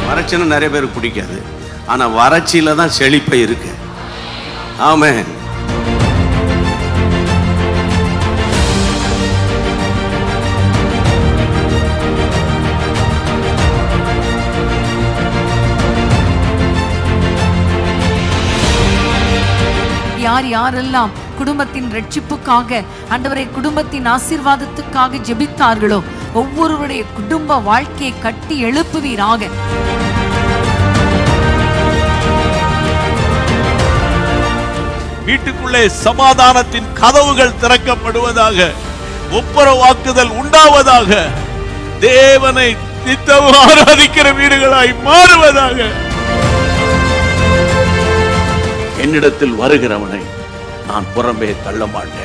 வறட்சின்னா நிறைய பேருக்கு பிடிக்காது ஆனால் வறட்சியில தான் செழிப்பை இருக்கு ஆமென் யார் யாரெல்லாம் குடும்பத்தின் ரட்சிப்புக்காக ஆண்டவரை குடும்பத்தின் ஆசீர்வாதத்துக்காக ஜெபித்தார்களோ ஒவ்வொருவருடைய குடும்ப வாழ்க்கையை கட்டி எழுப்புவீராக வீட்டுக்குள்ளே சமாதானத்தின் கதவுகள் திறக்கப்படுவதாக ஒப்புரவாக்குதல் உண்டாவதாக தேவனை நித்தம் ஆராதிக்கிற வீடுகளாய் மாறுவதாக என்னிடத்தில் வருகிறவனை நான் புறம்பே தள்ள மாட்டேன்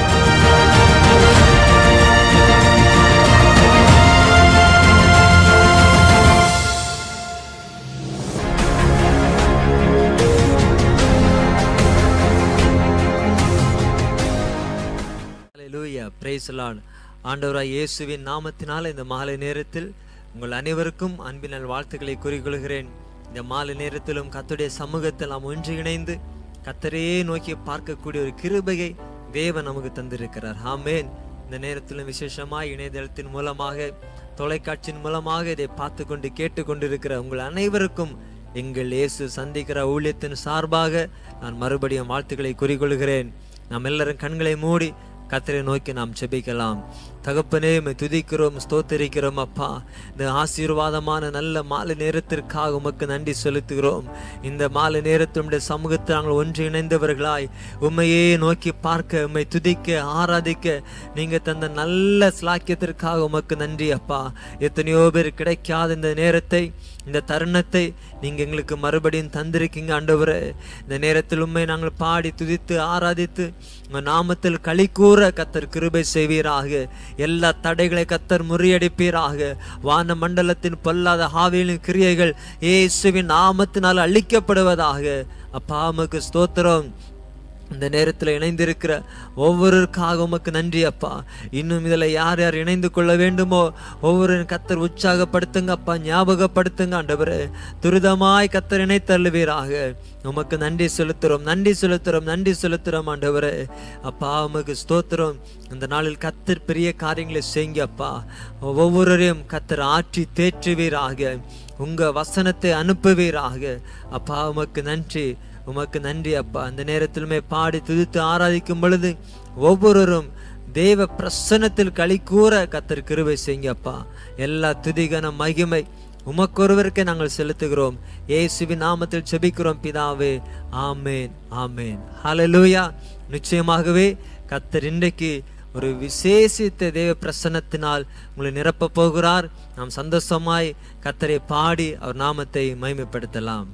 ஹalleluya praise the lord ஆண்டவராய் இயேசுவின் நாமத்தினால் இந்த மாலை நேரத்தில் உங்கள் அனைவருக்கும் அன்பினால் வாழ்த்துக்களை கூறிக்கொள்கிறேன் இந்த மாலை நேரத்திலும் கர்த்தருடைய சமூகத்தில் நாம் ஒன்று இணைந்து கத்தரையே நோக்கி பார்க்கக்கூடிய ஒரு கிருபையை தேவன் நமக்கு தந்திருக்கிறார் ஆமென் இந்த நேரத்திலும் விசேஷமாய் இணையதளத்தின் மூலமாக தொலைக்காட்சியின் மூலமாக இதை பார்த்து கொண்டு கேட்டுக்கொண்டிருக்கிற உங்கள் அனைவருக்கும் எங்கள் இயேசு சந்திக்கிற ஊழியத்தின் சார்பாக நான் மறுபடியும் வாழ்த்துக்களை கூறிக்கொள்கிறேன் நாம் எல்லாரும் கண்களை மூடி கத்தரை நோக்கி நாம் செபிக்கலாம் தகப்பனே உம்மை துதிக்கிறோம் ஸ்தோத்தரிக்கிறோம் அப்பா இந்த ஆசீர்வாதமான நல்ல மாலை நேரத்திற்காக உமக்கு நன்றி செலுத்துகிறோம் இந்த மாலை நேரத்தில் உம்முடைய சமூகத்தில் நாங்கள் ஒன்று இணைந்தவர்களாய் உண்மையே நோக்கி பார்க்க உம்மை துதிக்க ஆராதிக்க நீங்க தந்த நல்ல ஸ்லாக்கியத்திற்காக உமக்கு நன்றி அப்பா எத்தனையோ பேர் கிடைக்காத இந்த நேரத்தை இந்த தருணத்தை நீங்க எங்களுக்கு மறுபடியும் தந்திருக்கீங்க ஆண்டவரே இந்த நேரத்தில் உண்மை நாங்கள் பாடி துதித்து ஆராதித்து உங்க நாமத்தில் களி கூற கத்தர் கிருபை செய்வீராக எல்லா தடைகளை கத்தர் முறியடிப்பீராக வான மண்டலத்தின் பொல்லாத ஆவியின் கிரியைகள் இயேசுவின் நாமத்தினால் அழிக்கப்படுவதாக அப்பா உமக்கு ஸ்தோத்திரம் இந்த நேரத்தில் இணைந்திருக்கிற ஒவ்வொருவருக்காக உமக்கு நன்றி அப்பா இன்னும் இதில் யார் யார் இணைந்து கொள்ள வேண்டுமோ ஒவ்வொரு கத்தர் உற்சாகப்படுத்துங்க அப்பா ஞாபகப்படுத்துங்க ஆண்டவரே துரிதமாய் கத்தர் இணைத்தள்ளுவீராக உமக்கு நன்றி செலுத்துறோம் நன்றி செலுத்துறோம் நன்றி செலுத்துறோம் ஆண்டவரே அப்பா உமக்கு ஸ்தோத்திரம் இந்த நாளில் கத்தர் பெரிய காரியங்களை செய்யுங்க அப்பா ஒவ்வொருவரையும் கத்தர் ஆற்றி தேற்றுவீராக உங்க வசனத்தை அனுப்புவீராக அப்பா உமக்கு நன்றி உமக்கு நன்றி அப்பா அந்த நேரத்திலுமே பாடி துதித்து ஆராதிக்கும் பொழுது ஒவ்வொருவரும் தேவ பிரசன்னத்தில் களி கூற கத்தர் கிருபை செய்யுங்க அப்பா எல்லா துதிகன மகிமை உமக்கொருவருக்கே நாங்கள் செலுத்துகிறோம் இயேசுவின் நாமத்தில் செபிக்கிறோம் பிதாவே ஆமேன் ஆமேன் ஹalleluya நிச்சயமாகவே கத்தர் இன்றைக்கு ஒரு விசேஷித்த தேவ பிரசன்னத்தினால் உங்களை நிரப்பப் போகிறார் நாம் சந்தோஷமாய் கத்தரை பாடி அவர் நாமத்தை மகிமைப்படுத்தலாம்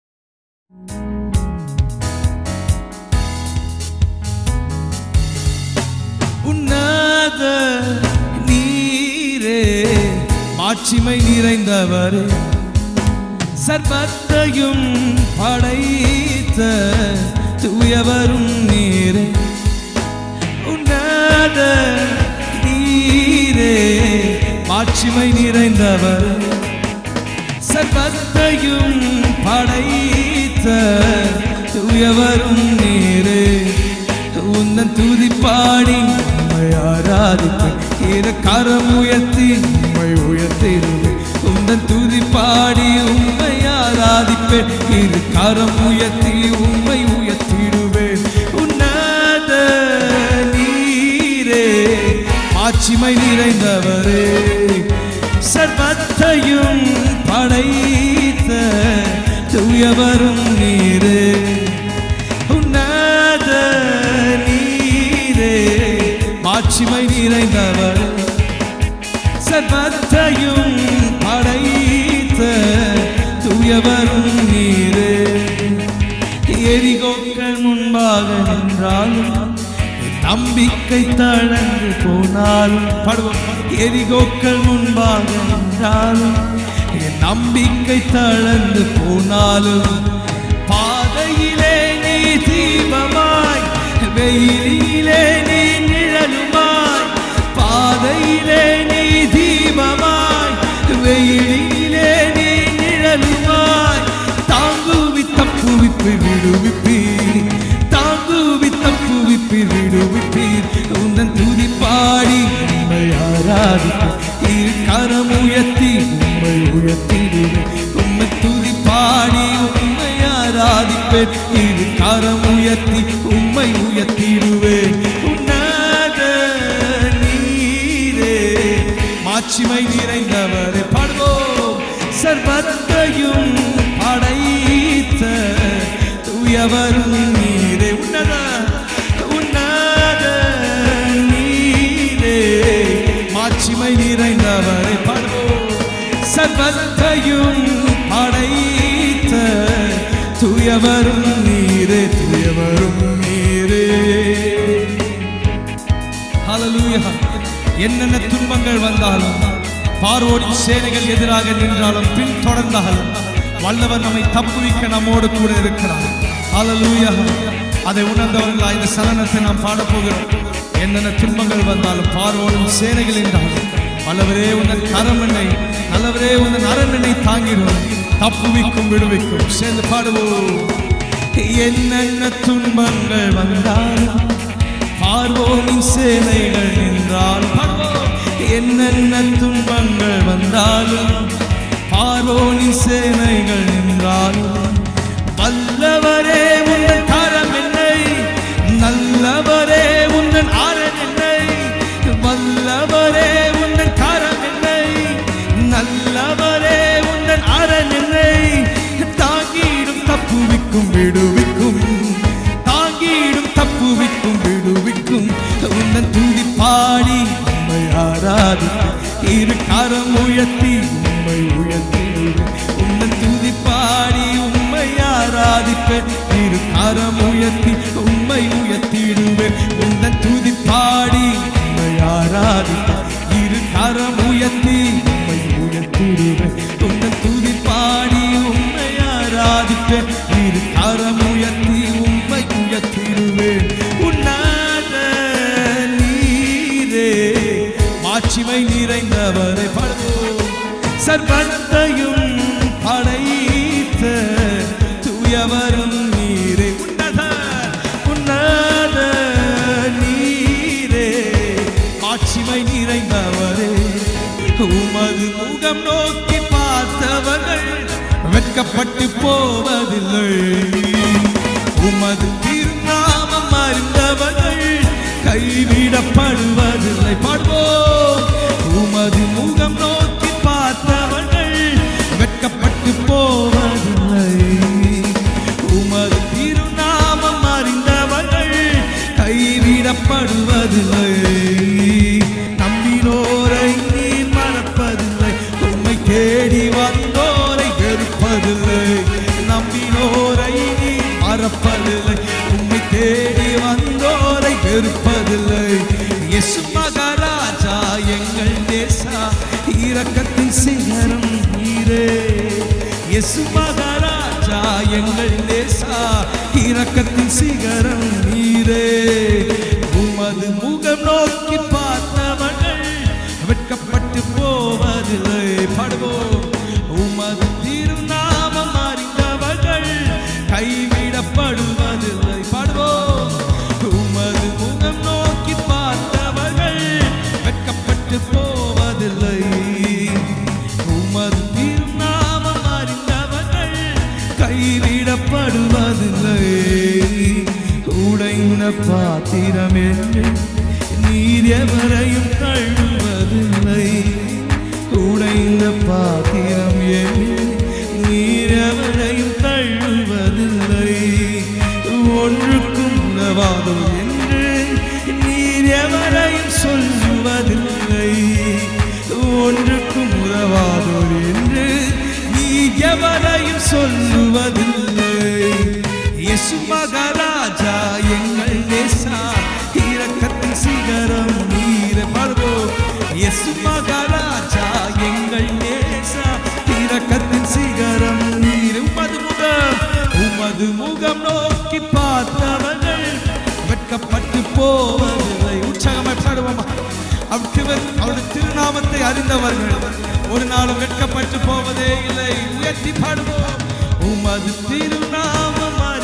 உன்னத நீரே மாட்சிமை நிறைந்தவரே சர்வத்தையும் படைத்த தூயவரும் நீரே உன்னத நீரே மாட்சிமை நிறைந்தவர் சர்வத்தையும் படைத்த தூயவரும் நீரே உந்தன் துதி பாடி உம்மை ஆராதிப்பேன் இரு கரம் உயர்த்தி உம்மை உயர்த்திடுவேன் உந்தன் துதி பாடி உம்மை ஆராதிப்பேன் இரு கரம் உயர்த்தி உம்மை உயர்த்திடுவேன் உன்னத நீரே ஆட்சிமை நிறைந்தவரே சர்வத்தையும் படைத்த தூயவரும் நீரே உன்னத நீரே மாட்சிமை நிறைந்தவர் சர்வத்தையும் படைத்த தூயவரும் நீரே எரிகோக்கள் முன்பாக நின்றாலும் என் நம்பிக்கை தளர்ந்து போனாலும் படுவோம் எரிகோக்கள் முன்பாக நின்றாலும் என் நம்பிக்கை தளர்ந்து போனாலும் பாதையிலே நீ தீபமாய் வெயிலிலே நீ நிழலுமாய் பாதையிலே நீ தீபமாய் வெயிலிலே நீ நிழலுமாய் தப்புவிப்பீர் விடுவிப்பீர் தாங்குவி தப்புவிப்பீர் விடுவிப்பீர் உந்தன் துதி பாடி உம்மை ஆராதிப்பேன் இரு கரம் உயர்த்தி உம்மை உயர்த்திடுவேன் உம்மை துதி பாடி உம்மை ஆராதிப்பேன் இரு கரம் உயர்த்தி உம்மை உயர்த்திடுவேன் உன்னத நீரே மாட்சிமை நிறைந்தவரே பாடுவோம் சர்வத்தையும் படைத்த தூயவரும் நீரே உன்னத உன்னத நீரே மாட்சிமை நிறைந்தவரே பாடுவோம் சர்வத்தையும் படைத்த தூயவரும் நீரே தூயவரும் நீரே ஹalleluya என்னென்ன துன்பங்கள் வந்தாலும் பார்வோரின் சேனைகள் எதிராக நின்றாலும் பின் தொடர்ந்தாலும் வல்லவர் நம்மை தப்புவிக்க நம்மோடு கூட இருக்கிறார் ஹalleluya அதை உணர்ந்தவர்களா இந்த சலனத்தை நாம் பாடப் போகிறோம் என்னென்ன துன்பங்கள் வந்தாலும் பார்வோரின் சேனைகள் என்றாலும் வல்லவரே உந்தன் கரம் என்னை நல்லவரே உந்தன் அரண் என்னை தாங்கிடும் தப்புவிக்கும் விடுவிக்கும் சேர்ந்து பாடுவோம் என்னென்ன துன்பங்கள் வந்தாலும் பார்வோனின் சேனைகள் நின்றால் என்னென்ன துன்பங்கள் வந்தாலும் பார்வோனின் சேனைகள் நின்றாலும் வல்லவரே உந்தன் கரம் என்னை நல்லவரே உந்தன் அரண் என்னை வல்லவரே உந்தன் கரம் என்னை நல்லவரே உந்தன் அரண் என்னை தாங்கிடும் தப்புவிக்கும் விடுவிக்கும் தாங்கிடும் தப்புவிக்கும் விடுவிக்கும் உந்தன் துதி பாடி உம்மை ஆராதிக்கும் இரு கரம் உயர்த்தி உம்மை உயர்த்திடுவேன் உந்தன் துதி பாடி உம்மை ஆராதிப்பேன் இரு கரம் உயர்த்தி உம்மை உயர்த்திடுவேன் உந்தன் துதி பாடி உம்மை ஆராதிப்பேன் இரு கரம் உயர்த்தி உம்மை உயர்த்திடுவேன் உந்தன் துதி பாடி உம்மை ஆராதிப்பேன் இரு கரம் உயர்த்தி உம்மை உயர்த்திடுவேன் உன்னாத நீரே மாட்சிமை நிறைந்தவரை பாடுவோம் சர்வத்தையும் படைத்த தூயவரும் நீரே உன்னத உன்னத நீரே மாட்சிமை நிறைந்தவரே உமது முகம் நோக்கி பார்த்தவர்கள் வெட்கப்பட்டு போவதில்லை உமது திருநாமம் அறிந்தவர்கள் கைவிடப்படுவதில்லை பாடுவோம் உமது முகம் நோக்கி பார்த்தவர்கள் வெட்கப்பட்டு போவதில்லை உமது திருநாமம் அறிந்தவர்கள் கைவிடப்படுவதில்லை நம்பினோரை நீர் மறப்பதில்லை உம்மை தேடி வந்தோரை வெறுப்பதில்லை நம்பினோரை நீர் மறப்பதில்லை உம்மை தேடி வந்தோரை வெறுப்பதில்லை இயேசு மகாராஜா எங்கள் தேசா இரக்கத்தின் சிகரம் நீரே இயேசு மகாராஜா எங்கள் தேசா இரக்கத்தின் சிகரம் நீரே உமது முகம் நோக்கி பார்த்தவர்கள் வெட்கப்பட்டு போவதில்லை பாடுவோம் உமது திருநாமம் அறிந்தவர்கள் கைவிடப்படுவதில்லை பாடுவோம் உமது முகம் நோக்கி பார்த்தவர்கள் வெட்கப்பட்டு போவதில்லை உமது திருநாமம் அறிந்தவர்கள் கைவிடப்படுவதில்லை உடைந்த பாத்திரம் என்று நீர் எவரையும் தழுவதில்லை உடைந்த பாத்திரம் என்று நீர் எவரையும் தழுவதில்லை ஒன்றுக்கும் உதவாதோ என்று நீர் எவரையும் சொல்லுவதில்லை ஒன்றுக்கும் உதவாதோ என்று நீ எவரையும் சொல்லுவதில்லை இயேசு மகாராஜா எங்கள் நேசா இரக்கத்தின் சிகரம் நீர பாடுவோம் இயேசு மகாராஜா எங்கள் நேசா இரக்கத்தின் சிகரம் நீர் உமது முகம் உமது முகம் நோக்கி பார்த்தவர்கள் வெட்கப்பட்டு போவதில்லை உற்சாகமாய் பாடுவோமா அவர் அவருடைய திருநாமத்தை அறிந்தவர்கள் ஒரு நாளும் வெட்கப்பட்டு போவதே இல்லை உயர்த்தி பாடுவோம் உமது திருநாமம் அறி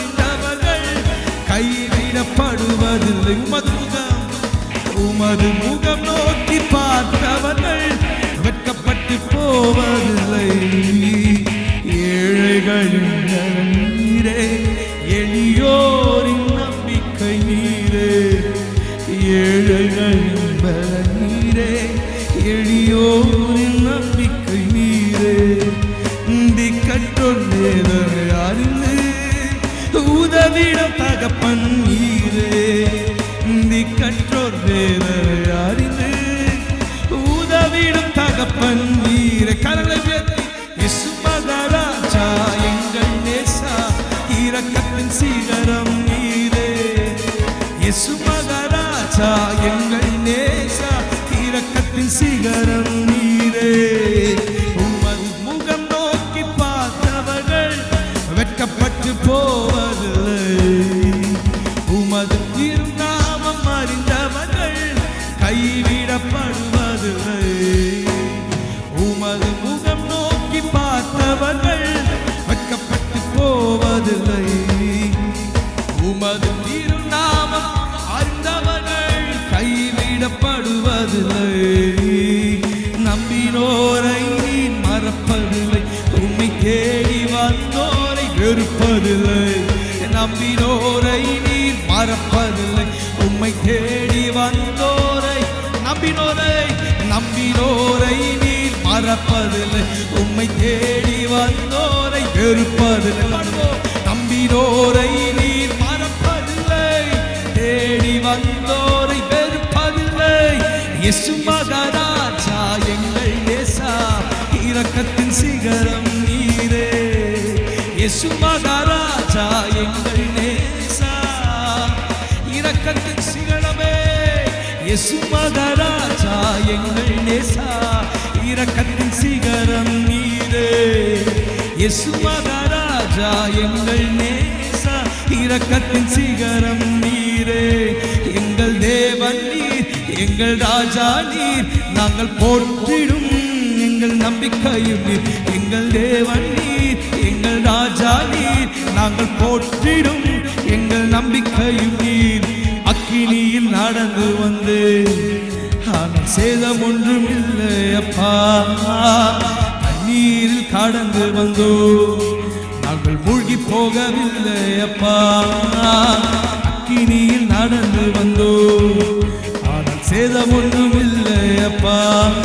கைவிடப்படுவதில்லை உமது முகம் உமது முகம் நோக்கி பார்த்தவர்கள் வெட்கப்பட்டு போவதில்லை ஏழைகளின் நலன் நீரே எளியோரின் நம்பிக்கை நீரே ஏழைகளின் பலன் நீரே எளியோரின் நம்பிக்கை நீரே திக்கற்றோர் தேவரை அறிந்து உதவிடம் தகப்பன் நீரே திக்கற்றோர் தேவரை அறிந்து உதவிடும் தகப்பன் நீரே கரங்களை உயர்த்தி இயேசு மகாராஜா எங்கள் நேசா இரக்கத்தின் சீகரம் நீரே இயேசு மகாராஜா எங்கள் நேசா இரக்கத்தின் சிகரம் நீரே உமது முகம் நோக்கி பார்த்தவர்கள் வெட்கப்பட்டு போவதில்லை உமது திருநாமம் அறிந்தவர்கள் கைவிடப்படுவதில்லை உமது முகம் நோக்கி பார்த்தவர்கள் வெட்கப்பட்டு போவதில்லை உமது திருநாமம் அறிந்தவர்கள் கைவிடப்படுவதில்லை நம்பினோரை நீ மறப்பதில்லை உம்மை தேடி வந்தோரை வெறுப்பதில்லை நம்பினோரை நீ மறப்பதில்லை உம்மை தேடி வந்தோரை நம்பினோரை நம்பினோரை நீ மறப்பதில்லை உம்மை தேடி வந்தோரை வெறுப்பதில்லை பாடுவோம். நம்பினோரை நீர் மறப்பதில்லை தேடி வந்தோரை வெறுப்பதில்லை இயேசு மகாராஜா எங்கள் நேசா இரக்கத்தின் சிகரம் நீரே இயேசு மகாராஜா எங்கள் நேசா இரக்கத்தின் சிகரமே இயேசு மகாராஜா எங்கள் நேசா இரக்கத்தின் சிகரம் நீரே இயேசு மகாராஜா எங்கள் நேசா இரக்கத்தின் சிகரம் நீரே எங்கள் தேவன் நீர் எங்கள் ராஜா நீர் நாங்கள் போற்றிடும் எங்கள் நம்பிக்கையும் நீர் எங்கள் தேவன் நீர் எங்கள் ராஜா நீர் நாங்கள் போற்றிடும் எங்கள் நம்பிக்கையும் நீர் அக்கினியில் நடந்து வந்து ஆனால் சேதம் ஒன்றும் இல்லை அப்பா தண்ணீரில் கடந்து வந்தோ நாங்கள் மூழ்கி போகவில்லை அப்பா அக்கினியில் நடந்து வந்தோ ஆனால் சேதம் ஒன்றும் இல்லை அப்பா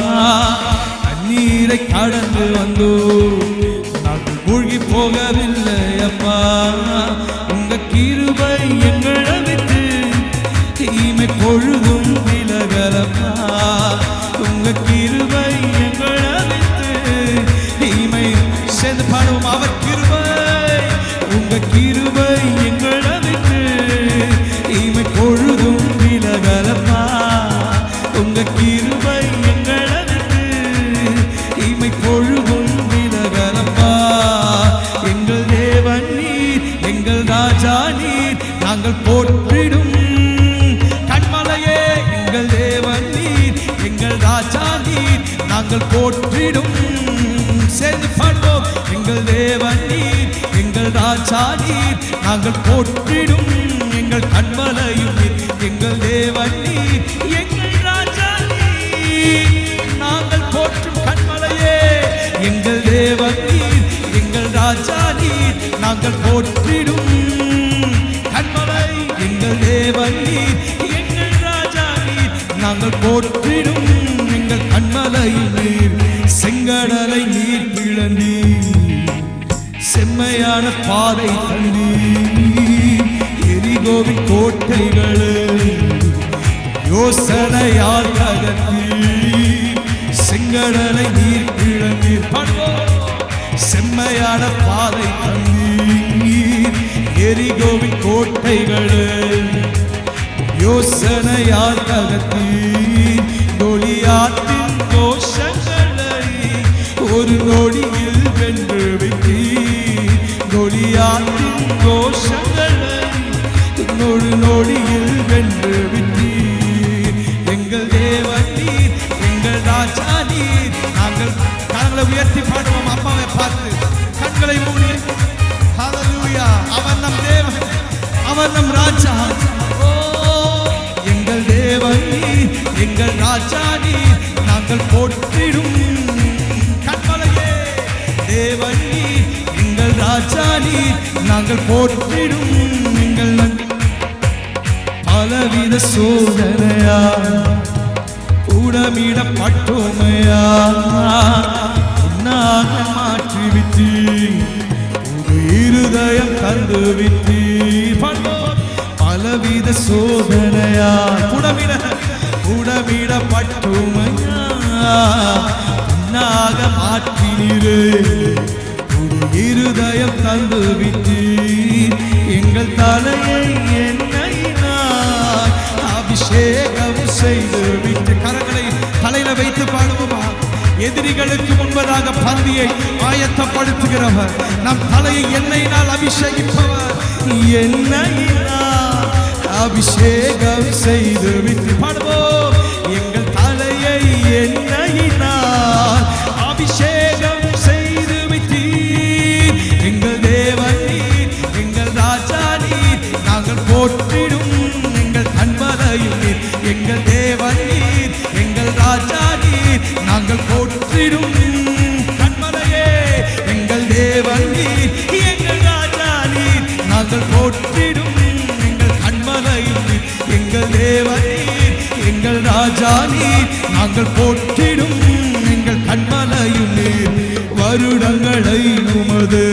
தண்ணீரை கடந்து வந்தோ நாங்கள் மூழ்கி போகவில்லை அப்பா உங்க கிருபை எங்களை விட்டு தீமை பொழுதும் விலகலப்பா உங்க கிருபை எங்களை விட்டு தீமை சேர்ந்து பாடுவோம் அவர் கிருபை உங்க கிருபை எங்களை விட்டு தீமை பொழுதும் விலகலப்பா உங்க கிருபை எங்களை விட்டு தீமை பொழுதும் விலகலப்பா எங்கள் தேவன் நீர் எங்கள் ராஜா நீர் நாங்கள் போற்றிடும் கண்மலையே எங்கள் தேவன் நீர் எங்கள் ராஜா நீர் நாங்கள் போற்றிடும் சேர்ந்து பாடுவோம் எங்கள் தேவன் நீர் எங்கள் ராஜா நீர் நாங்கள் போற்றிடும் எங்கள் கண்மலையும் நீர் எங்கள் தேவன் நீர் எங்கள் ராஜா நீர் நாங்கள் போற்றும் கண்மலையே எங்கள் தேவன் நீர் எங்கள் ராஜா நீர் நாங்கள் போற்றிடும் கண்மலை எங்கள் தேவன் நீர் எங்கள் ராஜா நீர் நாங்கள் போற்றிடும் எங்கள் கண்மலை நீர் செங்கடலை நீர் பிளந்தீர் செம்மையான பாதை தந்தீர் எரிகோவின் கோட்டைகளே யோசனையால் தகர்த்தீர் செங்கடலை நீர் பிளந்தீர் பாடுவோம் செம்மையான பாதை தந்தீர் எரிகோவின் கோட்டைகளே யோசனையால் தகர்த்தீர் தொழியாற்றின் கோஷங்களை ஒரு நொடியில் வென்று விட்டீர் தொழியாற்றின் கோஷங்களை ஒரு நொடியில் வென்று விட்டீர் எங்கள் தேவன் நீர் எங்கள் ராஜா நீர் நாங்கள் கரங்களை உயர்த்தி பாடுவோம் அம்மாவை பார்த்து கண்களை மூடி ஹalleluya அவன் நம் தேவன் அவர் நம் ராஜா ஓ எங்கள் தேவன் நீர், எங்கள் ராஜா நீர், நாங்கள் போற்றிடும் கண்மலையே தேவன் நீர், எங்கள் ராஜா நீர், நாங்கள் போற்றிடும் எங்கள் நன்- பலவித சோதனையா உடமிடப்பட்டோமையா உன்னாக மாற்றி விட்டு புது இருதயம் தந்து விட்டு பலவித சோதனையா உடமிட உடமிடப்பட்டோமையா உன்னாக மாற்றினீரே புது இருதயம் தந்து விட்டு எங்கள் தலையை எண்ணெயினாய் அபிஷேகம் செய்து விட்டு கரங்களை தலையில வைத்து பாடுவோமா எதிரிகளுக்கு முன்பதாக பந்தியை ஆயத்தப்படுத்துகிறவர் நம் தலையை எண்ணெயினால் அபிஷேகிப்பவர் எண்ணெயினால் அபிஷேகம் செய்து விட்டு பாடுவோம் எங்கள் தலையை எண்ணெயினால் அபிஷேகம் செய்து விட்டீர் எங்கள் தேவன் நீர் எங்கள் ராஜா நீர் நாங்கள் போற்றிடும் எங்கள் கண்மலையும் நீர் எங்கள் தேவன் நீர் எங்கள் ராஜா நீர் நாங்கள் போற்றிடும் கண்மலையே எங்கள் தேவன் நீர் எங்கள் ராஜா நீர் நாங்கள் போற்றிடும் எங்கள் கண்மலையும் நீர் எங்கள் தேவன் நீர் எங்கள் ராஜா நீர் நாங்கள் போற்றிடும் எங்கள் கண்மலையும் நீர் வருடங்களை உமது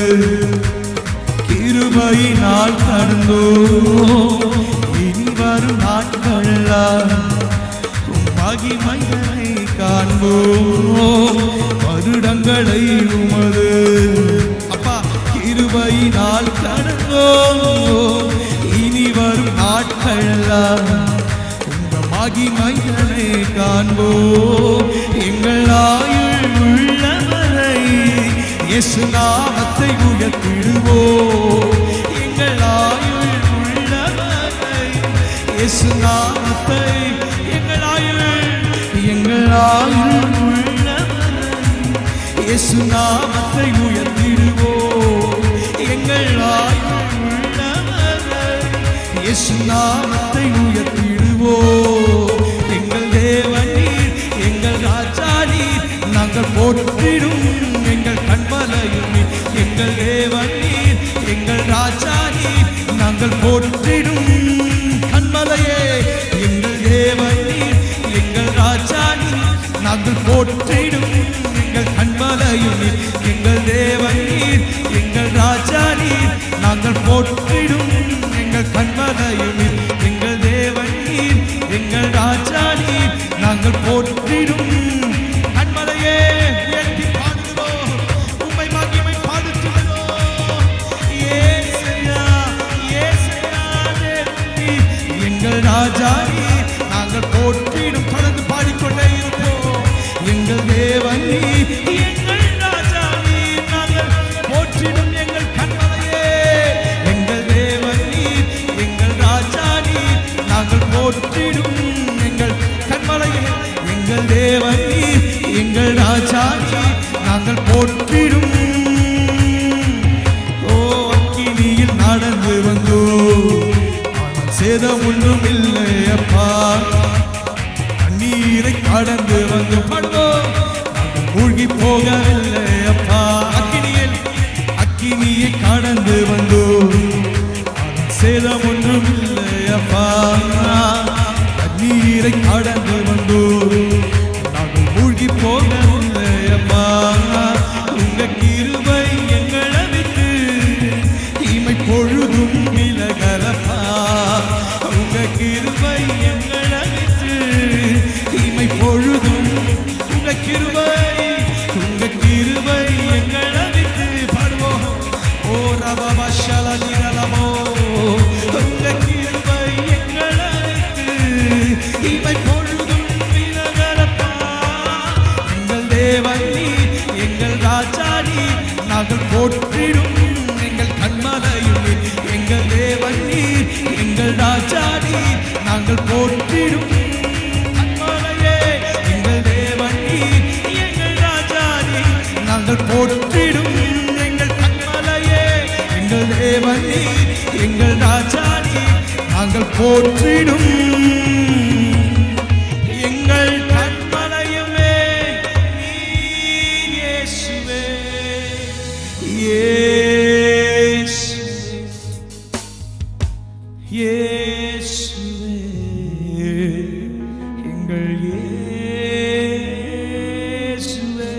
கிருபையினால் கடந்தோ இனி வரும் நாட்களெல்லாம் உம் மகிமையை காண்போம் வருடங்களை உமது அப்பா கிருபையினால் கடந்தோ இனி வரும் நாட்களெல்லாம் உங்க மகிமைகளை காண்போம் எங்கள் ஆயுள் உள்ளவரை இயேசு நாமத்தை உயர்த்திடுவோம் எங்கள் ஆயுள் உள்ளவரை இயேசு நாமத்தை எங்கள் ஆயுள் எங்கள் ஆயுள் உள்ளவரை இயேசு நாமத்தை உயர்த்திடுவோம் எங்கள் ஆயுள் உள்ளவரை இயேசு நாமத்தை உயர்த்திடுவோம் எங்கள் தேவன் நீர் எங்கள் ராஜா நீர் நாங்கள் போற்றிடும் எங்கள் கண்மலையும் நீர் எங்கள் தேவன் நீர் எங்கள் ராஜா நீர் நாங்கள் போற்றிடும் கண்மலையே எங்கள் தேவன் நீர் எங்கள் ராஜா நீர் நாங்கள் போற்றிடும் எங்கள் கண்மலையும் நீர் எங்கள் தேவன் நீர் எங்கள் ராஜா நீர் நாங்கள் போற்றிடும் எங்கள் கண்மலையும் நீர் எங்கள் தேவன் நீர் எங்கள் ராஜா நீர் நாங்கள் போற்றிடும் கண்மலையே உயர்த்தி பாடுகிறோம் உம்மை மகிமை பாடுத்துகிறோம் ஏசையா ஏசையா தேவனே, எங்கள் ராஜா நீர் நாங்கள் போற்றிடும் தொடர்ந்து பாடிக்கொண்டே இருப்போம் எங்கள் தேவன் நீர் எங்கள் ராஜா நீர் நாங்கள் போற்றிடும் எங்கள் கண்மலையே எங்கள் தேவன் நீர் எங்கள் ராஜா நீர் நாங்கள் போற்றிடும் எங்கள் கண்மலையே எங்கள் தேவன் நீர் எங்கள் ராஜா நீர் நாங்கள் போற்றிடும் ஓ அக்கினியில் நடந்து வந்தோ ஆனால் சேதம் ஒன்றும் இல்லை அப்பா தண்ணீரை கடந்து வந்து பாடுவோம் நாங்கள் மூழ்கி போகவில்லை அப்பா அக்கினியில் அக்கினியை கடந்து வந்தோ ஆனால் சேதம் ஒன்றும் இல்லை அப்பா தண்ணீரை கடந்து வந்தோ நாங்கள் மூழ்கி போகவில்லை அப்பா உங்க கிருபை எங்களை விட்டு தீமை பொழுதும் விலகலப்பா உங்க கிருபை எங்களை விட்டு தீமை பொழுதும் உங்க கிருபை உங்க கிருபை எங்களை விட்டு பாடுவோம் ஓ ரபா ஷலோ உங்க கிருபை எங்களை விட்டு தீமை பொழுதும் விலகலப்பா எங்கள் தேவன் நீர் எங்கள் ராஜா நீர் நாங்கள் போற்றிடும் எங்கள் கண்மலையும் நீர் எங்கள் தேவன் நீர் எங்கள் ராஜா நீர் நாங்கள் போற்றிடும் கண்மலையே எங்கள் தேவன் நீர் எங்கள் ராஜா நீர் நாங்கள் போற்றிடும் எங்கள் கண்மலையே எங்கள் தேவன் நீர் எங்கள் ராஜா நீர் போற்றிடும் எங்கள் கண்மலையுமே நீர் இயேசுவே இயேசுவே இயேசுவே எங்கள் இயேசுவே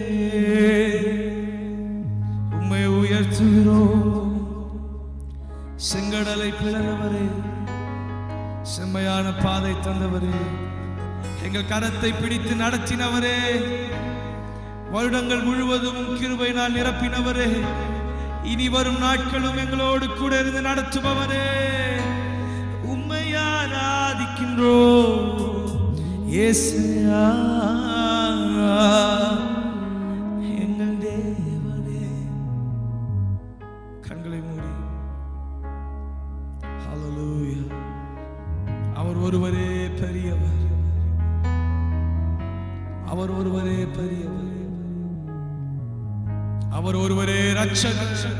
உம்மை உயர்த்துகிறோம் செங்கடலை பிளந்தவரே செம்மையான பாதை தந்தவரே எங்கள் கரத்தை பிடித்து நடத்தினவரே வருடங்கள் முழுவதும் கிருபையினால் நிரப்பினவரே இனி வரும் நாட்களும் எங்களோடு கூட இருந்து நடத்துபவரே உம்மை ஆராதிக்கின்றோ ஏசையா எங்கள் தேவனே கண்களை மூடி ஹalleluya அவர் ஒருவரே பெரியவர் அவர் ஒருவரே பெரியவர் அவர் ஒருவரே ரட்சகர்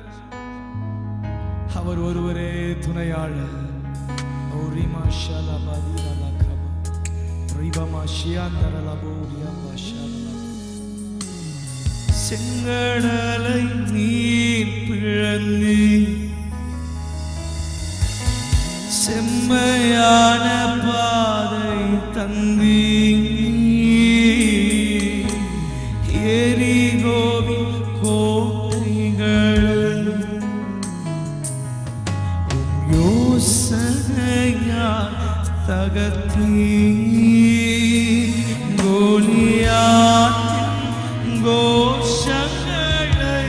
அவர் ஒருவரே துணையாளர் ஓரிமா ஷலபதி லலகப ரிபமா ஷியாந்தரலபோரியா ஷலப செங்கடலை நீர் பிழந்து செம்மையான பாதை தந்தி எரிகோவின் கோட்டைகள் உம் யோசனையா தகர்த்தி கோலியாத்தின் கோஷங்களை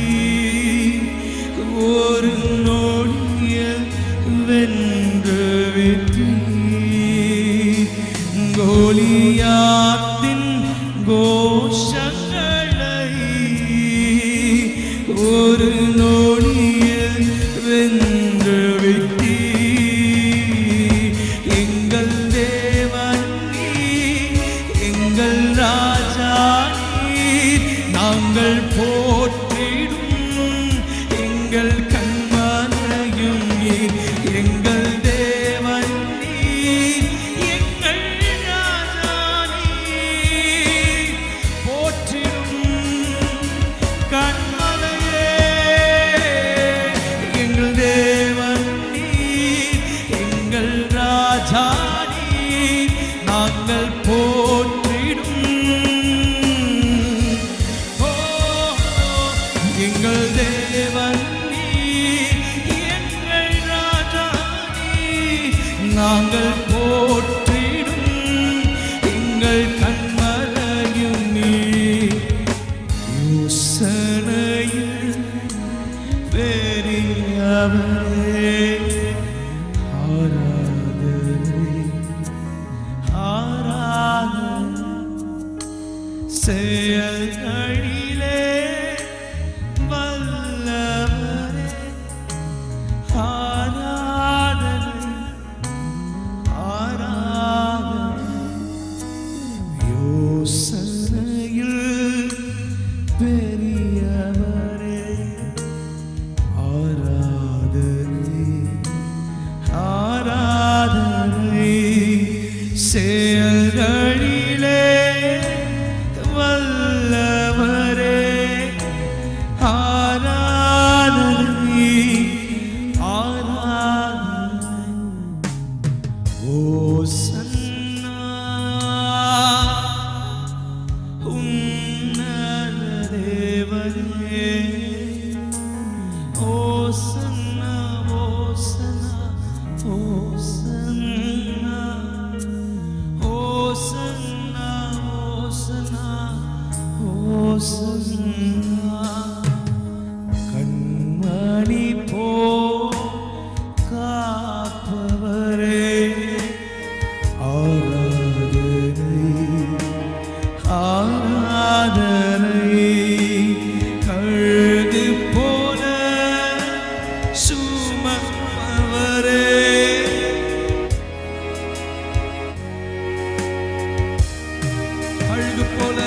ஒரு நொடியில் வென்று விட்டு கோலியாத்தின் கோஷங்களை ஒரு நொடியில் வென்று விட்டு எங்கள் தேவன் நீர், எங்கள் ராஜா நீர், நாங்கள் போற்றிடும் எங்கள் கண்மலையும் நீர் எங்கள் தேவன் நீர் எங்கள் ராஜா நீர் போற்றிடும் கண்மலையே எங்கள் தேவன் நீர் எங்கள் ராஜா நீர் நாங்கள் போற்றிடும் ஓ, எங்கள் தேவன் நீர் எங்கள் ராஜா நீர் நாங்கள் போற்றிடும் எங்கள் கண்மலையும் நீர் யோசனையில் பெரியவரே ஆராதனை ஆராதனை செயல்களிலே வல்லவரே ஆராதனை ஆராதனை யோசனையில் பெரியவரே ஆராதனை ஆராதனை செயல்களிலே வல்லவரே ஆராதனை ஆராதனை ஓசன்னா உன்னத தேவனே ஓசன்னா ஓசன்னா ஓசன்னா ஓசன்னா ஓசன்னா ஓசன்னா கண்மணி போ காப்பவரே ஆராதனை ஆராதனை கழுகு போல சுமப்பவரே கழுகு போல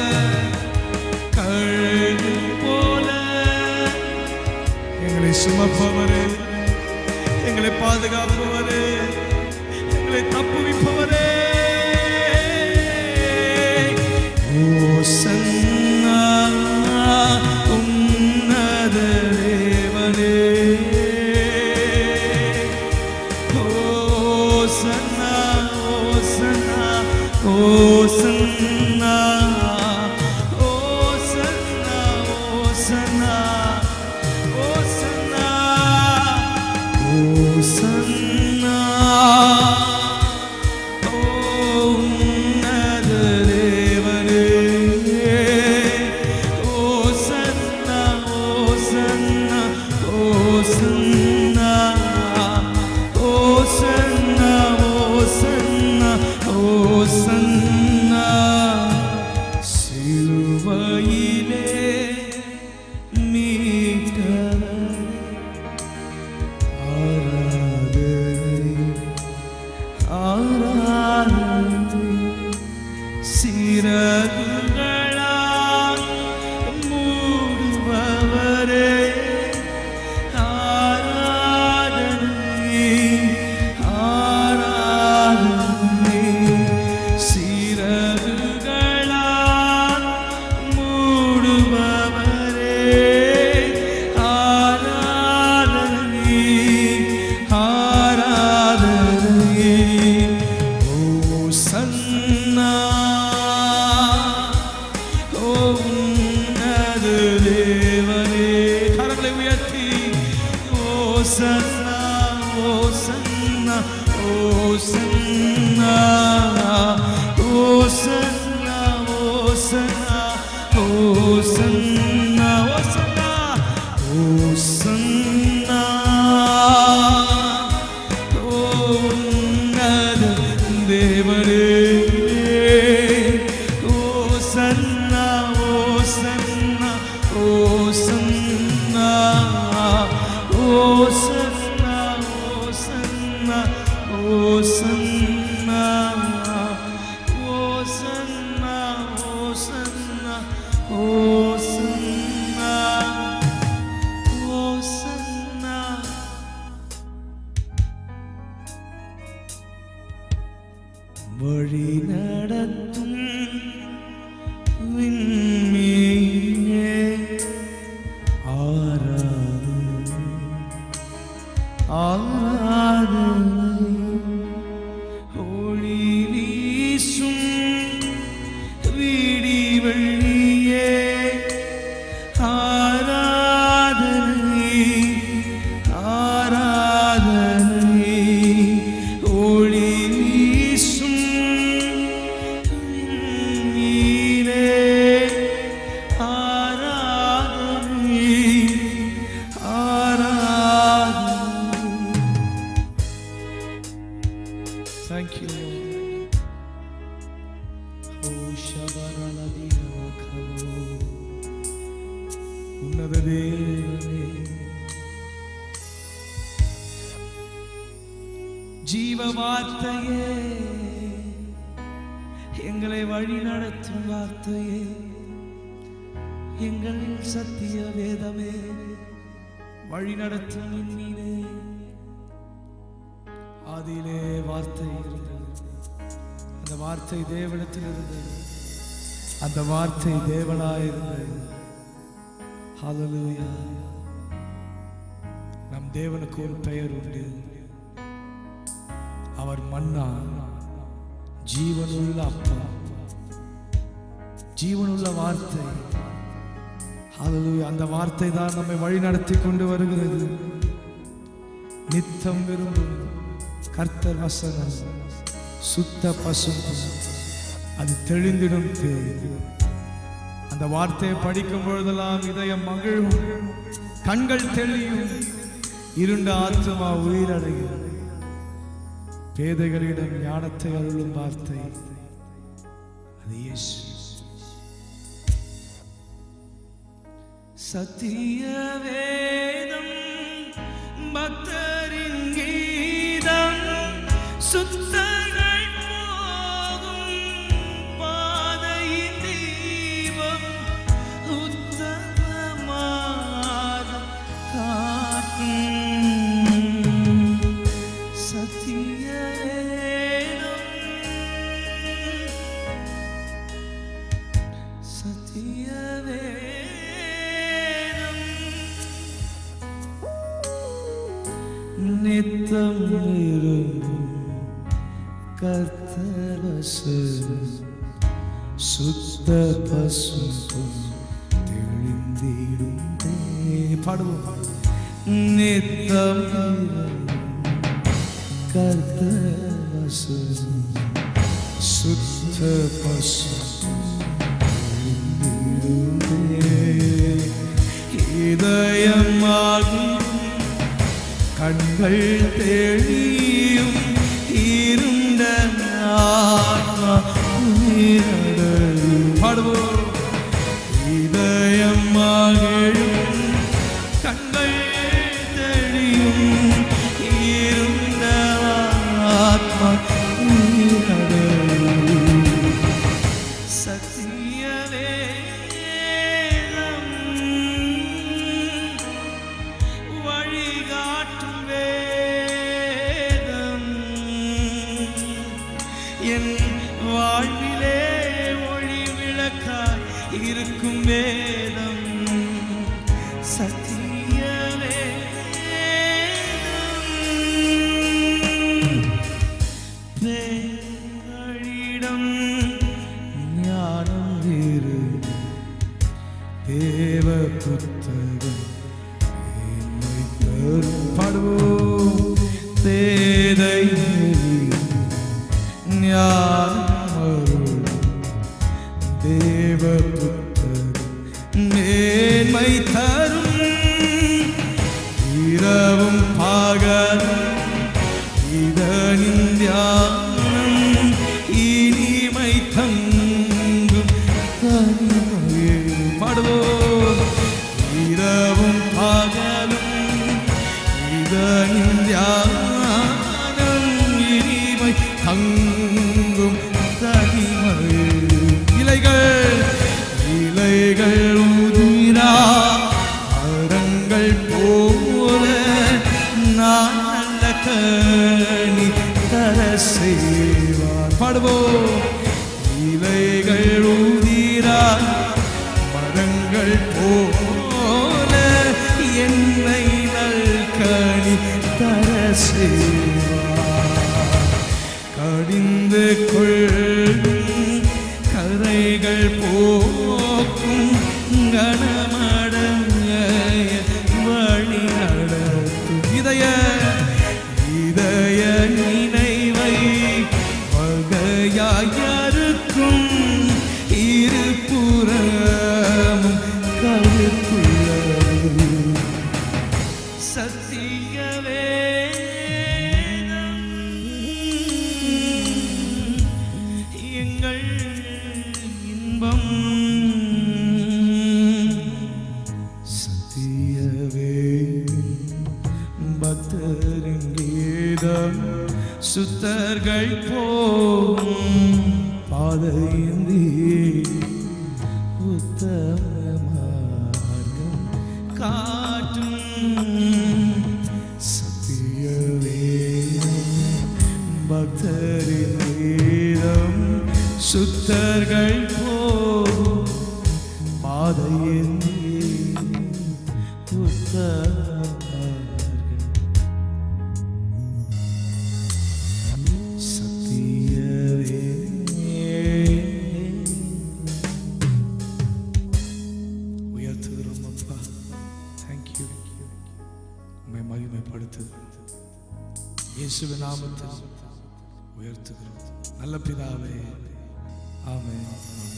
கழுகு போல எங்களை சுமப்பவரே எங்களை பாதுகாப்பவரே எங்களை தப்புவிப்பவரே ஓசன்னா உன்னத தேவனே ஓசன்னா ஓசன்னா ஓசன்னா ஓசன்னா ஓசன்னா ஓசன்னா ஓசன்னா உன்னத தேவனே ஓசன்னா ஓசன்னா ஓசன்னா ஓசன்னா ஓசன்னா ஓசன்னா சிலுவையிலே மீட்டவர் ஆராதனை ஆராதனை சிறகுகளால் மூடுபவரே ஆராதனை ஆராதனை சிறகுகளால் மூடுபவரே ஆராதனை ஆராதனை ஓசன்னா ஓன்னது தேவனே கரங்களை உயர்த்தி ஓசன்னா ஓசன்னா ஓசன்னா ஓசன்னா ஓசன்னா ஓசன்னா ஓசன்னா ஓசன்னா ஓன்னத தேவனே ஓசன்னா ஓசன்னா ஓசன்னா ஓசன்னா ஓசன்னா ஓசன்னா ஓசன்னா ஓசன்னா ஓசன்னா ஓசன்னா வழி நடத்தும் விண்மீனே ஆராதனை ஆராதனை ஒளி வீசும் விடி வெள்ளியே ஆராதனை ஆராதனை ஒளி வீசும் நீரே ஆராதனை ஆராதனை Thank you, Lord. Oh, Shabaralabirabakalo. உன்னத தேவனே ஜீவ வார்த்தையே எங்களை வழி நடத்தும் வார்த்தையே எங்கள் சத்திய வேதமே வழி நடத்தும் விண்மீனே ஆதியிலே வார்த்தை இருந்தது அந்த வார்த்தை தேவனிடத்தில் இருந்தது அந்த வார்த்தை தேவனாய் இருந்தது ஹalleluya நம் தேவனுக்கு ஒரு பெயர் உண்டு அவர் மன்னா ஜீவனுள்ள அப்பா ஜீவனுள்ள வார்த்தை ஹalleluya அந்த வார்த்தை தான் நம்மை வழிநடத்தி கொண்டு வருகிறது நித்தம் விரும்பும் கர்த்தர் வசனம் சுத்த பசும் அது தெளிந்திடும் தேன் அந்த வார்த்தையை படிக்கும் பொழுதெல்லாம் இதயம் மகிழும் கண்கள் தெளியும் இருண்ட ஆத்மா உயிரடையும் பேதைகளிடம் ஞானத்தை அருளும் வார்த்தை அது இயேசு சத்திய வேதம் பக்தரின் கீதம் சுத்தங்கள் போகும் பாதையின் தீபம் உத்தமமாக காட்டும் சத்திய நித்தம் இருக்கும் கர்த்தரசு சுத்த பசு தெளிந்திடும் தே- பாடுவோம் நித்தம் கர்த்தரசு சுத்த பசு இதயமாகும் கண்கள் தெளியும் இருண்ட ஆத்மா உயிரடரும். பாடுவோம் இதயம் மகிழும் கண்கள் தெளியும் இருண்ட ஆத்மா உயிரடரும். சத்திய வேதம் வழிகாட்டும் வேதம் என் வாழ்விலே ஒளி விளக்காய் இருக்கும் வேதம் சத்திய வேதம் தேவனிடம் ஞானம் வேறு தேவ புத்தகம் என்னை தரும் பாடுவோம் தேதை ஞானம் அருள் தேவ புத்தகம் மேன்மை தரும் இரவும் பகலும் இதனின் தியானம் இனிமை தங்கும் தனிமையே பாடுவோம் இரவும் பகலும் இதனின் தியானம் இனிமை தங்கும் தனிமையே இலைகள் இலைகள் உதிரா மரங்கள் போல நான் நல்ல கனி தர செய்வார் பாடுவோம் இலைகள் உதிரா மரங்கள் போல என்னை நல் கனி தர செய்வார் கடிந்து கொள்ளும் கரைகள் போக்கும் கனமடங்க வழி நடத்தும் இதய இதய நினைவை வகையாயருக்கும் இருபுறமும் கருத்துள்ளது சத்திய வேதம் எங்கள் இன்பம் சத்திய வேதம் பக்தரின் கீதம் சுத்தர்கள் போகும் பாதையந்தி உத்தம மார்க்கம் காட்டும் சத்தியவே பக்தரின் வேதம் சுத்தர்கள் போகும் பாதையந்தி உத்தம சத்தியவே உயர்த்துகிறோம் அப்பா தேங்க்யூ உண்மை மகிமைப்படுத்து இயேசுவின் நாமத்தில் உயர்த்துகிறோம் நல்ல பிதாவே ஆமென்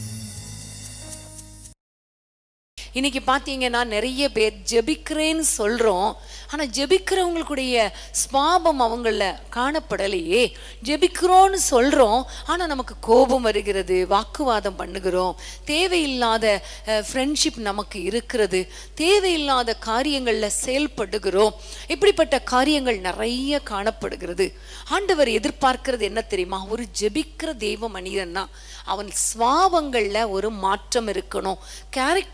இன்னைக்கு பார்த்தீங்கன்னா நிறைய பேர் ஜெபிக்கிறேன்னு சொல்கிறோம் ஆனால் ஜெபிக்கிறவங்களுடைய ஸ்வாபம் அவங்கள காணப்படலையே ஜெபிக்கிறோன்னு சொல்கிறோம் ஆனால் நமக்கு கோபம் வருகிறது வாக்குவாதம் பண்ணுகிறோம் தேவையில்லாத ஃப்ரெண்ட்ஷிப் நமக்கு இருக்கிறது தேவையில்லாத காரியங்களில் செயல்படுகிறோம் இப்படிப்பட்ட காரியங்கள் நிறைய காணப்படுகிறது ஆண்டவர் எதிர்பார்க்கிறது என்ன தெரியுமா ஒரு ஜெபிக்கிற தெய்வ மனிதன்னா அவன் ஸ்வாபங்களில் ஒரு மாற்றம் இருக்கணும் கேரக்டரில்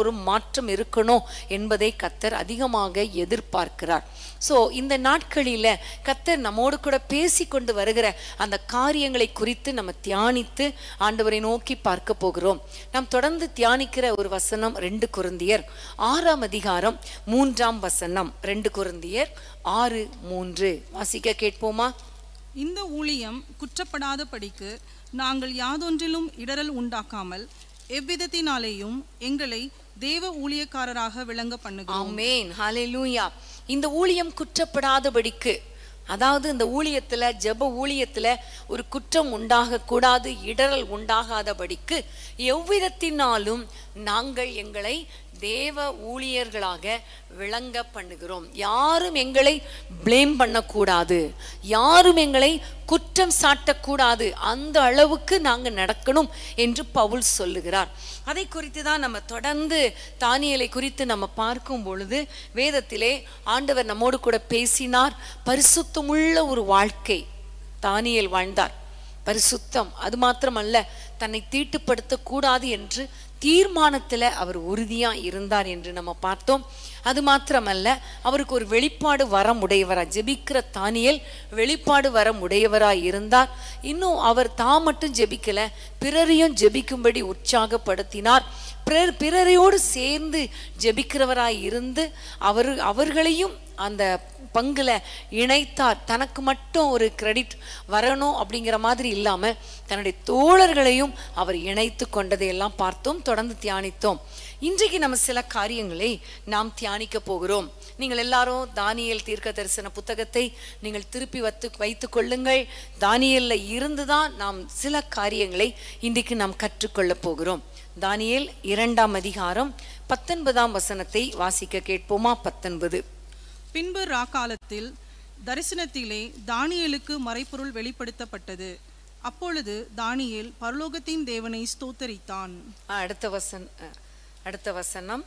ஒரு மாற்றம் இருக்கணும் என்பதை கத்தர் அதிகமாக எதிர்பார்க்கிறார் ஸோ இந்த நாட்களில கத்தர் நம்மோடு கூட பேசி கொண்டு வருகிற அந்த காரியங்களை குறித்து நம்ம தியானித்து ஆண்டவரை நோக்கி பார்க்க போகிறோம் நாம் தொடர்ந்து தியானிக்கிற ஒரு வசனம் ரெண்டு குருந்தியர் ஆறாம் அதிகாரம் மூன்றாம் வசனம் ரெண்டு குருந்தியர் ஆறு மூன்று வாசிக்க கேட்போமா இந்த ஊழியம் குற்றப்படாதபடிக்கு நாங்கள் யாதொன்றிலும் இடரல் உண்டாக்காமல் எவ்விதத்தினாலேயும் எங்களை தேவ ஊழியக்காரராக விளங்க பண்ணுகிறோம் ஆமென் ஹalleluya இந்த ஊழியம் குற்றப்படாதபடிக்கு அதாவது இந்த ஊழியத்துல ஜெப ஊழியத்துல ஒரு குற்றம் உண்டாக கூடாது இடரல் உண்டாகாதபடிக்கு எவ்விதத்தினாலும் நாங்கள் எங்களை தேவ ஊழியர்களாக விளங்க பண்ணுகிறோம் யாரும் எங்களை ப்ளேம் பண்ணக்கூடாது யாரும் எங்களை குற்றம் சாட்டக்கூடாது அந்த அளவுக்கு நாங்கள் நடக்கணும் என்று பவுல் சொல்லுகிறார் அதை குறித்து தான் நம்ம தொடர்ந்து தானியலை குறித்து நம்ம பார்க்கும் பொழுது வேதத்திலே ஆண்டவர் நம்மோடு கூட பேசினார் பரிசுத்தமுள்ள ஒரு வாழ்க்கை தானியேல் வாழ்ந்தார் பரிசுத்தம் அது மாத்திரமல்ல தன்னை தீட்டுப்படுத்த கூடாது என்று தீர்மானத்துல அவர் உறுதியா இருந்தார் என்று நம்ம பார்த்தோம் அது மாத்திரமல்ல அவருக்கு ஒரு வெளிப்பாடு வரம் உடையவரா ஜெபிக்கிற தானியல் வெளிப்பாடு வரம் உடையவராய் இருந்தார் இன்னும் அவர் தான் மட்டும் ஜெபிக்கல பிறரையும் ஜெபிக்கும்படி உற்சாகப்படுத்தினார் பிறர் பிறரையோடு சேர்ந்து ஜெபிக்கிறவராய் இருந்து அவர் அவர்களையும் அந்த பங்குல இணைத்தார் தனக்கு மட்டும் ஒரு கிரெடிட் வரணும் அப்படிங்கிற மாதிரி இல்லாம தன்னுடைய தோழர்களையும் அவர் இணைத்து கொண்டதையெல்லாம் பார்த்தோம் தொடர்ந்து தியானித்தோம் இன்றைக்கு நம்ம சில காரியங்களை நாம் தியானிக்க போகிறோம் நீங்கள் எல்லாரும் தானியேல் தீர்க்க தரிசன புத்தகத்தை நீங்கள் திருப்பி வைத்து வைத்துக் கொள்ளுங்கள் தானியேல்ல இருந்து தான் நாம் சில காரியங்களை இன்றைக்கு நாம் கற்றுக்கொள்ள போகிறோம் தானியேல் இரண்டாம் அதிகாரம் பத்தொன்பதாம் வசனத்தை வாசிக்க கேட்போமா பத்தொன்பது பின்பு ராக்காலத்தில் தரிசனத்திலே தானியேலுக்கு மறைப்பொருள் வெளிப்படுத்தப்பட்டது அப்பொழுது தானியேல் பரலோகத்தின் தேவனை ஸ்தோத்தரித்தான் ஆ, அடுத்த வசன் அ, அடுத்த வசனம்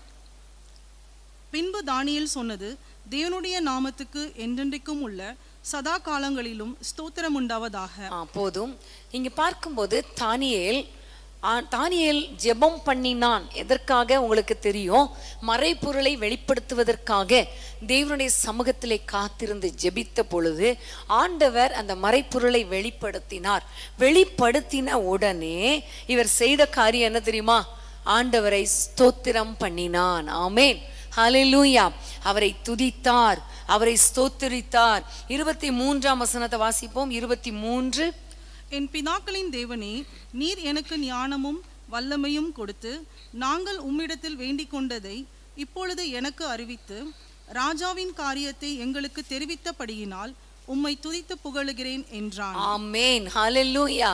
பின்பு தானியேல் சொன்னது தேவனுடைய நாமத்துக்கு என்றென்றைக்கும் உள்ள சதா காலங்களிலும் ஸ்தோத்திரம் உண்டாவதாக ஆ, போதும் இங்க பார்க்கும்போது தானியேல் ஆ, தானியேல் ஜெபம் பண்ணினான் எதற்காக உங்களுக்கு தெரியும் மறைபொருளை வெளிப்படுத்துவதற்காக தேவனுடைய சமூகத்திலே காத்திருந்து ஜெபித்த பொழுது ஆண்டவர் அந்த மறைபொருளை வெளிப்படுத்தினார் வெளிப்படுத்தின உடனே இவர் செய்த காரியம் என்ன தெரியுமா ஆண்டவரை ஸ்தோத்திரம் பண்ணினான் ஆமேன் ஹalleluya அவரை துதித்தார் அவரை ஸ்தோத்திரித்தார் இருபத்தி மூன்றாம் வசனத்தை வாசிப்போம் இருபத்தி மூன்று என் பிதாக்களின் தேவனே நீர் எனக்கு ஞானமும் வல்லமையும் கொடுத்து நாங்கள் உம்மிடத்தில் வேண்டிக் கொண்டதை இப்பொழுது எனக்கு அறிவித்து ராஜாவின் காரியத்தை எங்களுக்கு தெரிவித்தபடியினால் உம்மை துதித்து புகழுகிறேன் என்றான் ஆமேன் ஹalleluya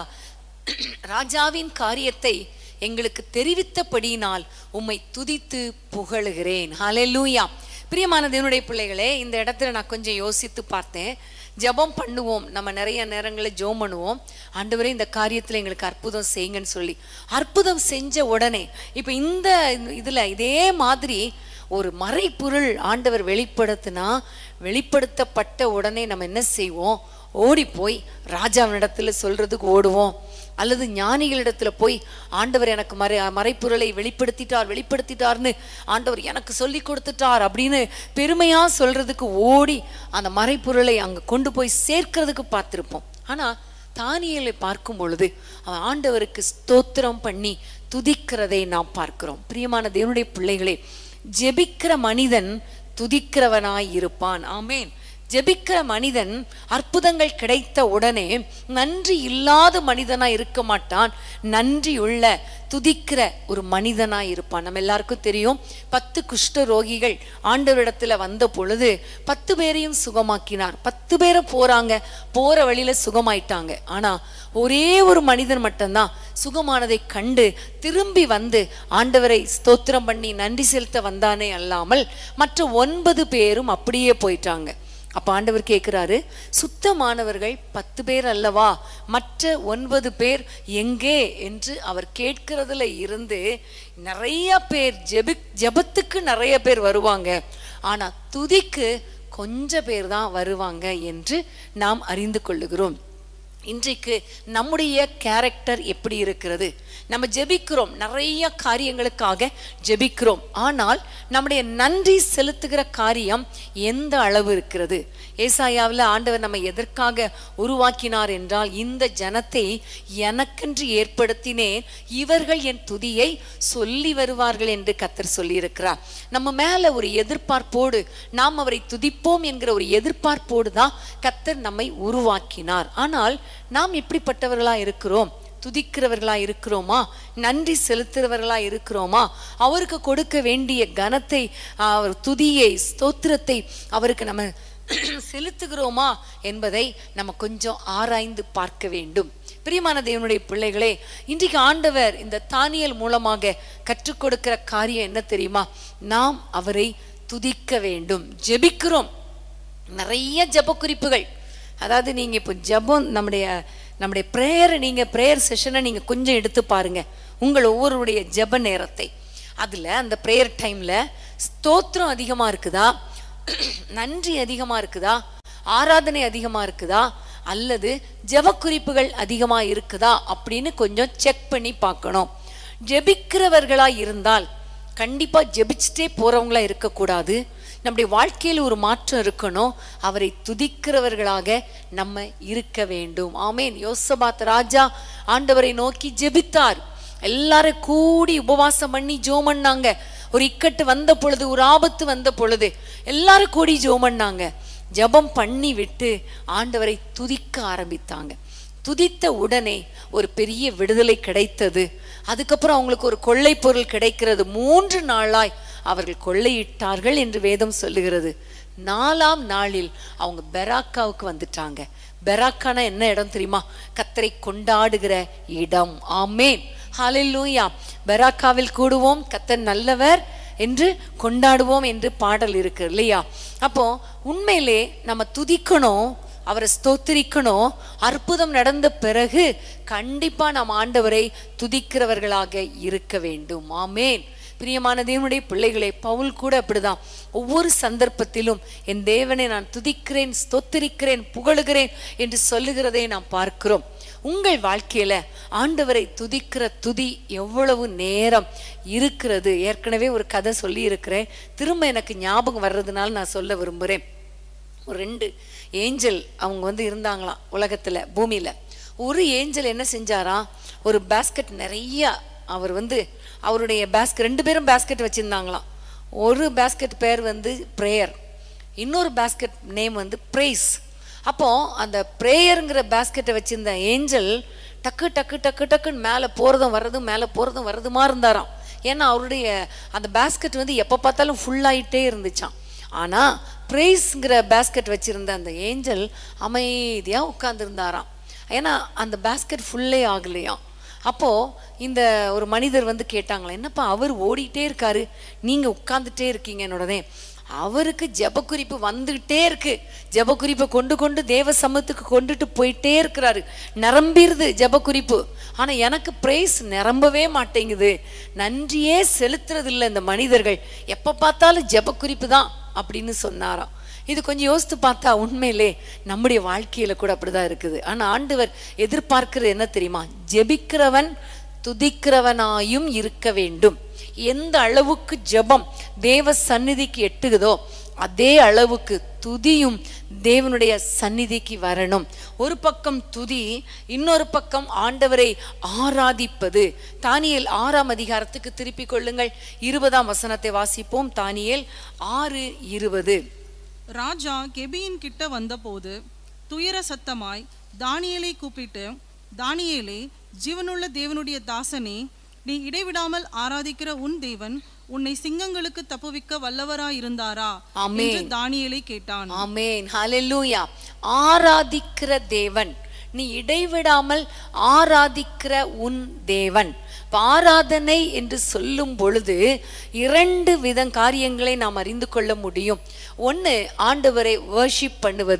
ராஜாவின் காரியத்தை எங்களுக்கு தெரிவித்தபடியினால் உம்மை துதித்து புகழுகிறேன் ஹalleluya பிரியமான தேவனுடைய பிள்ளைகளே இந்த இடத்துல நான் கொஞ்சம் யோசித்து பார்த்தேன் ஜெபம் பண்ணுவோம் நம்ம நிறைய நேரங்களில் ஜெபம் பண்ணுவோம் ஆண்டவரே இந்த காரியத்தில் எங்களுக்கு அற்புதம் செய்யுங்கன்னு சொல்லி அற்புதம் செஞ்ச உடனே இப்போ இந்த இதில் இதே மாதிரி ஒரு மறைப்பொருள் ஆண்டவர் வெளிப்படுத்தினா வெளிப்படுத்தப்பட்ட உடனே நம்ம என்ன செய்வோம் ஓடி போய் ராஜாவினிடத்துல சொல்றதுக்கு ஓடுவோம் அல்லது ஞானிகளிடத்துல போய் ஆண்டவர் எனக்கு மறை மறைப்பொருளை வெளிப்படுத்திட்டார் வெளிப்படுத்திட்டார்னு ஆண்டவர் எனக்கு சொல்லி கொடுத்துட்டார் அப்படின்னு பெருமையா சொல்றதுக்கு ஓடி அந்த மறைப்பொருளை அங்க கொண்டு போய் சேர்க்கிறதுக்கு பார்த்திருப்போம் ஆனா தானியலை பார்க்கும் பொழுது அவன் ஆண்டவருக்கு ஸ்தோத்திரம் பண்ணி துதிக்கிறதை நாம் பார்க்கிறோம் பிரியமான தேவனுடைய பிள்ளைகளே ஜெபிக்கிற மனிதன் துதிக்கிறவனாய் இருப்பான் ஆமேன் ஜெபிக்கிற மனிதன் அற்புதங்கள் கிடைத்த உடனே நன்றி இல்லாத மனிதனா இருக்க மாட்டான் நன்றியுள்ள துதிக்கிற ஒரு மனிதனா இருப்பான் நம்ம எல்லாருக்கும் தெரியும் பத்து குஷ்ட ரோகிகள் ஆண்டவரிடத்துல வந்த பொழுது பத்து பேரையும் சுகமாக்கினார் பத்து பேரும் போறாங்க போற வழியில சுகமாயிட்டாங்க ஆனா ஒரே ஒரு மனிதன் மட்டும்தான் சுகமானதை கண்டு திரும்பி வந்து ஆண்டவரை ஸ்தோத்திரம் பண்ணி நன்றி செலுத்த வந்தானே அல்லாமல் மற்ற ஒன்பது பேரும் அப்படியே போயிட்டாங்க அப்ப ஆண்டவர் கேட்கிறாரு சுத்தமானவர்கள் பத்து பேர் அல்லவா மற்ற ஒன்பது பேர் எங்கே என்று அவர் கேட்கிறதுல இருந்து நிறைய பேர் ஜெபி ஜெபத்துக்கு நிறைய பேர் வருவாங்க ஆனா துதிக்கு கொஞ்ச பேர் தான் வருவாங்க என்று நாம் அறிந்து கொள்ளுகிறோம் இன்றைக்கு நம்முடைய கேரக்டர் எப்படி இருக்கிறது நம்ம ஜெபிக்கிறோம் நிறைய காரியங்களுக்காக ஜெபிக்கிறோம் ஆனால் நம்முடைய நன்றி செலுத்துகிற காரியம் எந்த அளவு இருக்கிறது ஏசாயாவில் ஆண்டவர் நம்ம எதற்காக உருவாக்கினார் என்றால் இந்த ஜனத்தை எனக்கென்று ஏற்படுத்தினேன் இவர்கள் என் துதியை சொல்லி வருவார்கள் என்று கத்தர் சொல்லியிருக்கிறார் நம்ம மேல ஒரு எதிர்பார்ப்போடு நாம் அவரை துதிப்போம் என்கிற ஒரு எதிர்பார்ப்போடு தான் கத்தர் நம்மை உருவாக்கினார் ஆனால் நாம் எப்படிப்பட்டவர்களா இருக்கிறோம் துதிக்கிறவர்களா இருக்கிறோமா நன்றி செலுத்துறவர்களா இருக்கிறோமா அவருக்கு கொடுக்க வேண்டிய கனத்தை அவர் துதியை ஸ்தோத்திரத்தை அவருக்கு நம்ம செலுத்துகிறோமா என்பதை நம்ம கொஞ்சம் ஆராய்ந்து பார்க்க வேண்டும் பிரியமான தேவனுடைய பிள்ளைகளே இன்றைக்கு ஆண்டவர் இந்த தானியல் மூலமாக கற்றுக் கொடுக்கிற காரியம் என்ன தெரியுமா நாம் அவரை துதிக்க வேண்டும் ஜெபிக்கிறோம் நிறைய ஜெப குறிப்புகள் அதாவது நீங்க இப்போ ஜெபம் நம்முடைய நம்முடைய ப்ரேயரை நீங்க ப்ரேயர் செஷனை நீங்க கொஞ்சம் எடுத்து பாருங்க உங்கள் ஒவ்வொருடைய ஜெப நேரத்தை அதுல அந்த ப்ரேயர் டைம்ல ஸ்தோத்திரம் அதிகமா இருக்குதா நன்றி அதிகமா இருக்குதா ஆராதனை அதிகமா இருக்குதா அல்லது ஜெப குறிப்புகள் அதிகமா இருக்குதா அப்படின்னு கொஞ்சம் செக் பண்ணி பார்க்கணும் ஜெபிக்கிறவர்களா இருந்தால் கண்டிப்பா ஜெபிச்சுட்டே போறவங்களா இருக்கக்கூடாது நம்முடைய வாழ்க்கையில் ஒரு மாற்றம் இருக்கணும் அவரை துதிக்கிறவர்களாக நம்ம இருக்க வேண்டும் ஆமேன் யோசபாத் ராஜா ஆண்டவரை நோக்கி ஜெபித்தார் எல்லாரும் கூடி உபவாசம் பண்ணி ஜோம் பண்ணாங்க ஒரு இக்கட்டு வந்த பொழுது ஒரு ஆபத்து வந்த பொழுது எல்லாரும் கூடி ஜோம் பண்ணாங்க ஜெபம் பண்ணி விட்டு ஆண்டவரை துதிக்க ஆரம்பித்தாங்க துதித்த உடனே ஒரு பெரிய விடுதலை கிடைத்தது அதுக்கப்புறம் அவங்களுக்கு ஒரு கொள்ளை பொருள் கிடைக்கிறது மூன்று நாளாய் அவர்கள் கொள்ளையிட்டார்கள் என்று வேதம் சொல்லுகிறது நாலாம் நாளில் அவங்க பெராக்காவுக்கு வந்துட்டாங்க பெராக்கானா என்ன இடம் தெரியுமா கத்தரை கொண்டாடுகிற இடம் ஆமேன் ஹalleluya பெராக்காவில் கூடுவோம் கத்தர் நல்லவர் என்று கொண்டாடுவோம் என்று பாடல் இருக்கு இல்லையா அப்போ உண்மையிலே நம்ம துதிக்கணும் அவரை ஸ்தோத்திரிக்கணும் அற்புதம் நடந்த பிறகு கண்டிப்பா நாம் ஆண்டவரை துதிக்கிறவர்களாக இருக்க வேண்டும் ஆமேன் பிரியமான தேவனுடைய பிள்ளைகளே பவுல் கூட அப்படிதான் ஒவ்வொரு சந்தர்ப்பத்திலும் என் தேவனை நான் துதிக்கிறேன் ஸ்தோத்திரிக்கிறேன் புகழுகிறேன் என்று சொல்லுகிறதை நாம் பார்க்கிறோம் உங்கள் வாழ்க்கையில ஆண்டவரை துதிக்கிற துதி எவ்வளவு நேரம் இருக்கிறது ஏற்கனவே ஒரு கதை சொல்லி இருக்கிறேன் திரும்ப எனக்கு ஞாபகம் வர்றதுனால நான் சொல்ல விரும்புகிறேன் ஒரு ரெண்டு ஏஞ்சல் அவங்க வந்து இருந்தாங்களாம் உலகத்துல பூமியில ஒரு ஏஞ்சல் என்ன செஞ்சாராம் ஒரு பேஸ்கெட் நிறைய அவர் வந்து அவருடைய பேஸ்கெட் ரெண்டு பேரும் பேஸ்கெட் வச்சிருந்தாங்களாம் ஒரு பேஸ்கெட் பேர் வந்து ப்ரேயர் இன்னொரு பேஸ்கெட் நேம் வந்து ப்ரைஸ் அப்போ அந்த ப்ரேயருங்கிற பேஸ்கெட்டை வச்சிருந்த ஏஞ்சல் டக்கு டக்கு டக்கு டக்குன்னு மேலே போகிறதும் வர்றதும் மேலே போகிறதும் வர்றதுமா இருந்தாராம் ஏன்னா அவருடைய அந்த பேஸ்கெட் வந்து எப்போ பார்த்தாலும் ஃபுல்லாயிட்டே இருந்துச்சாம் ஆனால் ப்ரைஸ்ங்கிற பேஸ்கெட் வச்சிருந்த அந்த ஏஞ்சல் அமைதியாக உட்காந்துருந்தாராம் ஏன்னா அந்த பேஸ்கெட் ஃபுல்லே ஆகலையாம் அப்போ இந்த ஒரு மனிதர் வந்து கேட்டாங்களா என்னப்பா அவர் ஓடிட்டே இருக்காரு நீங்க உட்கார்ந்துட்டே இருக்கீங்க உடனே அவருக்கு ஜெபக்குறிப்பு வந்துகிட்டே இருக்கு ஜெபக்குறிப்பை கொண்டு கொண்டு தேவ சமூகத்துக்கு கொண்டுட்டு போயிட்டே இருக்கிறாரு நிரம்பிருது ஜெபக்குறிப்பு ஆனா எனக்கு பிரைஸ் நிரம்பவே மாட்டேங்குது நன்றியே செலுத்துறது இல்லை இந்த மனிதர்கள் எப்ப பார்த்தாலும் ஜெபக்குறிப்பு தான் அப்படின்னு சொன்னாராம் இது கொஞ்சம் யோசித்து பார்த்தா உண்மையிலே நம்முடைய வாழ்க்கையில கூட அப்படிதான் இருக்குது ஆனா ஆண்டவர் எதிர்பார்க்கிறது என்ன தெரியுமா ஜெபிக்கிறவன் துதிக்கிறவனாயும் இருக்க வேண்டும் எந்த அளவுக்கு ஜெபம் தேவ சந்நிதிக்கு எட்டுகுதோ அதே அளவுக்கு துதியும் தேவனுடைய சந்நிதிக்கு வரணும் ஒரு பக்கம் துதி இன்னொரு பக்கம் ஆண்டவரை ஆராதிப்பது தானியேல் ஆறாம் அதிகாரத்துக்கு திருப்பிக் கொள்ளுங்கள் இருபதாம் வசனத்தை வாசிப்போம் தானியேல் ஆறு இருபது ராஜா கெபியின் கிட்ட வந்தபோது துயர சத்தமாய் தானியேலை கூப்பிட்டு தானியேலே ஜீவனுள்ள தேவனுடைய தாசனே நீ இடைவிடாமல் ஆராதிக்கிற உன் தேவன் உன்னை சிங்கங்களுக்கு தப்புவிக்க வல்லவராயிருந்தாரா ஆமென். என்று தானியேலை கேட்டான் ஆமென் ஹalleluya ஆராதிக்கிற தேவன் நீ இடைவிடாமல் ஆராதிக்கிற உன் தேவன் இப்ப ஆராதனை என்று சொல்லும் பொழுது இரண்டு வித காரியங்களை நாம் அறிந்து கொள்ள முடியும் ஒன்று ஆண்டவரை வர்ஷிப் பண்ணுவது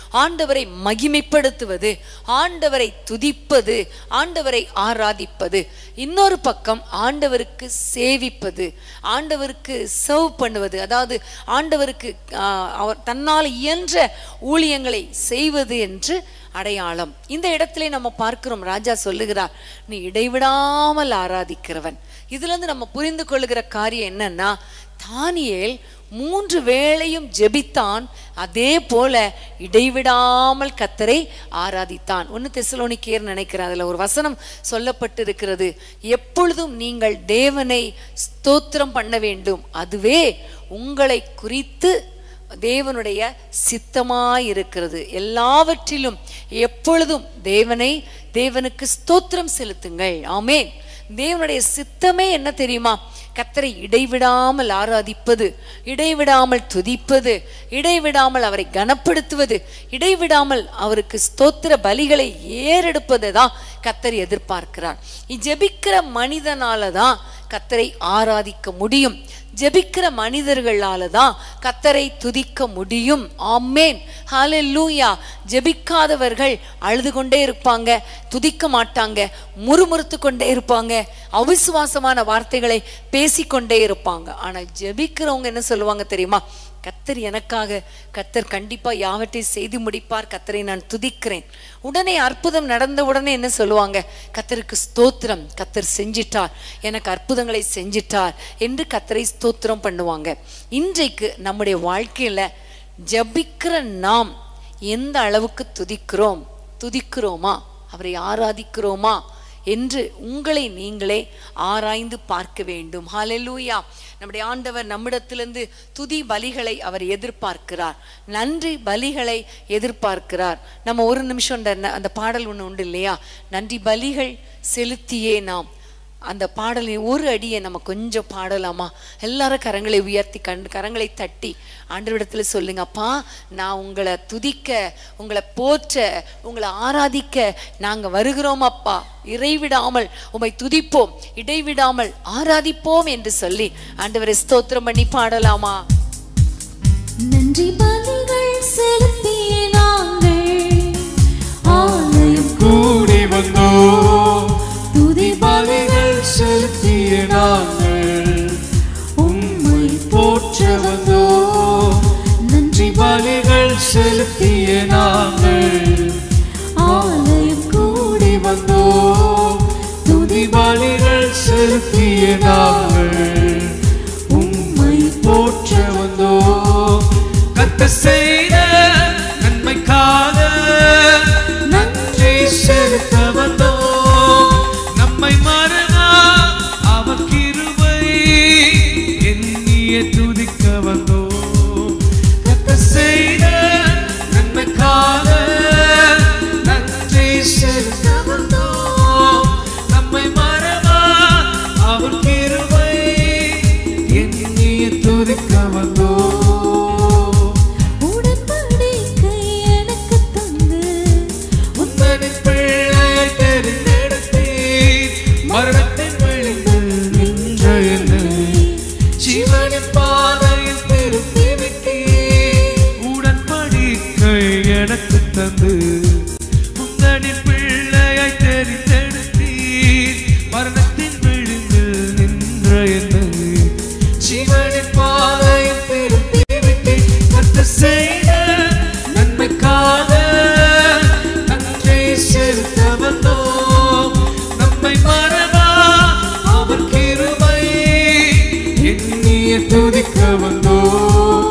ஆண்டவரை மகிமைப்படுத்துவது ஆண்டவரை துதிப்பது ஆண்டவரை ஆராதிப்பது இன்னொரு பக்கம் ஆண்டவருக்கு சேவிப்பது ஆண்டவருக்கு சர்வ் பண்ணுவது அதாவது ஆண்டவருக்கு ஆஹ், அவர் தன்னால் இயன்ற ஊழியங்களை செய்வது என்று அடையாளம் இந்த இடத்திலே நம்ம பார்க்கிறோம் ராஜா சொல்லுகிறார் நீ இடைவிடாமல் ஆராதிக்கிறவன் இதுல இருந்து நம்ம புரிந்து கொள்ளுகிற காரியம் என்னன்னா தானியேல் மூன்று வேளையும் ஜெபித்தான் அதே போல இடைவிடாமல் கத்தரை ஆராதித்தான் ஒன்னு தெசலோனிக்கேர் நினைக்கிறேன் அதுல ஒரு வசனம் சொல்லப்பட்டு இருக்கிறது எப்பொழுதும் நீங்கள் தேவனை ஸ்தோத்திரம் பண்ண வேண்டும் அதுவே உங்களை குறித்து தேவனுடைய சித்தமாய் இருக்கிறது எல்லாவற்றிலும் எப்பொழுதும் தேவனை தேவனுக்கு ஸ்தோத்திரம் செலுத்துங்கள் ஆமென் தேவனுடைய சித்தமே என்ன தெரியுமா கத்தரை இடைவிடாமல் ஆராதிப்பது இடைவிடாமல் துதிப்பது இடைவிடாமல் அவரை கனப்படுத்துவது இடைவிடாமல் அவருக்கு ஸ்தோத்திர பலிகளை ஏறெடுப்பதை தான் கத்தர் எதிர்பார்க்கிறார் ஜெபிக்கிற மனிதனால தான் கத்தரை ஆராதிக்க முடியும் ஜெபிக்கிற மனிதர்களால தான் கத்தரை துதிக்க முடியும் ஆமேன் ஹalleluya ஜெபிக்காதவர்கள் அழுது கொண்டே இருப்பாங்க துதிக்க மாட்டாங்க முறுமுறுத்து கொண்டே இருப்பாங்க அவிசுவாசமான வார்த்தைகளை பேசிக்கொண்டே இருப்பாங்க ஆனால் ஜெபிக்கிறவங்க என்ன சொல்லுவாங்க தெரியுமா கத்தர் எனக்காக கத்தர் கண்டிப்பா யாவற்றையும் செய்து முடிப்பார் கத்தரை நான் துதிக்கிறேன் உடனே அற்புதம் நடந்த உடனே என்ன சொல்லுவாங்க கத்தருக்கு ஸ்தோத்திரம் கத்தர் செஞ்சிட்டார் எனக்கு அற்புதங்களை செஞ்சிட்டார் என்று கத்தரை ஸ்தோத்திரம் பண்ணுவாங்க இன்றைக்கு நம்முடைய வாழ்க்கையில ஜபிக்கிற நாம் எந்த அளவுக்கு துதிக்கிறோம் துதிக்கிறோமா அவரை ஆராதிக்கிறோமா என்று உங்களை நீங்களே ஆராய்ந்து பார்க்க வேண்டும் ஹalleluya நம்முடைய ஆண்டவர் நம்மிடத்திலிருந்து துதி பலிகளை அவர் எதிர்பார்க்கிறார் நன்றி பலிகளை எதிர்பார்க்கிறார் நம்ம ஒரு நிமிஷம் அந்த அந்த பாடல் ஒன்று உண்டு இல்லையா நன்றி பலிகள் செலுத்தியே நாம் அந்த பாடலின் ஒரு அடியை நம்ம கொஞ்சம் பாடலாமா எல்லாரும் கரங்களை உயர்த்தி கண் கரங்களை தட்டி ஆண்டவரிடத்துல சொல்லுங்க அப்பா நான் உங்களை துதிக்க உங்களை போற்ற உங்களை ஆராதிக்க நாங்க வருகிறோம் அப்பா இறைவிடாமல் உம்மை துதிப்போம் இடைவிடாமல் ஆராதிப்போம் என்று சொல்லி ஆண்டவரை ஸ்தோத்திரம் பண்ணி பாடலாமா நன்றி பலிகள் செலுத்திய நாங்கள் ஆலயம் கூடி வந்தோம் துதி பலிகள் செலுத்திய நாங்கள் உம்மை போற்ற வந்தோம் நன்றி பலிகள் செலுத்திய நாங்கள் ஆலயம் கூடி வந்தோம் துதி பலிகள் செலுத்திய நாங்கள் உம்மை போற்ற வந்தோம் கத்த செய்த நன்மைக்காக நன்றி செலுத்த வந்தோம் நம்மை மறனா அவர் கிருபை எண்ணிய துதிக்க வந்தோம் கத்த செய்த நன்மைக்காக நன்றி செலுத்த வந்தோம் நம்மை மறவா அவர் கிருபை எண்ணிய துதிக்க வந்தோம் உடன்படிக்கை எனக்கு தந்து உந்தனின் பிள்ளையை தெரிந்தெடுத்தீர் மரணத்தின் விளிம்பில் நின்ற என்னை ஜீவனின் பாதையில் திருப்பி விட்டீர் உடன்படிக்கை எனக்கு தந்து உந்தனின் பிள்ளையை தெரிந்தெடுத்தீர் மரணத்தின் விளிம்பில் நின்ற என்னை ஜீவனின் பாதையில் திருப்பி விட்டீர் கத்த செய்த நன்மைக்காக நன்றி செலுத்த வந்தோம் நம்மை மறவா அவர் கிருபை எண்ணிய துதிக்க வந்தோம்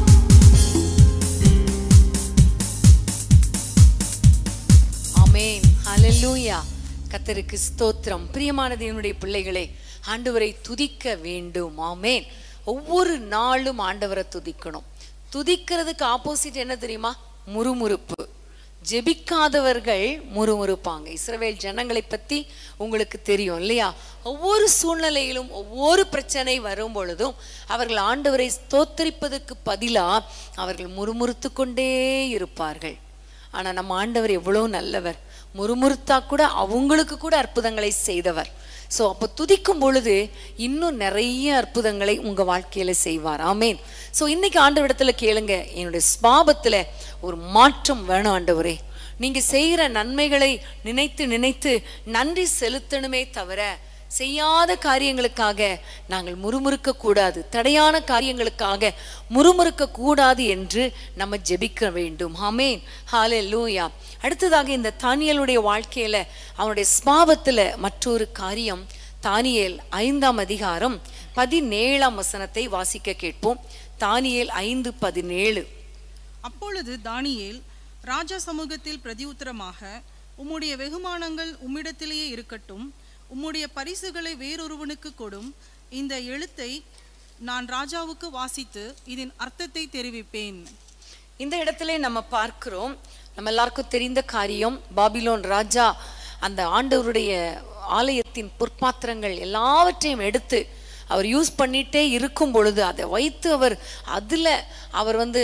ஆமென் ஹalleluya கர்த்தருக்கு ஸ்தோத்திரம் பிரியமான தேவனுடைய பிள்ளைகளே ஆண்டவரை துதிக்க வேண்டும் ஆமென் ஒவ்வொரு நாளும் ஆண்டவரை துதிக்கணும் துதிக்கிறதுக்கு ஆப்போசிட் என்ன தெரியுமா முறுமுறுப்பு ஜெபிக்காதவர்கள் முறுமுறுப்பாங்க இஸ்ரவேல் ஜனங்களை பத்தி உங்களுக்கு தெரியும் இல்லையா ஒவ்வொரு சூழ்நிலையிலும் ஒவ்வொரு பிரச்சனை வரும் பொழுதும் அவர்கள் ஆண்டவரை ஸ்தோத்தரிப்பதற்கு பதிலா அவர்கள் முறுமுறுத்து கொண்டே இருப்பார்கள் ஆனா நம்ம ஆண்டவர் எவ்வளோ நல்லவர் முறுமுறுத்தா கூட அவங்களுக்கு கூட அற்புதங்களை செய்தவர் ஸோ அப்போ துதிக்கும் பொழுது இன்னும் நிறைய அற்புதங்களை உங்க வாழ்க்கையில செய்வார் ஆமேன் ஸோ இன்னைக்கு ஆண்டவரிடத்துல கேளுங்க என்னுடைய ஸ்பாபத்துல ஒரு மாற்றம் வேணும் ஆண்டவரே நீங்க செய்கிற நன்மைகளை நினைத்து நினைத்து நன்றி செலுத்தணுமே தவிர செய்யாத காரியங்களுக்காக நாங்கள் முறுமுறுக்க கூடாது தடையான காரியங்களுக்காக முறுமுறுக்க கூடாது என்று நம்ம ஜெபிக்க வேண்டும் ஆமேன் ஹாலே லூயா அடுத்ததாக இந்த தானியலுடைய வாழ்க்கையில அவனுடைய ஸ்பாவத்துல மற்றொரு காரியம் தானியேல் ஐந்தாம் அதிகாரம் பதினேழாம் வசனத்தை வாசிக்க கேட்போம் தானியேல் ஐந்து பதினேழு அப்பொழுது தானியேல் ராஜா சமூகத்தில் பிரதியுத்தரமாக உம்முடைய வெகுமானங்கள் உம்மிடத்திலேயே இருக்கட்டும் உம்முடைய பரிசுகளை வேறொருவனுக்கு கொடும் இந்த எழுத்தை நான் ராஜாவுக்கு வாசித்து இதன் அர்த்தத்தை தெரிவிப்பேன் இந்த இடத்துல நம்ம பார்க்கிறோம் நம்ம எல்லாருக்கும் தெரிந்த காரியம் பாபிலோன் ராஜா அந்த ஆண்டவருடைய ஆலயத்தின் பொற்பாத்திரங்கள் எல்லாவற்றையும் எடுத்து அவர் யூஸ் பண்ணிட்டே இருக்கும் பொழுது அதை வைத்து அவர் அதுல அவர் வந்து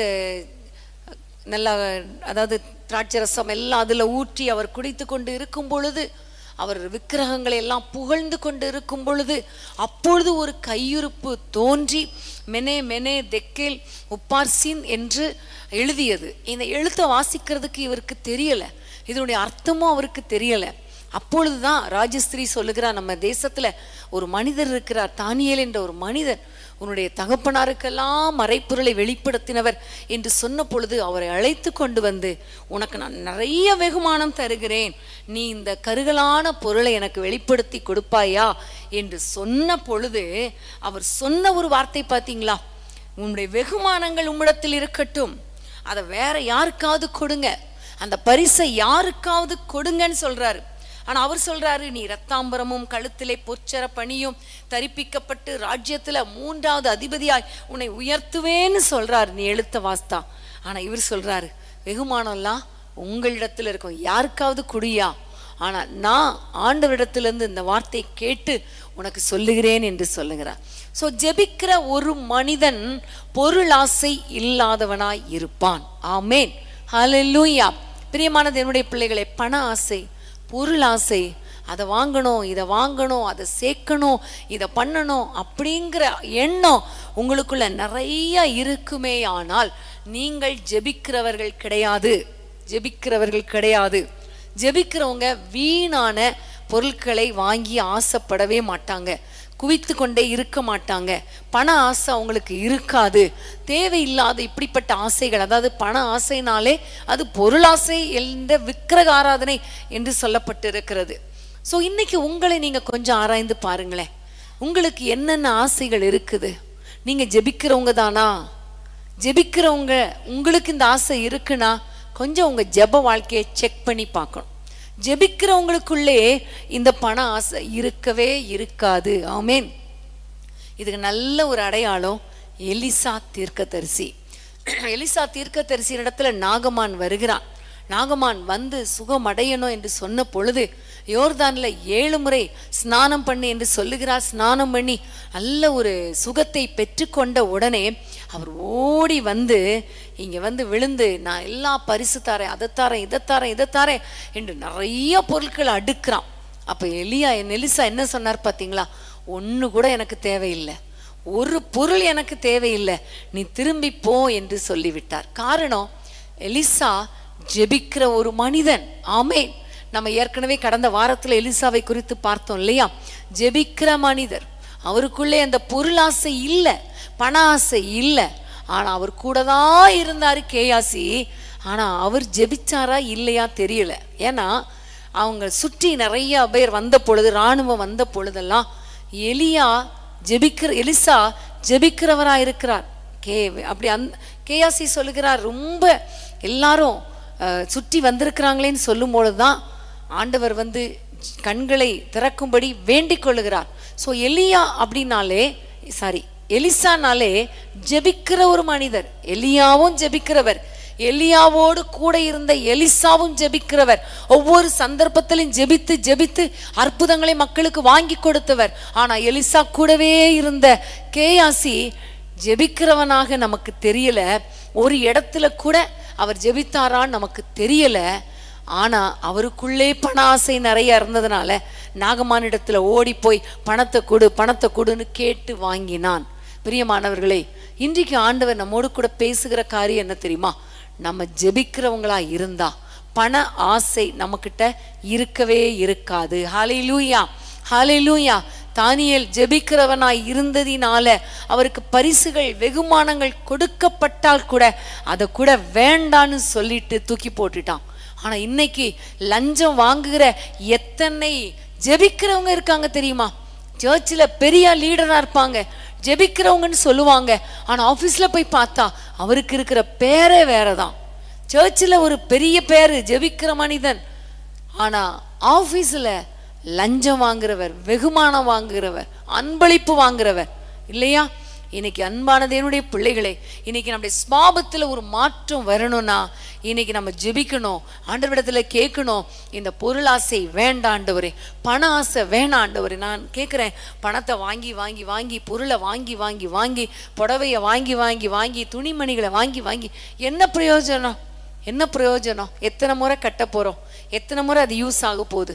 நல்லா அதாவது திராட்சை ரசம் எல்லாம் அதுல ஊற்றி அவர் குடித்து கொண்டு இருக்கும் பொழுது அவர் விக்கிரகங்களை எல்லாம் புகழ்ந்து கொண்டு இருக்கும் பொழுது அப்பொழுது ஒரு கையுறுப்பு தோன்றி மெனே மெனே தெக்கேல் உப்பார்சின் என்று எழுதியது இந்த எழுத்தை வாசிக்கிறதுக்கு இவருக்கு தெரியல இதனுடைய அர்த்தமும் அவருக்கு தெரியல அப்பொழுதுதான் ராஜஸ்திரீ சொல்லுகிறார் நம்ம தேசத்துல ஒரு மனிதர் இருக்கிறார் தானியேல் என்ற ஒரு மனிதர் உன்னுடைய தகப்பனாருக்கெல்லாம் மறைப்பொருளை வெளிப்படுத்தினவர் என்று சொன்ன பொழுது அவரை அழைத்து கொண்டு வந்து உனக்கு நான் நிறைய வெகுமானம் தருகிறேன் நீ இந்த கருகலான பொருளை எனக்கு வெளிப்படுத்தி கொடுப்பாயா என்று சொன்ன பொழுது அவர் சொன்ன ஒரு வார்த்தை பார்த்தீங்களா உன்னுடைய வெகுமானங்கள் உம்மிடத்தில் இருக்கட்டும் அதை வேற யாருக்காவது கொடுங்க அந்த பரிசை யாருக்காவது கொடுங்கன்னு சொல்றாரு ஆனா அவர் சொல்றாரு நீ ரத்தாம்பரமும் கழுத்திலே பொற்சர பணியும் தரிப்பிக்கப்பட்டு ராஜ்யத்துல மூன்றாவது அதிபதியாய் உன்னை உயர்த்துவேன்னு சொல்றாரு நீ எழுத்த வாஸ்தா ஆனா இவர் சொல்றாரு வெகுமானம்லாம் உங்களிடத்துல இருக்கும் யாருக்காவது குடியா ஆனா நான் ஆண்டவரிடத்திலிருந்து இந்த வார்த்தையை கேட்டு உனக்கு சொல்லுகிறேன் என்று சொல்லுகிறார் சோ ஜெபிக்கிற ஒரு மனிதன் பொருளாசை இல்லாதவனாய் இருப்பான் ஆமேன் ஹalleluya பிரியமானது என்னுடைய பிள்ளைகளே பண ஆசை பொருள் ஆசை அதை வாங்கணும் இதை வாங்கணும் அதை சேர்க்கணும் இதை பண்ணணும் அப்படிங்கிற எண்ணம் உங்களுக்குள்ள நிறைய இருக்குமே ஆனால் நீங்கள் ஜெபிக்கிறவர்கள் கிடையாது ஜெபிக்கிறவர்கள் கிடையாது ஜெபிக்கிறவங்க வீணான பொருட்களை வாங்கி ஆசைப்படவே மாட்டாங்க குவித்து கொண்டே இருக்க மாட்டாங்க பண ஆசை அவங்களுக்கு இருக்காது தேவையில்லாத இப்படிப்பட்ட ஆசைகள் அதாவது பண ஆசைனாலே அது பொருளாசை என்ற விக்கிரக ஆராதனை என்று சொல்லப்பட்டிருக்கிறது ஸோ இன்னைக்கு உங்களை நீங்க கொஞ்சம் ஆராய்ந்து பாருங்களேன் உங்களுக்கு என்னென்ன ஆசைகள் இருக்குது நீங்க ஜெபிக்கிறவங்க தானா ஜெபிக்கிறவங்க உங்களுக்கு இந்த ஆசை இருக்குன்னா கொஞ்சம் உங்க ஜெப வாழ்க்கையை செக் பண்ணி பார்க்கணும் ஜெபிக்கிறவங்களுக்குள்ளே இந்த பண ஆசை இருக்கவே இருக்காது ஆமேன் இதுக்கு நல்ல ஒரு அடையாளம் எலிசா தீர்க்கதரிசி எலிசா தீர்க்கதரிசி இடத்துல நாகமான் வருகிறான் நாகமான் வந்து சுகம் அடையணும் என்று சொன்ன பொழுது யோர்தான்ல ஏழு முறை ஸ்நானம் பண்ணி என்று சொல்லுகிறார் ஸ்நானம் பண்ணி நல்ல ஒரு சுகத்தை பெற்றுக்கொண்ட உடனே அவர் ஓடி வந்து இங்க வந்து விழுந்து நான் எல்லா பரிசு தரேன் அதை தரேன் இதை தரேன் இதை தரேன் என்று நிறைய பொருட்களை அடுக்கிறான் அப்ப எலியா எலிசா என்ன சொன்னார் பாத்தீங்களா ஒண்ணு கூட எனக்கு தேவையில்லை ஒரு பொருள் எனக்கு தேவையில்லை நீ திரும்பி போ என்று சொல்லிவிட்டார் காரணம் எலிசா ஜெபிக்கிற ஒரு மனிதன் ஆமே நம்ம ஏற்கனவே கடந்த வாரத்துல எலிசாவை குறித்து பார்த்தோம் இல்லையா ஜெபிக்கிற மனிதர் அவருக்குள்ளே அந்த பொருளாசை இல்லை பண ஆசை இல்லை ஆனா அவர் கூட தான் இருந்தாரு கேயாசி ஆனா அவர் ஜெபிச்சாரா இல்லையா தெரியல ஏன்னா அவங்க சுற்றி நிறைய பேர் வந்த பொழுது இராணுவம் வந்த பொழுதெல்லாம் எலியா ஜெபிக்கிற எலிசா ஜெபிக்கிறவரா இருக்கிறார் கே அப்படி அந் கேயாசி சொல்லுகிறார் ரொம்ப எல்லாரும் அஹ், சுற்றி வந்திருக்கிறாங்களேன்னு சொல்லும் பொழுதுதான் ஆண்டவர் வந்து கண்களை திறக்கும்படி வேண்டிக் கொள்ளுகிறார் ஸோ எலியா அப்படின்னாலே சாரி எலிசானாலே ஜெபிக்கிற ஒரு மனிதர் எலியாவும் ஜெபிக்கிறவர் எலியாவோடு கூட இருந்த எலிசாவும் ஜெபிக்கிறவர் ஒவ்வொரு சந்தர்ப்பத்திலும் ஜெபித்து ஜெபித்து அற்புதங்களை மக்களுக்கு வாங்கி கொடுத்தவர் ஆனா எலிசா கூடவே இருந்த கேயாசி ஜெபிக்கிறவனாக நமக்கு தெரியல ஒரு இடத்துல கூட அவர் ஜெபித்தாரான்னு நமக்கு தெரியல ஆனா அவருக்குள்ளே பண ஆசை நிறைய இருந்ததுனால நாகமானிடத்துல ஓடி போய் பணத்தை கொடு பணத்தை கொடுன்னு கேட்டு வாங்கினான் பிரியமானவர்களே இன்றைக்கு ஆண்டவர் நம்மோடு கூட பேசுகிற காரியம் என்ன தெரியுமா நம்ம ஜெபிக்கிறவங்களா இருந்தா பண ஆசை நம்மக்கிட்ட இருக்கவே இருக்காது ஹalleluya ஹalleluya தானியேல் ஜெபிக்கிறவனாய் இருந்ததினால அவருக்கு பரிசுகள் வெகுமானங்கள் கொடுக்கப்பட்டால் கூட அதை கூட வேண்டான்னு சொல்லிட்டு தூக்கி போட்டுட்டான் ஆனா இன்னைக்கு லஞ்சம் வாங்குகிற எத்தனை ஜெபிக்கிறவங்க இருக்காங்க தெரியுமா சர்ச்சில் பெரிய லீடரா இருப்பாங்க ஜெபிக்கிறவங்கன்னு சொல்லுவாங்க ஆனா ஆபீஸ்ல போய் பார்த்தா அவருக்கு இருக்கிற பேரே வேறதான் சர்ச்சில் ஒரு பெரிய பேரு ஜெபிக்கிற மனிதன் ஆனா ஆபீஸ்ல லஞ்சம் வாங்குறவர் வெகுமானம் வாங்குகிறவர் அன்பளிப்பு வாங்குறவர் இல்லையா இன்னைக்கு அன்பானது என்னுடைய பிள்ளைகளே இன்னைக்கு நம்முடைய ஸ்வாபத்துல ஒரு மாற்றம் வரணும்னா இன்னைக்கு நம்ம ஜெபிக்கணும் ஆண்டவரிடத்துல கேட்கணும் இந்த பொருளாசை வேண்டாம் ஆண்டவரே பண ஆசை வேணாம் ஆண்டவரே நான் கேட்குறேன் பணத்தை வாங்கி வாங்கி வாங்கி பொருளை வாங்கி வாங்கி வாங்கி புடவையை வாங்கி வாங்கி வாங்கி துணிமணிகளை வாங்கி வாங்கி என்ன பிரயோஜனம் என்ன பிரயோஜனம் எத்தனை முறை கட்ட போறோம் எத்தனை முறை அது யூஸ் ஆக போகுது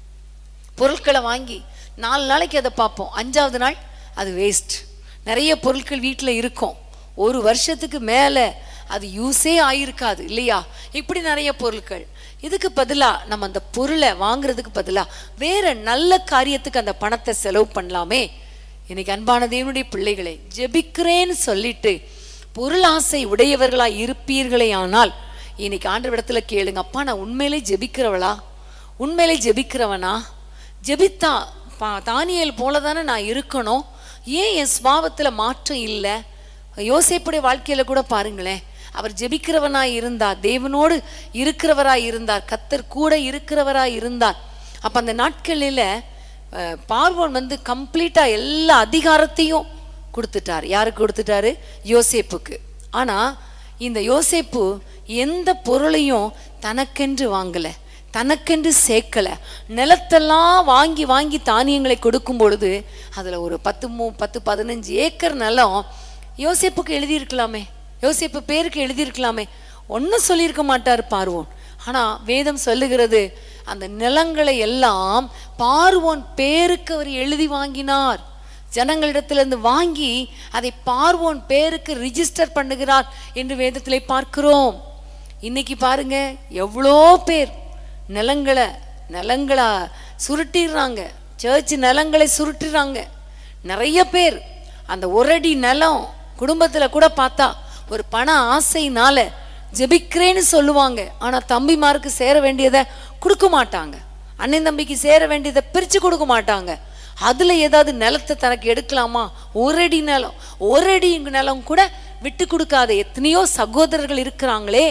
பொருட்களை வாங்கி நாலு நாளைக்கு அதை பார்ப்போம் அஞ்சாவது நாள் அது வேஸ்ட் நிறைய பொருட்கள் வீட்டில் இருக்கும் ஒரு வருஷத்துக்கு மேலே அது யூஸே ஆயிருக்காது இல்லையா இப்படி நிறைய பொருட்கள் இதுக்கு பதிலாக நம்ம அந்த பொருளை வாங்குறதுக்கு பதிலாக வேற நல்ல காரியத்துக்கு அந்த பணத்தை செலவு பண்ணலாமே இன்னைக்கு அன்பான தேவனுடைய பிள்ளைகளை ஜெபிக்கிறேன்னு சொல்லிட்டு பொருளாசை உடையவர்களா இருப்பீர்களே ஆனால் இன்னைக்கு ஆண்டவரிடத்துல கேளுங்க அப்பா நான் உண்மையிலே ஜெபிக்கிறவளா உண்மையிலே ஜெபிக்கிறவனா ஜெபித்தா பா தானியல் போல தானே நான் இருக்கணும் ஏன் என் ஸ்வாவத்துல மாற்றம் இல்லை யோசேப்புடைய வாழ்க்கையில கூட பாருங்களேன் அவர் ஜெபிக்கிறவனாய் இருந்தார் தேவனோடு இருக்கிறவராய் இருந்தார் கத்தர் கூட இருக்கிறவராய் இருந்தார் அப்ப அந்த நாட்களில அஹ், பார்வோன் வந்து கம்ப்ளீட்டா எல்லா அதிகாரத்தையும் கொடுத்துட்டார் யாருக்கு கொடுத்துட்டாரு யோசேப்புக்கு ஆனா இந்த யோசேப்பு எந்த பொருளையும் தனக்கென்று வாங்கல தனக்கென்று சேர்க்கல நிலத்தெல்லாம் வாங்கி வாங்கி தானியங்களை கொடுக்கும் பொழுது அதுல ஒரு பத்து மூ பத்து பதினஞ்சு ஏக்கர் நிலம் யோசேப்புக்கு எழுதியிருக்கலாமே யோசேப்பு பேருக்கு எழுதியிருக்கலாமே ஒன்றும் சொல்லியிருக்க மாட்டார் பார்வோன் ஆனா வேதம் சொல்லுகிறது அந்த நிலங்களை எல்லாம் பார்வோன் பேருக்கு அவர் எழுதி வாங்கினார் ஜனங்களிடத்திலிருந்து வாங்கி அதை பார்வோன் பேருக்கு ரிஜிஸ்டர் பண்ணுகிறார் என்று வேதத்திலே பார்க்கிறோம் இன்னைக்கு பாருங்க எவ்வளோ பேர் நிலங்களை நிலங்களா சுருட்டிடுறாங்க சர்ச் நிலங்களை சுருட்டிடுறாங்க நிறைய பேர் அந்த ஒரடி நிலம் குடும்பத்துல கூட பார்த்தா ஒரு பண ஆசையினால ஜெபிக்கிறேன்னு சொல்லுவாங்க ஆனா தம்பிமாருக்கு சேர வேண்டியதை கொடுக்க மாட்டாங்க அண்ணன் தம்பிக்கு சேர வேண்டியதை பிரிச்சு கொடுக்க மாட்டாங்க அதுல ஏதாவது நிலத்தை தனக்கு எடுக்கலாமா ஒரு அடி நிலம் ஒரு அடி நிலம் கூட விட்டு கொடுக்காத எத்தனையோ சகோதரர்கள் இருக்கிறாங்களே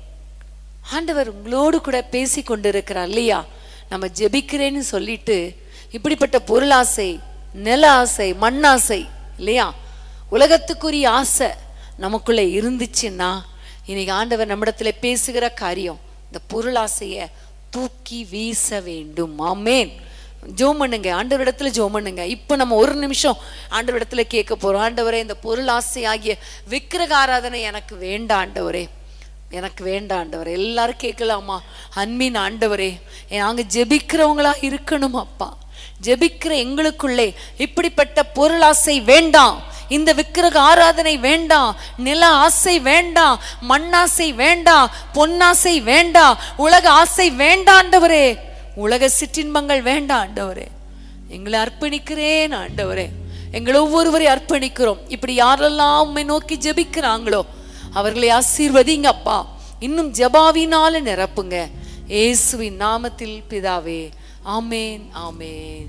ஆண்டவர் உங்களோடு கூட பேசி கொண்டிருக்கிறார் இல்லையா நம்ம ஜெபிக்கிறேன்னு சொல்லிட்டு இப்படிப்பட்ட பொருளாசை நில ஆசை மண்ணாசை இல்லையா உலகத்துக்குரிய ஆசை நமக்குள்ள இருந்துச்சுன்னா இன்னைக்கு ஆண்டவர் நம்மிடத்துல பேசுகிற காரியம் இந்த பொருளாசைய தூக்கி வீச வேண்டும் ஆமேன் ஜோம் பண்ணுங்க ஆண்டவரிடத்துல ஜோம் பண்ணுங்க இப்போ நம்ம ஒரு நிமிஷம் ஆண்டவரிடத்துல கேட்க போறோம் ஆண்டவரே இந்த பொருள் ஆசை ஆகிய விக்கிரக ஆராதனை எனக்கு வேண்டாம் ஆண்டவரே எனக்கு வேண்டாம் ஆண்டவரே எல்லாரும் கேட்கலாமா அன்பின் ஆண்டவரே நாங்க ஜெபிக்கிறவங்களா இருக்கணும் அப்பா ஜெபிக்கிற எங்களுக்குள்ளே இப்படிப்பட்ட பொருளாசை வேண்டாம் இந்த விக்கிரக ஆராதனை வேண்டாம் நில ஆசை வேண்டாம் மண்ணாசை வேண்டாம் பொன்னாசை வேண்டாம் உலக ஆசை வேண்டாம் ஆண்டவரே உலக சிற்றின்பங்கள் வேண்டாம் ஆண்டவரே எங்களை அர்ப்பணிக்கிறேன் ஆண்டவரே எங்களை ஒவ்வொருவரை அர்ப்பணிக்கிறோம் இப்படி யாரெல்லாம் உம்மை நோக்கி ஜெபிக்கிறாங்களோ அவர்களை ஆசீர்வதிங்க அப்பா இன்னும் ஜெபாவினால நிரப்புங்க இயேசுவின் நாமத்தில் பிதாவே ஆமேன் ஆமேன்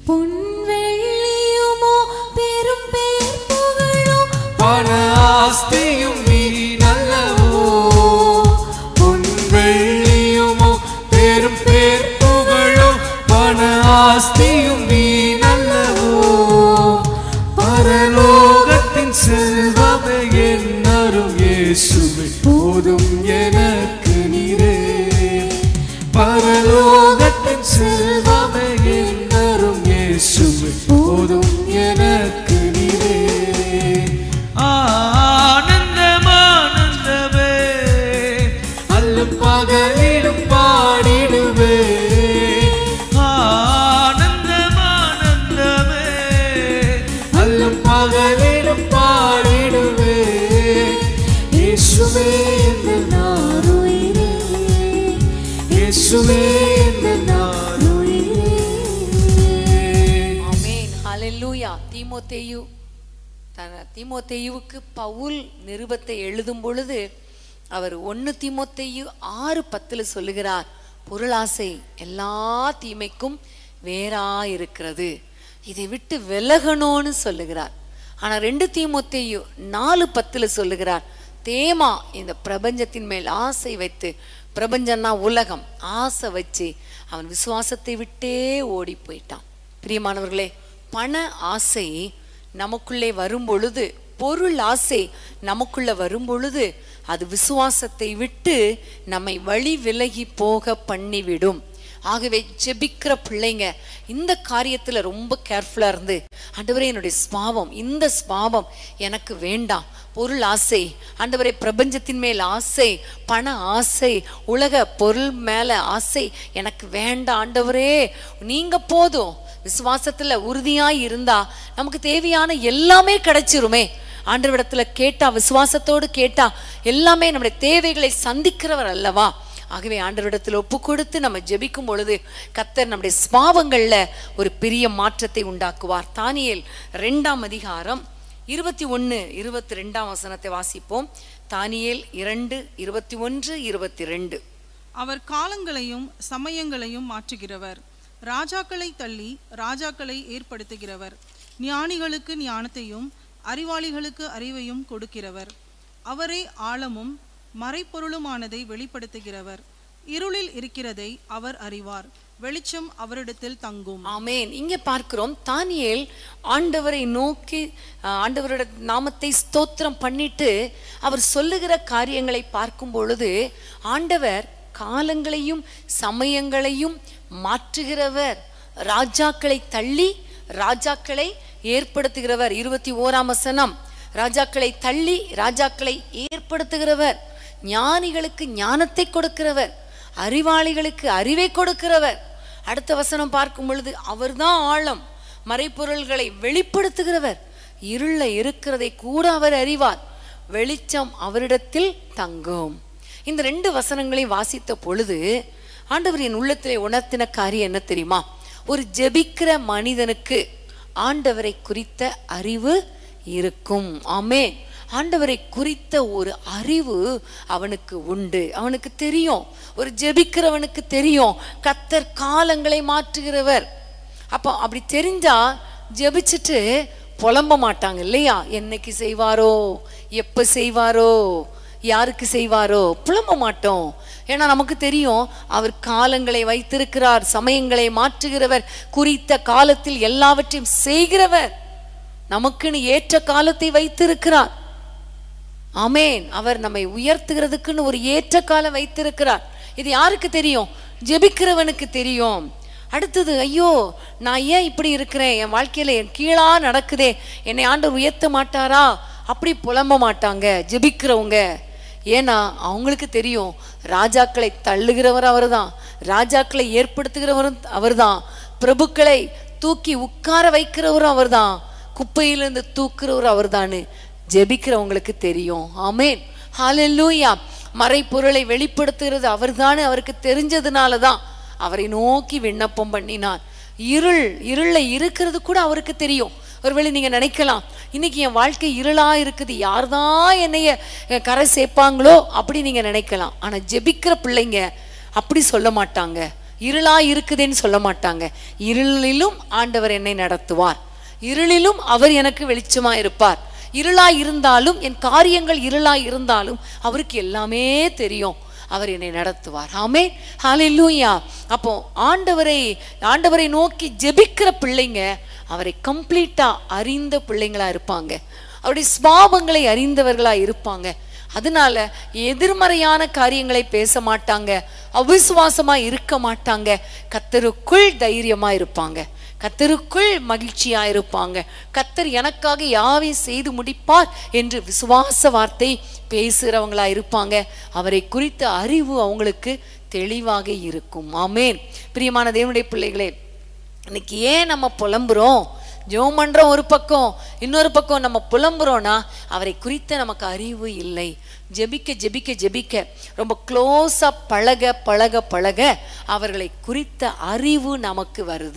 பொன்வெள்ளியுமோ பெரும் பேர் புகழோ பண ஆஸ்தியும் வீணல்லவோ பொன் வெள்ளியுமோ பெரும் பேர் புகழோ பண ஆஸ்தியும் வீணல்லவோ பரலோகத்தின் செல்வமே என்னரும் இயேசுவே போதும் எனக்கு நீரே பரலோகத்தின் செல்வமே என்னரும் இயேசுவே போதும் எனக்கு நீரே ஆனந்தம் ஆனந்தமே அல்லும் பகலிலும் பாடி தீமோத்தேயு தன தீமோத்தேயுவுக்கு பவுல் நிருபத்தை எழுதும் பொழுது அவர் ஒன்று தீமோத்தேயு ஆறு பத்தில் சொல்லுகிறார் பொருளாசை எல்லா தீமைக்கும் வேறா இருக்கிறது இதை விட்டு விலகணும்னு சொல்லுகிறார் ஆனா ரெண்டு தீமோத்தேயு நாலு பத்துல சொல்லுகிறார் தேமா இந்த பிரபஞ்சத்தின் மேல் ஆசை வைத்து பிரபஞ்சம்னா உலகம் ஆசை வச்சு அவன் விசுவாசத்தை விட்டே ஓடி போயிட்டான் பிரியமானவர்களே பண ஆசை நமக்குள்ளே வரும் பொழுது பொருள் ஆசை நமக்குள்ள வரும் பொழுது அது விசுவாசத்தை விட்டு நம்மை வழி விலகி போக பண்ணிவிடும் ஆகவே ஜெபிக்கிற பிள்ளைங்க இந்த காரியத்துல ரொம்ப கேர்ஃபுல்லா இருந்து ஆண்டவரே என்னுடைய ஸ்பாவம் இந்த ஸ்பாவம் எனக்கு வேண்டாம் பொருள் ஆசை ஆண்டவரே பிரபஞ்சத்தின் மேல் ஆசை பண ஆசை உலக பொருள் மேல ஆசை எனக்கு வேண்டாம் ஆண்டவரே நீங்க போதும் விசுவாசத்துல உறுதியாய் இருந்தா நமக்கு தேவையான எல்லாமே கிடைச்சிருமே ஆண்டவரிடத்துல கேட்டா விசுவாசத்தோடு கேட்டா எல்லாமே நம்முடைய தேவைகளை சந்திக்கிறவர் அல்லவா ஆகவே ஆண்டவரிடத்தில் ஒப்பு கொடுத்து நம்ம ஜெபிக்கும் பொழுது கத்தர் நம்முடைய ஸ்பாவங்கள்ல ஒரு பெரிய மாற்றத்தை உண்டாக்குவார் தானியேல் ரெண்டாம் அதிகாரம் இருபத்தி ஒன்று இருபத்தி ரெண்டாம் வசனத்தை வாசிப்போம் தானியேல் இரண்டு இருபத்தி ஒன்று இருபத்தி ரெண்டு அவர் காலங்களையும் சமயங்களையும் மாற்றுகிறவர் ராஜாக்களை தள்ளி ராஜாக்களை ஏற்படுத்துகிறவர் ஞானிகளுக்கு ஞானத்தையும் அறிவாளிகளுக்கு அறிவையும் கொடுக்கிறவர் அவரே ஆழமும் மறைப்பொருளுமானதை வெளிப்படுத்துகிறவர் இருளில் இருக்கிறதை அவர் அறிவார் வெளிச்சம் அவரிடத்தில் தங்கும் ஆமென் இங்கே பார்க்கிறோம் தானியேல் ஆண்டவரை நோக்கி அஹ், ஆண்டவரோட நாமத்தை ஸ்தோத்திரம் பண்ணிட்டு அவர் சொல்லுகிற காரியங்களை பார்க்கும் பொழுது ஆண்டவர் காலங்களையும் சமயங்களையும் மாற்றுகிறவர் ராஜாக்களை தள்ளி ராஜாக்களை ஏற்படுத்துகிறவர் இருபத்தி ஓராம் வசனம் ராஜாக்களை தள்ளி ராஜாக்களை ஏற்படுத்துகிறவர் ஞானிகளுக்கு ஞானத்தை கொடுக்கிறவர் அறிவாளிகளுக்கு அறிவை கொடுக்கிறவர் அடுத்த வசனம் பார்க்கும் பொழுது அவர்தான் ஆழம் மறைப்பொருள்களை வெளிப்படுத்துகிறவர் இருள இருக்கிறதை கூட அவர் அறிவார் வெளிச்சம் அவரிடத்தில் தங்கும் இந்த ரெண்டு வசனங்களையும் வாசித்த பொழுது ஆண்டவர் என் உள்ளத்திலே உணர்த்தின காரியம் என்ன தெரியுமா ஒரு ஜெபிக்கிற மனிதனுக்கு ஆண்டவரை குறித்த அறிவு இருக்கும் ஆமே ஆண்டவரை குறித்த ஒரு அறிவு அவனுக்கு உண்டு அவனுக்கு தெரியும் ஒரு ஜெபிக்கிறவனுக்கு தெரியும் கத்தர் காலங்களை மாற்றுகிறவர் அப்போ அப்படி தெரிஞ்சா ஜெபிச்சுட்டு புலம்ப மாட்டாங்க இல்லையா என்னைக்கு செய்வாரோ எப்ப செய்வாரோ யாருக்கு செய்வாரோ புலம்ப மாட்டோம் ஏன்னா நமக்கு தெரியும் அவர் காலங்களை வைத்திருக்கிறார் சமயங்களை மாற்றுகிறவர் குறித்த காலத்தில் எல்லாவற்றையும் செய்கிறவர் நமக்குன்னு ஏற்ற காலத்தை வைத்திருக்கிறார் ஆமேன் அவர் நம்மை உயர்த்துகிறதுக்குன்னு ஒரு ஏற்ற காலம் வைத்திருக்கிறார் இது யாருக்கு தெரியும் ஜெபிக்கிறவனுக்கு தெரியும் அடுத்தது ஐயோ நான் ஏன் இப்படி இருக்கிறேன் என் வாழ்க்கையில என் கீழா நடக்குதே என்னை ஆண்டவர் உயர்த்த மாட்டாரா அப்படி புலம்ப மாட்டாங்க ஜெபிக்கிறவங்க ஏன்னா அவங்களுக்கு தெரியும் ராஜாக்களை தள்ளுகிறவர் அவர்தான் ராஜாக்களை ஏற்படுத்துகிறவரும் அவர்தான் பிரபுக்களை தூக்கி உட்கார வைக்கிறவரும் அவர்தான் குப்பையிலிருந்து தூக்குறவரும் அவர்தான்னு ஜெபிக்கிறவங்களுக்கு தெரியும் ஆமேன் ஹalleluya மறைப்பொருளை வெளிப்படுத்துகிறது அவர்தானே அவருக்கு தெரிஞ்சதுனால தான் அவரை நோக்கி விண்ணப்பம் பண்ணினார் இருள் இருள்ல இருக்கிறது கூட அவருக்கு தெரியும் ஒருவேளை நீங்க நினைக்கலாம் இன்னைக்கு என் வாழ்க்கை இருளா இருக்குது யார்தான் என்னைய அஹ், கரை சேர்ப்பாங்களோ அப்படி நீங்க நினைக்கலாம் ஆனா ஜெபிக்கிற பிள்ளைங்க அப்படி சொல்ல மாட்டாங்க இருளா இருக்குதேன்னு சொல்ல மாட்டாங்க இருளிலும் ஆண்டவர் என்னை நடத்துவார் இருளிலும் அவர் எனக்கு வெளிச்சமா இருப்பார் இருளா இருந்தாலும் என் காரியங்கள் இருளா இருந்தாலும் அவருக்கு எல்லாமே தெரியும் அவர் என்னை நடத்துவார் ஆமே ஹalleluya அப்போ ஆண்டவரை ஆண்டவரை நோக்கி ஜெபிக்கிற பிள்ளைங்க அவரை கம்ப்ளீட்டா அறிந்த பிள்ளைங்களா இருப்பாங்க அவருடைய ஸ்வாபங்களை அறிந்தவர்களா இருப்பாங்க அதனால எதிர்மறையான காரியங்களை பேச மாட்டாங்க அவிசுவாசமா இருக்க மாட்டாங்க கத்தருக்குள் தைரியமா இருப்பாங்க கத்தருக்குள் மகிழ்ச்சியா இருப்பாங்க கத்தர் எனக்காக யாவையும் செய்து முடிப்பார் என்று விசுவாச வார்த்தை பேசுகிறவங்களா இருப்பாங்க அவரை குறித்த அறிவு அவங்களுக்கு தெளிவாக இருக்கும் ஆமேன் பிரியமான தேவனுடைய பிள்ளைகளே இன்னைக்கு ஏன் நம்ம புலம்புறோம் ஜெபம் பண்றோம் ஒரு பக்கம் இன்னொரு பக்கம் நம்ம புலம்புறோம்னா அவரை குறித்த நமக்கு அறிவு இல்லை ஜெபிக்க ஜெபிக்க ஜெபிக்க ரொம்ப க்ளோஸா பழக பழக பழக அவர்களை குறித்த அறிவு நமக்கு வருது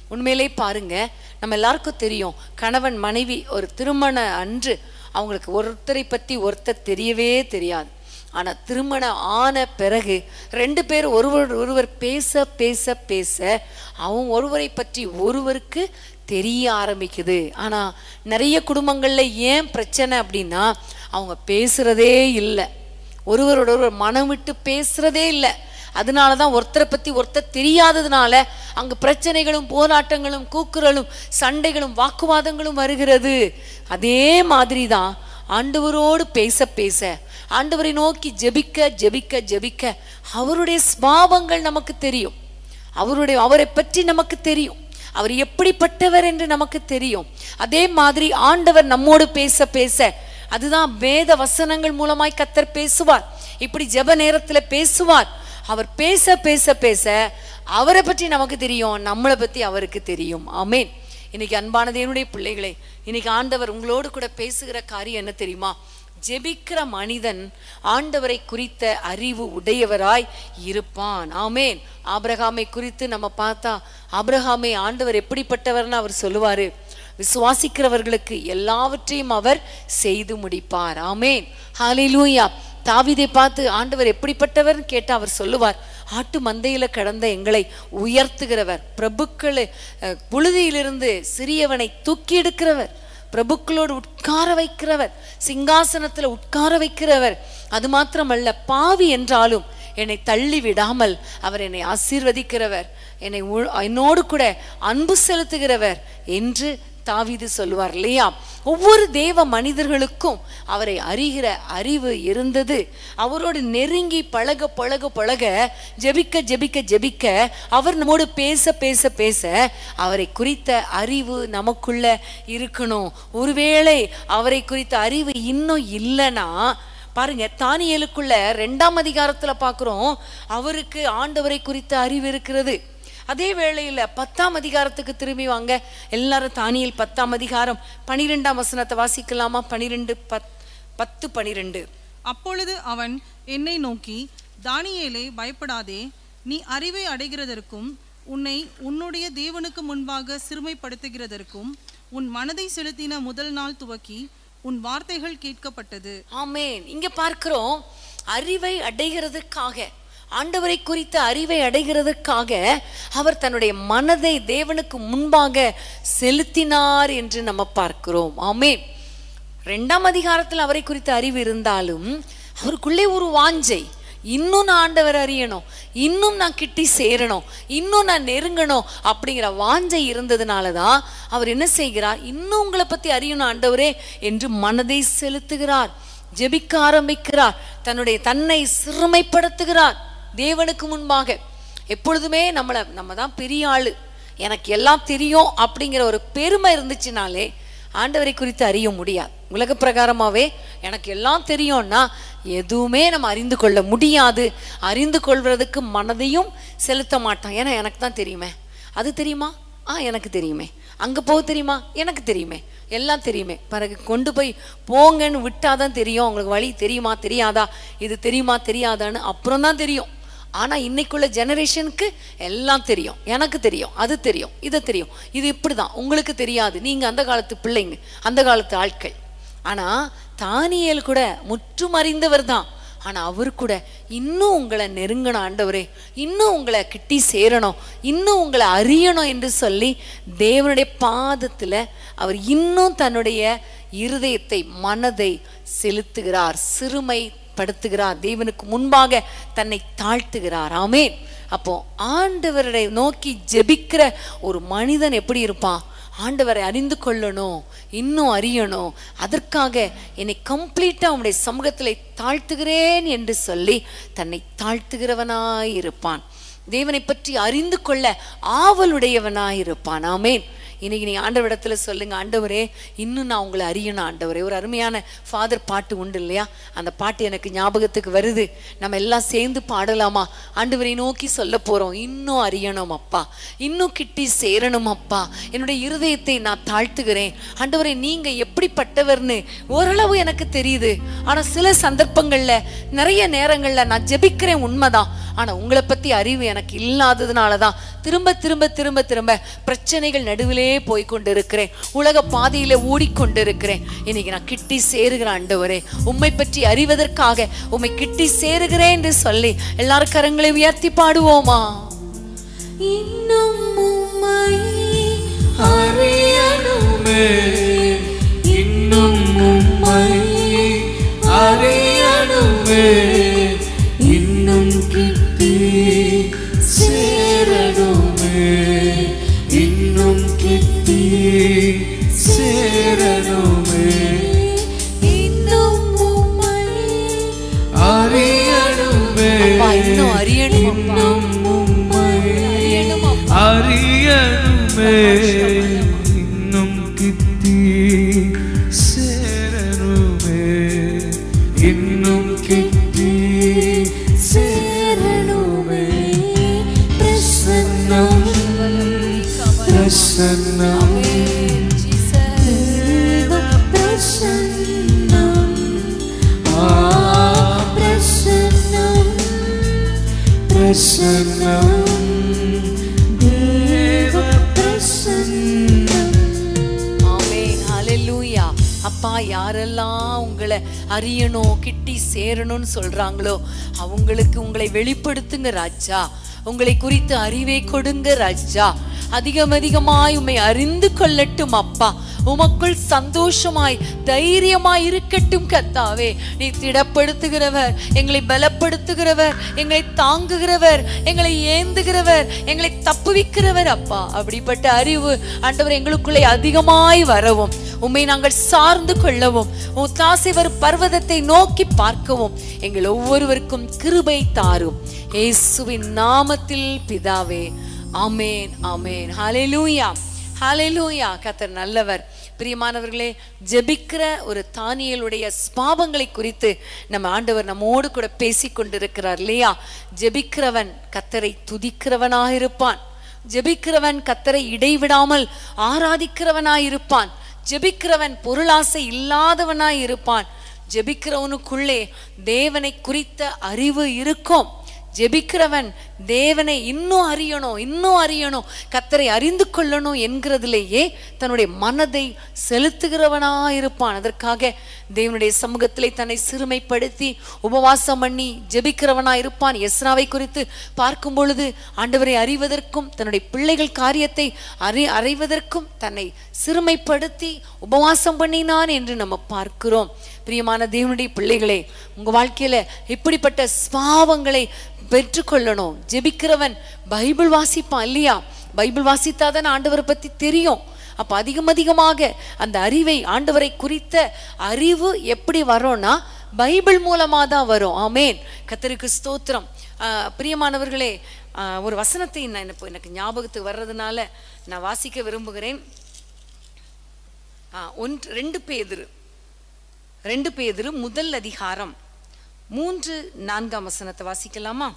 உண்மையிலே பாருங்க நம்ம எல்லாருக்கும் தெரியும் கணவன் மனைவி ஒரு திருமண அன்று அவங்களுக்கு ஒருத்தரை பத்தி ஒருத்தர் தெரியவே தெரியாது ஆனா திருமணம் ஆன பிறகு ரெண்டு பேர் ஒருவர் ஒருவர் பேச பேச பேச அவங்க ஒருவரை பற்றி ஒருவருக்கு தெரிய ஆரம்பிக்குது ஆனா நிறைய குடும்பங்கள்ல ஏன் பிரச்சனை அப்படின்னா அவங்க பேசுறதே இல்லை ஒருவரோட ஒருவர் மனம் விட்டு பேசுறதே இல்லை அதனால தான் ஒருத்தரை பத்தி ஒருத்தர் தெரியாததுனால அங்க பிரச்சனைகளும் போராட்டங்களும் கூக்குரலும் சண்டைகளும் வாக்குவாதங்களும் வருகிறது அதே மாதிரி தான் ஆண்டவரோடு பேச பேச ஆண்டவரை நோக்கி ஜெபிக்க ஜெபிக்க ஜெபிக்க அவருடைய ஸ்பாவங்கள் நமக்கு தெரியும் அவருடைய அவரை பற்றி நமக்கு தெரியும் அவர் எப்படிப்பட்டவர் என்று நமக்கு தெரியும் அதே மாதிரி ஆண்டவர் நம்மோடு பேச பேச அதுதான் வேத வசனங்கள் மூலமாய் கத்தர் பேசுவார் இப்படி ஜெப நேரத்துல பேசுவார் அவர் பேச பேச பேச அவரை பற்றி நமக்கு தெரியும் நம்மளை பத்தி அவருக்கு தெரியும் ஆமென் இன்னைக்கு அன்பான தேவனுடைய பிள்ளைகளே இன்னைக்கு ஆண்டவர் உங்களோடு கூட பேசுகிற காரியம் என்ன தெரியுமா ஜெபிக்கிற மனிதன் ஆண்டவரை குறித்த அறிவு உடையவராய் இருப்பான் ஆமேன் ஆபிரகாமை குறித்து நம்ம பார்த்தா ஆபிரகாமை ஆண்டவர் எப்படிப்பட்டவர்னு அவர் சொல்லுவாரு விசுவாசிக்கிறவர்களுக்கு எல்லாவற்றையும் அவர் செய்து முடிப்பார் ஆமேன் ஹalleluya தாவீதை பார்த்து ஆண்டவர் எப்படிப்பட்டவர்னு கேட்டா அவர் சொல்லுவார் ஆட்டு மந்தையில கடந்த எங்களை உயர்த்துகிறவர் பிரபுக்களை அஹ், புழுதியிலிருந்து சிறியவனை தூக்கி எடுக்கிறவர் பிரபுக்களோடு உட்கார வைக்கிறவர் சிங்காசனத்துல உட்கார வைக்கிறவர் அது மாத்திரமல்ல பாவி என்றாலும் என்னை தள்ளி விடாமல் அவர் என்னை ஆசீர்வதிக்கிறவர் என்னை உ- என்னோடு கூட அன்பு செலுத்துகிறவர் என்று தாவீது சொல்லுவார் இல்லையா ஒவ்வொரு தேவ மனிதர்களுக்கும் அவரை அறிகிற அறிவு இருந்தது அவரோடு நெருங்கி பழக பழக பழக ஜெபிக்க ஜெபிக்க ஜெபிக்க அவர் நம்மோடு பேச பேச பேச அவரை குறித்த அறிவு நமக்குள்ள இருக்கணும் ஒருவேளை அவரை குறித்த அறிவு இன்னும் இல்லைன்னா பாருங்க தானியேலுக்குள்ள ரெண்டாம் அதிகாரத்துல பார்க்கிறோம் அவருக்கு ஆண்டவரை குறித்த அறிவு இருக்கிறது அதே வேளையில பத்தாம் அதிகாரத்துக்கு திரும்பி வாங்க எல்லாரும் தானியேல் பத்தாம் அதிகாரம் பனிரெண்டாம் வசனத்தை வாசிக்கலாமா பனிரெண்டு பத் பத்து பனிரெண்டு அப்பொழுது அவன் என்னை நோக்கி தானியேலே பயப்படாதே நீ அறிவை அடைகிறதற்கும் உன்னை உன்னுடைய தேவனுக்கு முன்பாக சிறுமைப்படுத்துகிறதற்கும் உன் மனதை செலுத்தின முதல் நாள் துவக்கி உன் வார்த்தைகள் கேட்கப்பட்டது ஆமென் இங்க பார்க்கிறோம் அறிவை அடைகிறதுக்காக ஆண்டவரை குறித்த அறிவை அடைகிறதுக்காக அவர் தன்னுடைய மனதை தேவனுக்கு முன்பாக செலுத்தினார் என்று நம்ம பார்க்கிறோம் ஆமென் ரெண்டாம் அதிகாரத்தில் அவரை குறித்த அறிவு இருந்தாலும் அவருக்குள்ளே ஒரு வாஞ்சை இன்னும் நான் ஆண்டவர் அறியணும் இன்னும் நான் கிட்டி சேரணும் இன்னும் நான் நெருங்கணும் அப்படிங்கிற வாஞ்சை இருந்ததுனால தான் அவர் என்ன செய்கிறார் இன்னும் உங்களை பத்தி அறியணும் ஆண்டவரே என்று மனதை செலுத்துகிறார் ஜெபிக்க ஆரம்பிக்கிறார் தன்னுடைய தன்னை சிறுமைப்படுத்துகிறார் தேவனுக்கு முன்பாக எப்பொழுதுமே நம்மளை நம்ம தான் பெரிய ஆளு எனக்கு எல்லாம் தெரியும் அப்படிங்கிற ஒரு பெருமை இருந்துச்சுனாலே ஆண்டவரை குறித்து அறிய முடியாது உலக பிரகாரமாவே எனக்கு எல்லாம் தெரியும்னா எதுவுமே நம்ம அறிந்து கொள்ள முடியாது அறிந்து கொள்வதற்கு மனதையும் செலுத்த மாட்டான் ஏன்னா எனக்கு தான் தெரியுமே அது தெரியுமா ஆ எனக்கு தெரியுமே அங்கே போக தெரியுமா எனக்கு தெரியுமே எல்லாம் தெரியுமே பிறகு கொண்டு போய் போங்கன்னு விட்டாதான் தெரியும் உங்களுக்கு வழி தெரியுமா தெரியாதா இது தெரியுமா தெரியாதான்னு அப்புறம் தான் தெரியும் ஆனா இன்னைக்குள்ள ஜெனரேஷனுக்கு எல்லாம் தெரியும் எனக்கு தெரியும் அது தெரியும் இது தெரியும் இது இப்படிதான் உங்களுக்கு தெரியாது நீங்க அந்த காலத்து பிள்ளைங்க அந்த காலத்து ஆட்கள் ஆனா தானியேல் கூட முற்றும் அறிந்தவர் தான் ஆனா அவர் கூட இன்னும் உங்களை நெருங்கணும் ஆண்டவரே இன்னும் உங்களை கிட்டி சேரணும் இன்னும் உங்களை அறியணும் என்று சொல்லி தேவனுடைய பாதத்துல அவர் இன்னும் தன்னுடைய இருதயத்தை மனதை செலுத்துகிறார் சிறுமை படுத்துகிறார் தேவனுக்கு முன்பாக தன்னை தாழ்த்துகிறார் ஆமென் அப்போ ஆண்டவரை நோக்கி ஜெபிக்கிற ஒரு மனிதன் எப்படி இருப்பான் ஆண்டவரை அறிந்து கொள்ளணும் இன்னும் அறியணும் அதற்காக என்னை கம்ப்ளீட்டா உம்முடைய சமூகத்திலே தாழ்த்துகிறேன் என்று சொல்லி தன்னை தாழ்த்துகிறவனாய் இருப்பான் தேவனை பற்றி அறிந்து கொள்ள ஆவலுடையவனாய் இருப்பான் ஆமென் இன்னைக்கு நீ ஆண்டவரிடத்துல சொல்லுங்க ஆண்டவரே இன்னும் நான் உங்களை அறியணும் ஆண்டவரே ஒரு அருமையான ஃபாதர் பாட்டு உண்டு இல்லையா அந்த பாட்டு எனக்கு ஞாபகத்துக்கு வருது நம்ம எல்லாம் சேர்ந்து பாடலாமா ஆண்டவரை நோக்கி சொல்ல போறோம் இன்னும் அறியணும் அப்பா இன்னும் கிட்டி சேரணும் அப்பா என்னுடைய இருதயத்தை நான் தாழ்த்துகிறேன் ஆண்டவரே நீங்க எப்படிப்பட்டவர்னு ஓரளவு எனக்கு தெரியுது ஆனா சில சந்தர்ப்பங்கள்ல நிறைய நேரங்கள்ல நான் ஜெபிக்கிறேன் உண்மைதான் ஆனா உங்களை பத்தி அறிவு எனக்கு இல்லாததுனால தான் திரும்ப திரும்ப திரும்ப திரும்ப பிரச்சனைகள் நடுவிலே போய் கொண்டிருக்கிறேன் உலக பாதையில ஓடிக்கொண்டிருக்கிறேன் இன்னைக்கு நான் கிட்டி சேருகிறேன் ஆண்டவரே உம்மை பற்றி அறிவதற்காக உம்மை கிட்டி சேருகிறேன் என்று சொல்லி எல்லாரும் கரங்களை உயர்த்தி பாடுவோமா இன்னும் உம்மை அறியணுமே இன்னும் உம்மை அறியணுமே இன்னும் கிட்டி சேரணுமே இன்னும் கிட்டி சேரணுமே இன்னும் உம்மை அறியணுமே அப்பா இன்னும் அறியணும் அப்பா உம்மை அறியணும் அப்பா அறியணுமே இன்னும் கிட்டி சேரணுமே இன்னும் கிட்டி சேரணுமே பிரசன்னம் பிரசன்னம் தேவ பிரசன்னம் ஆ பிரசன்னம் பிரசன்னம் தேவ பிரசன்னம் ஆமென் ஹalleluya அப்பா யாரெல்லாம் உங்களை அறியணும் கிட்டி சேரணும்னு சொல்றாங்களோ அவங்களுக்கு உங்களை வெளிப்படுத்துங்க ராஜா உங்களை குறித்து அறிவை கொடுங்க ராஜா அதிகம் அதிகமாய் உம்மை அறிந்து கொள்ளட்டும் அப்பா உமக்குள் சந்தோஷமாய் தைரியமாய் இருக்கட்டும் கத்தாவே நீ திடப்படுத்துகிறவர் எங்களை பலப்படுத்துகிறவர் எங்களை தாங்குகிறவர் எங்களை ஏந்துகிறவர் எங்களை தப்புவிக்கிறவர் அப்பா அப்படிப்பட்ட அறிவு ஆண்டவர் எங்களுக்குள்ளே அதிகமாய் வரவும் உம்மை நாங்கள் சார்ந்து கொள்ளவும் உன் தாசிவர் பர்வதத்தை நோக்கி பார்க்கவும் எங்கள் ஒவ்வொருவருக்கும் கிருபை தாரும் இயேசுவின் நாமத்தில் பிதாவே ஆமேன் ஆமேன் ஹalleluya ஹalleluya கர்த்தர் நல்லவர் பிரியமானவர்களே ஜெபிக்கிற ஒரு தானியலுடைய ஸ்பாவங்களை குறித்து நம்ம ஆண்டவர் நம்மோடு கூட பேசி கொண்டிருக்கிறார் இல்லையா ஜெபிக்கிறவன் கத்தரை துதிக்கிறவனாக இருப்பான் ஜெபிக்கிறவன் கத்தரை இடைவிடாமல் ஆராதிக்கிறவனாய் இருப்பான் ஜெபிக்கிறவன் பொருளாசை இல்லாதவனாய் இருப்பான் ஜெபிக்கிறவனுக்குள்ளே தேவனை குறித்த அறிவு இருக்கும் ஜெபிக்கிறவன் தேவனை இன்னும் அறியணும் இன்னும் அறியணும் கத்தரை அறிந்து கொள்ளணும் என்கிறதிலேயே தன்னுடைய மனதை செலுத்துகிறவனா இருப்பான் அதற்காக தேவனுடைய சமூகத்திலே தன்னை சிறுமைப்படுத்தி உபவாசம் பண்ணி ஜெபிக்கிறவனா இருப்பான் எஸ்ராவை குறித்து பார்க்கும் பொழுது ஆண்டவரை அறிவதற்கும் தன்னுடைய பிள்ளைகள் காரியத்தை அறி அறிவதற்கும் தன்னை சிறுமைப்படுத்தி உபவாசம் பண்ணினான் என்று நம்ம பார்க்கிறோம் பிரியமான தேவனுடைய பிள்ளைகளே உங்க வாழ்க்கையில இப்படிப்பட்ட ஸ்பாவங்களை பெற்றுக்கொள்ளணும் ஜெபிக்கிறவன் பைபிள் வாசிப்பான் இல்லையா பைபிள் வாசித்தாதான் ஆண்டவரை பத்தி தெரியும் அப்ப அதிகம் அதிகமாக அந்த அறிவை ஆண்டவரை குறித்த அறிவு எப்படி வரும்னா பைபிள் மூலமா தான் வரும் ஆமேன் கத்தருக்கு ஸ்தோத்திரம் ஆஹ் பிரியமானவர்களே ஆஹ் ஒரு வசனத்தை நான் இப்போ எனக்கு ஞாபகத்துக்கு வர்றதுனால நான் வாசிக்க விரும்புகிறேன் ஆஹ் ஒன்று ரெண்டு பேதிரு ரெண்டு பேதிரு முதல் அதிகாரம் மூன்று நான்காம் வசனத்தை வாசிக்கலாமா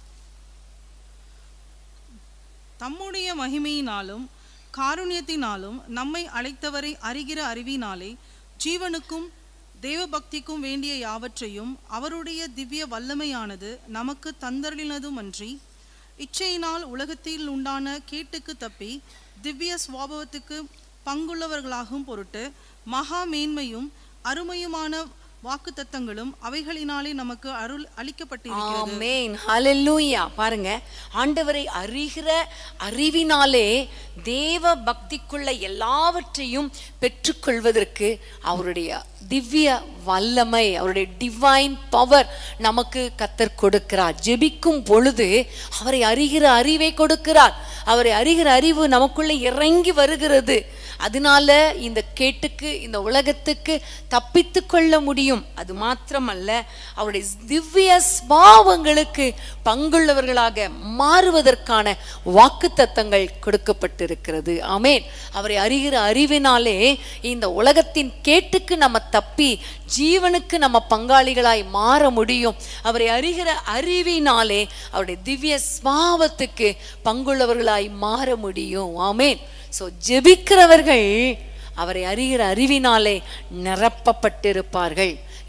தம்முடைய மகிமையினாலும் காருண்யத்தினாலும் நம்மை அழைத்தவரை அறிகிற அறிவினாலே ஜீவனுக்கும் தேவபக்திக்கும் வேண்டிய யாவற்றையும் அவருடைய திவ்ய வல்லமையானது நமக்கு தந்தருளினதுமன்றி இச்சையினால் உலகத்தில் உண்டான கேட்டுக்கு தப்பி திவ்ய சுவாபவத்துக்கு பங்குள்ளவர்களாகும் பொருட்டு மகா மேன்மையும் அருமையுமான வாக்குத்தத்தங்களும் அவைகளினாலே நமக்கு அருள் அளிக்கப்பட்டிருக்கிறது ஆமென் ஹalleluya பாருங்க ஆண்டவரை அறிகிற அறிவினாலே தேவ பக்திக்குள்ள எல்லாவற்றையும் பெற்றுக்கொள்வதற்கு அவருடைய திவ்ய வல்லமை அவருடைய டிவைன் பவர் நமக்கு கத்தர் கொடுக்கிறார் ஜெபிக்கும் பொழுது அவரை அறிகிற அறிவை கொடுக்கிறார் அவரை அறிகிற அறிவு நமக்குள்ள இறங்கி வருகிறது அதனால இந்த கேட்டுக்கு இந்த உலகத்துக்கு தப்பித்து கொள்ள முடியும் அது மாத்திரமல்ல அவருடைய திவ்ய ஸ்பாவங்களுக்கு பங்குள்ளவர்களாக மாறுவதற்கான வாக்குத்தத்தங்கள் கொடுக்கப்பட்டிருக்கிறது ஆமேன் அவரை அறிகிற அறிவினாலே இந்த உலகத்தின் கேட்டுக்கு நம்ம தப்பி ஜீவனுக்கு நம்ம பங்காளிகளாய் மாற முடியும் அவரை அறிகிற அறிவினாலே அவருடைய திவ்ய ஸ்பாவத்துக்கு பங்குள்ளவர்களாய் மாற முடியும் ஆமேன் ஸோ ஜெபிக்கிறவர்கள் அவரை அறிகிற அறிவினாலே நிரப்பப்பட்டிருப்பார்கள்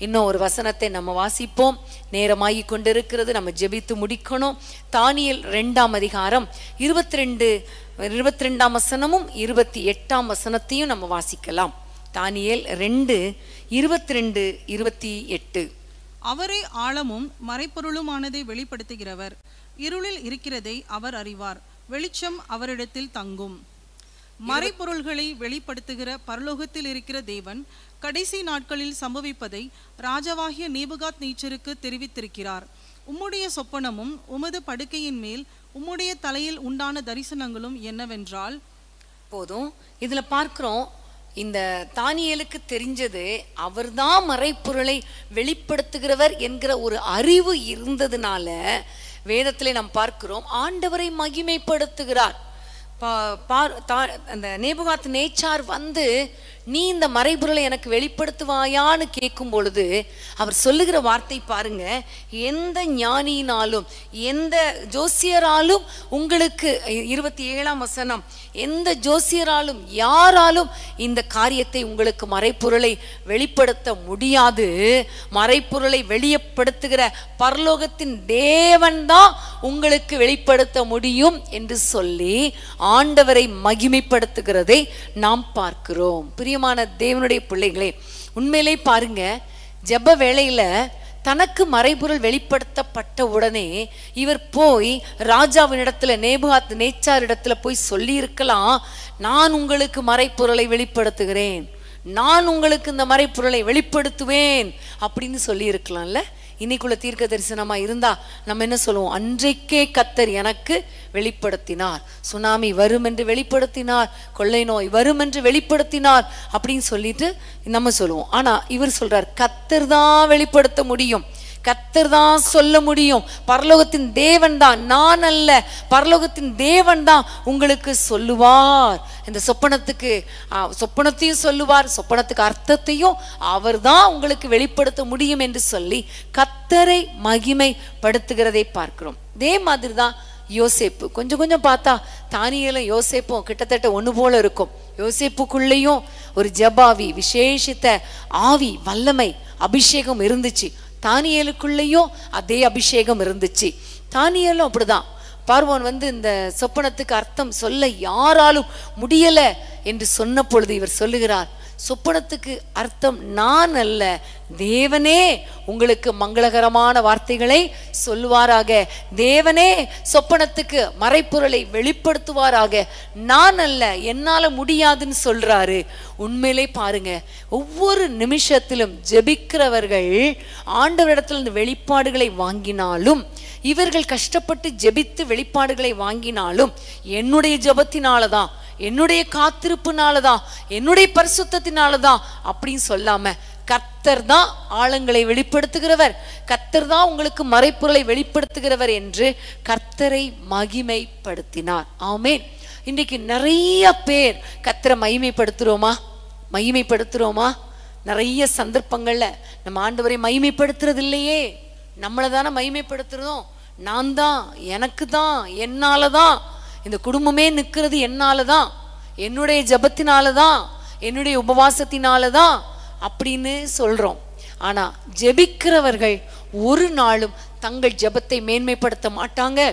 இன்னும் ஒரு வசனத்தை நம்ம வாசிப்போம் நேரமாகி கொண்டிருக்கிறது நம்ம ஜெபித்து முடிக்கணும் தானியல் ரெண்டாம் அதிகாரம் இருபத்தி ரெண்டு இருபத்தி ரெண்டாம் வசனமும் இருபத்தி எட்டாம் வசனத்தையும் நம்ம வாசிக்கலாம் தானியேல் ரெண்டு இருபத்தி ரெண்டு இருபத்தி எட்டு அவரே ஆழமும் மறைப்பொருளுமானதை வெளிப்படுத்துகிறவர் இருளில் இருக்கிறதை அவர் அறிவார் வெளிச்சம் அவரிடத்தில் தங்கும் மறைப்பொருள்களை வெளிப்படுத்துகிற பரலோகத்தில் இருக்கிற தேவன் கடைசி நாட்களில் சம்பவிப்பதை ராஜாவாகிய நேபுகாத் நீச்சருக்கு தெரிவித்திருக்கிறார் உம்முடைய சொப்பனமும் உமது படுக்கையின் மேல் உம்முடைய தலையில் உண்டான தரிசனங்களும் என்னவென்றால் போதும் இதுல பார்க்கிறோம் இந்த தானியேலுக்கு தெரிஞ்சது அவர்தான் மறைப்பொருளை வெளிப்படுத்துகிறவர் என்கிற ஒரு அறிவு இருந்ததுனால வேதத்திலே நாம் பார்க்கிறோம் ஆண்டவரை மகிமைப்படுத்துகிறார் பா- பார் தா- அந்த நேபுகாத் நேச்சார் வந்து நீ இந்த மறைபொருளை எனக்கு வெளிப்படுத்துவாயான்னு கேட்கும் பொழுது அவர் சொல்லுகிற வார்த்தை பாருங்க எந்த ஞானியினாலும் எந்த ஜோசியராலும் உங்களுக்கு இருபத்தி ஏழாம் வசனம் எந்த ஜோசியராலும் யாராலும் இந்த காரியத்தை உங்களுக்கு மறைப்பொருளை வெளிப்படுத்த முடியாது மறைப்பொருளை வெளியப்படுத்துகிற பரலோகத்தின் தேவன்தான் உங்களுக்கு வெளிப்படுத்த முடியும் என்று சொல்லி ஆண்டவரை மகிமைப்படுத்துகிறதை நாம் பார்க்கிறோம் பிரியமான தேவனுடைய பிள்ளைகளே உண்மையிலே பாருங்க ஜெப வேளையில தனக்கு மறைபொருள் வெளிப்படுத்தப்பட்ட உடனே இவர் போய் ராஜாவினிடத்துல நேபுகாத் நேச்சாரிடத்துல போய் சொல்லியிருக்கலாம் நான் உங்களுக்கு மறைப்பொருளை வெளிப்படுத்துகிறேன் நான் உங்களுக்கு இந்த மறைப்பொருளை வெளிப்படுத்துவேன் அப்படின்னு சொல்லியிருக்கலாம்ல இன்னைக்குள்ள தீர்க்க தரிசனமா இருந்தா நம்ம என்ன சொல்லுவோம் அன்றைக்கே கத்தர் எனக்கு வெளிப்படுத்தினார் சுனாமி வரும் என்று வெளிப்படுத்தினார் கொள்ளை நோய் வரும் என்று வெளிப்படுத்தினார் அப்படின்னு சொல்லிட்டு நம்ம சொல்லுவோம் ஆனா இவர் சொல்றார் கத்தர் தான் வெளிப்படுத்த முடியும் கத்தர் தான் சொல்ல முடியும் பரலோகத்தின் தேவன் தான் நான் அல்ல பரலோகத்தின் தேவன் தான் உங்களுக்கு சொல்லுவார் இந்த சொப்பனத்துக்கு ஆ, சொப்பனத்தையும் சொல்லுவார் சொப்பனத்துக்கு அர்த்தத்தையும் அவர் தான் உங்களுக்கு வெளிப்படுத்த முடியும் என்று சொல்லி கத்தரை மகிமைப்படுத்துகிறதை பார்க்கிறோம் இதே மாதிரி தான் யோசேப்பு கொஞ்சம் கொஞ்சம் பார்த்தா தானியலும் யோசேப்பும் கிட்டத்தட்ட ஒன்று போல இருக்கும் யோசேப்புக்குள்ளேயும் ஒரு ஜபாவி விசேஷித்த ஆவி வல்லமை அபிஷேகம் இருந்துச்சு தானியலுக்குள்ளேயும் அதே அபிஷேகம் இருந்துச்சு தானியலும் அப்படிதான் பார்வோன் வந்து இந்த சொப்பனத்துக்கு அர்த்தம் சொல்ல யாராலும் முடியல என்று சொன்ன பொழுது இவர் சொல்லுகிறார் சொப்பனத்துக்கு அர்த்தம் நான் அல்ல தேவனே உங்களுக்கு மங்களகரமான வார்த்தைகளை சொல்லுவாராக தேவனே சொப்பனத்துக்கு மறைப்பொருளை வெளிப்படுத்துவாராக நான் அல்ல என்னால முடியாதுன்னு சொல்றாரு உண்மையிலே பாருங்க ஒவ்வொரு நிமிஷத்திலும் ஜெபிக்கிறவர்கள் ஆண்டவரிடத்தில் இந்த வெளிப்பாடுகளை வாங்கினாலும் இவர்கள் கஷ்டப்பட்டு ஜெபித்து வெளிப்பாடுகளை வாங்கினாலும் என்னுடைய ஜெபத்தினால தான் என்னுடைய காத்திருப்புனால தான் என்னுடைய பரிசுத்தத்தினால தான் அப்படின்னு சொல்லாம கர்த்தர் தான் ஆழங்களை வெளிப்படுத்துகிறவர் கர்த்தர் தான் உங்களுக்கு மறைப்பொருளை வெளிப்படுத்துகிறவர் என்று கர்த்தரை மகிமைப்படுத்தினார் ஆமென் இன்றைக்கு நிறைய பேர் கர்த்தரை மகிமைப்படுத்துறோமா மகிமைப்படுத்துறோமா நிறைய சந்தர்ப்பங்கள்ல நம்ம ஆண்டவரை மகிமைப்படுத்துறது இல்லையே நம்மளை தானே மகிமைப்படுத்துறோம் நான் தான் எனக்கு தான் என்னால தான் இந்த குடும்பமே நிற்கிறது என்னால தான் என்னுடைய ஜபத்தினால தான் என்னுடைய உபவாசத்தினால தான் அப்படின்னு சொல்றோம் ஆனா ஜெபிக்கிறவர்கள் ஒரு நாளும் தங்கள் ஜெபத்தை மேன்மைப்படுத்த மாட்டாங்க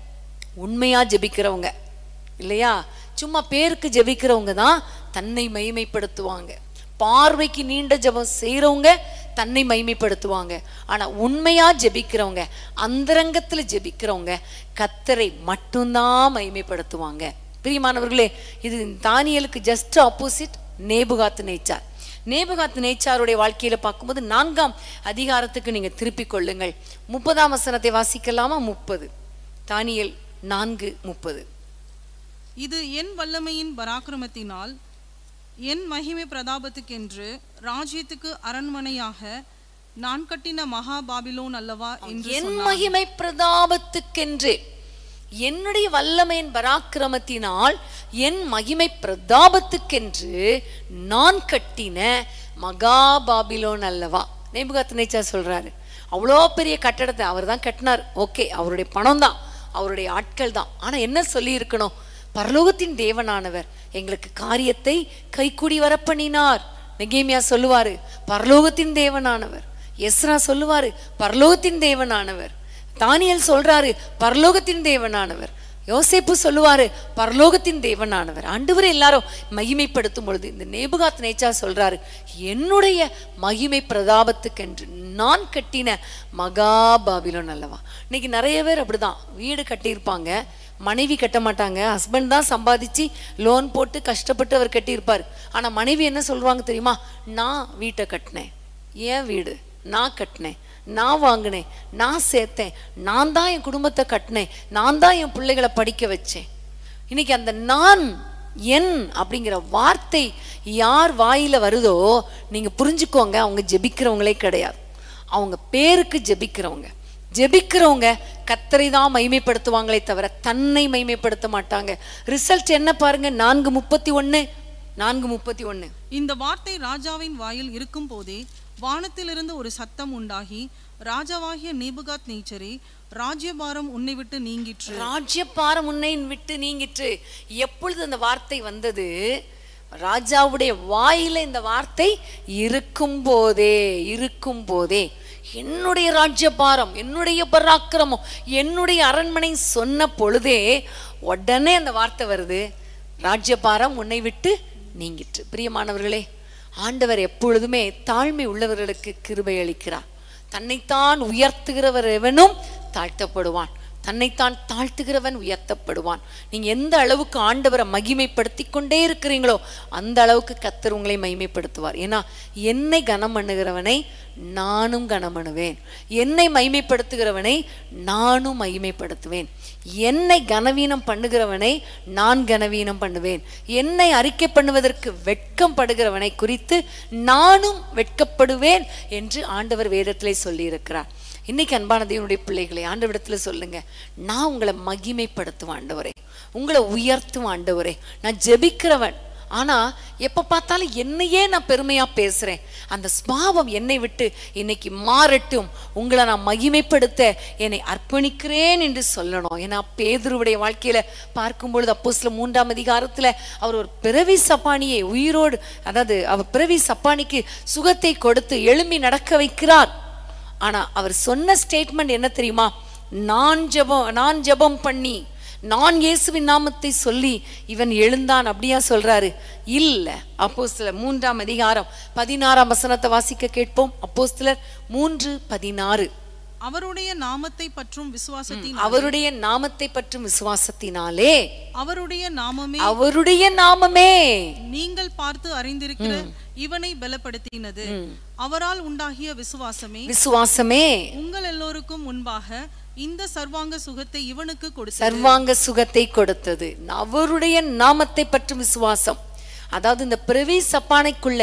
உண்மையா ஜெபிக்கிறவங்க இல்லையா சும்மா பேருக்கு ஜெபிக்கிறவங்க தான் தன்னை மகிமைப்படுத்துவாங்க பார்வைக்கு நீண்ட ஜெபம் செய்றவங்க தன்னை மகிமைப்படுத்துவாங்க ஆனா உண்மையா ஜெபிக்கிறவங்க அந்தரங்கத்துல ஜெபிக்கிறவங்க கத்தரை மட்டும்தான் மகிமைப்படுத்துவாங்க பிரியமானவர்களே இது தானியலுக்கு ஜஸ்ட் ஆப்போசிட் நேபுகாத்து நேச்சார் நேபுகாத்து நேச்சாருடைய வாழ்க்கையில பார்க்கும்போது நான்காம் அதிகாரத்துக்கு நீங்க திருப்பிக் கொள்ளுங்கள் முப்பதாம் வசனத்தை வாசிக்கலாமா முப்பது தானியல் நான்கு முப்பது இது என் வல்லமையின் பராக்கிரமத்தினால் என் மகிமை பிரதாபத்துக்கென்று ராஜ்யத்துக்கு அரண்மனையாக நான் கட்டின மகா பாபிலோன் அல்லவா என்று என் சொன்னான். மகிமை பிரதாபத்துக்கென்று என்னுடைய வல்லமையின் பராக்கிரமத்தினால் என் மகிமை பிரதாபத்துக்கென்று நான் கட்டின மகா பாபிலோன் அல்லவா நேபுகாத் நேச்சர் சொல்றாரு அவ்வளோ பெரிய கட்டடத்தை அவர் தான் கட்டினார் ஓகே அவருடைய பணம் தான் அவருடைய ஆட்கள் தான் ஆனா என்ன சொல்லி இருக்கணும் பரலோகத்தின் தேவனானவர் எங்களுக்கு காரியத்தை கைக்கூடி வரப்பண்ணினார் நெகேமியா சொல்லுவாரு பரலோகத்தின் தேவனானவர் எஸ்ரா சொல்லுவாரு பரலோகத்தின் தேவனானவர் தானியல் சொல்றாரு பரலோகத்தின் தேவனானவர் யோசேப்பு சொல்லுவாரு பரலோகத்தின் தேவனானவர் ஆண்டவரை எல்லாரும் மகிமைப்படுத்தும் பொழுது இந்த நேபுகாத் நேச்சா சொல்றாரு என்னுடைய மகிமை பிரதாபத்துக்கென்று நான் கட்டின மகாபாபிலோன் அல்லவா இன்னைக்கு நிறைய பேர் அப்படிதான் வீடு கட்டியிருப்பாங்க மனைவி கட்ட மாட்டாங்க ஹஸ்பண்ட் தான் சம்பாதிச்சு லோன் போட்டு கஷ்டப்பட்டு அவர் கட்டியிருப்பார் ஆனா மனைவி என்ன சொல்லுவாங்க தெரியுமா நான் வீட்டை கட்டினேன் ஏன் வீடு நான் கட்டினேன் நான் வாங்கினேன் நான் சேர்த்தேன் நான் தான் என் குடும்பத்தை கட்டினேன் நான் தான் என் பிள்ளைகளை படிக்க வச்சேன் இன்னைக்கு அந்த நான் என் அப்படிங்கிற வார்த்தை யார் வாயில வருதோ நீங்க புரிஞ்சுக்கோங்க அவங்க ஜெபிக்கிறவங்களே கிடையாது அவங்க பேருக்கு ஜெபிக்கிறவங்க ஜெபிக்கிறவங்க கத்தரை தான் மைமைப்படுத்துவாங்களே தவிர தன்னை மைமைப்படுத்த மாட்டாங்க ரிசல்ட் என்ன பாருங்க நான்கு முப்பத்தி ஒண்ணு நான்கு முப்பத்தி ஒண்ணு இந்த வார்த்தை ராஜாவின் வாயில் இருக்கும் போதே வானத்திலிருந்து ஒரு சத்தம் உண்டாகி ராஜாவாகிய நேபுகாத் நேச்சரே ராஜ்யபாரம் உன்னை விட்டு நீங்கிற்று ராஜ்யபாரம் உன்னை விட்டு நீங்கிற்று எப்பொழுது அந்த வார்த்தை வந்தது ராஜாவுடைய வாயில இந்த வார்த்தை இருக்கும் போதே இருக்கும் போதே என்னுடைய ராஜ்யபாரம் என்னுடைய பராக்கிரமம் என்னுடைய அரண்மனை சொன்ன பொழுதே உடனே அந்த வார்த்தை வருது ராஜ்யபாரம் உன்னை விட்டு நீங்கிற்று பிரியமானவர்களே ஆண்டவர் எப்பொழுதுமே தாழ்மை உள்ளவர்களுக்கு கிருபை அளிக்கிறார் தன்னைத்தான் உயர்த்துகிறவர் எவனும் தாழ்த்தப்படுவான் தன்னைத்தான் தாழ்த்துகிறவன் உயர்த்தப்படுவான் நீங்க எந்த அளவுக்கு ஆண்டவரை மகிமைப்படுத்தி கொண்டே இருக்கிறீங்களோ அந்த அளவுக்கு கத்தர் உங்களை மகிமைப்படுத்துவார் ஏன்னா என்னை கனம் பண்ணுகிறவனை நானும் கனம் பண்ணுவேன் என்னை மகிமைப்படுத்துகிறவனை நானும் மகிமைப்படுத்துவேன் என்னை கனவீனம் பண்ணுகிறவனை நான் கனவீனம் பண்ணுவேன் என்னை அறிக்கை பண்ணுவதற்கு வெட்கம் படுகிறவனை குறித்து நானும் வெட்கப்படுவேன் என்று ஆண்டவர் வேதத்திலே சொல்லியிருக்கிறார் இன்னைக்கு அன்பான தேவனுடைய பிள்ளைகளை ஆண்டவரிடத்துல சொல்லுங்க நான் உங்களை மகிமைப்படுத்துவேன் ஆண்டவரே உங்களை உயர்த்துவேன் ஆண்டவரே நான் ஜெபிக்கிறவன் ஆனா எப்ப பார்த்தாலும் என்னையே நான் பெருமையா பேசுறேன் அந்த ஸ்பாவம் என்னை விட்டு இன்னைக்கு மாறட்டும் உங்களை நான் மகிமைப்படுத்த என்னை அர்ப்பணிக்கிறேன் என்று சொல்லணும் ஏன்னா பேதுருவுடைய வாழ்க்கையில பார்க்கும் பொழுது அப்போ சில மூன்றாம் அதிகாரத்துல அவர் ஒரு பிறவி சப்பானியை உயிரோடு அதாவது அவர் பிறவி சப்பானிக்கு சுகத்தை கொடுத்து எழும்பி நடக்க வைக்கிறார் ஆனா அவர் சொன்ன ஸ்டேட்மெண்ட் என்ன தெரியுமா நான் ஜெபம் நான் ஜெபம் பண்ணி நான் இயேசுவின் நாமத்தை சொல்லி இவன் எழுந்தான் அப்படியா சொல்றாரு இல்ல அப்போஸ்தலர் மூன்றாம் அதிகாரம் பதினாறாம் வசனத்தை வாசிக்க கேட்போம் அப்போஸ்தலர் மூன்று பதினாறு அவருடைய நாமத்தை பற்றும் விசுவாசத்தின் அவருடைய நாமத்தை பற்றும் விசுவாசத்தினாலே அவருடைய நாமமே அவருடைய நாமமே நீங்கள் பார்த்து அறிந்திருக்கிற இவனை பலப்படுத்தினது அவரால் உண்டாகிய விசுவாசமே விசுவாசமே உங்கள் எல்லோருக்கும் முன்பாக இந்த சர்வாங்க சுகத்தை இவனுக்கு கொடுத்தது சர்வாங்க சுகத்தை கொடுத்தது அவருடைய நாமத்தை பற்றும் விசுவாசம் அதாவது இந்த பிரவி சப்பானைக்குள்ள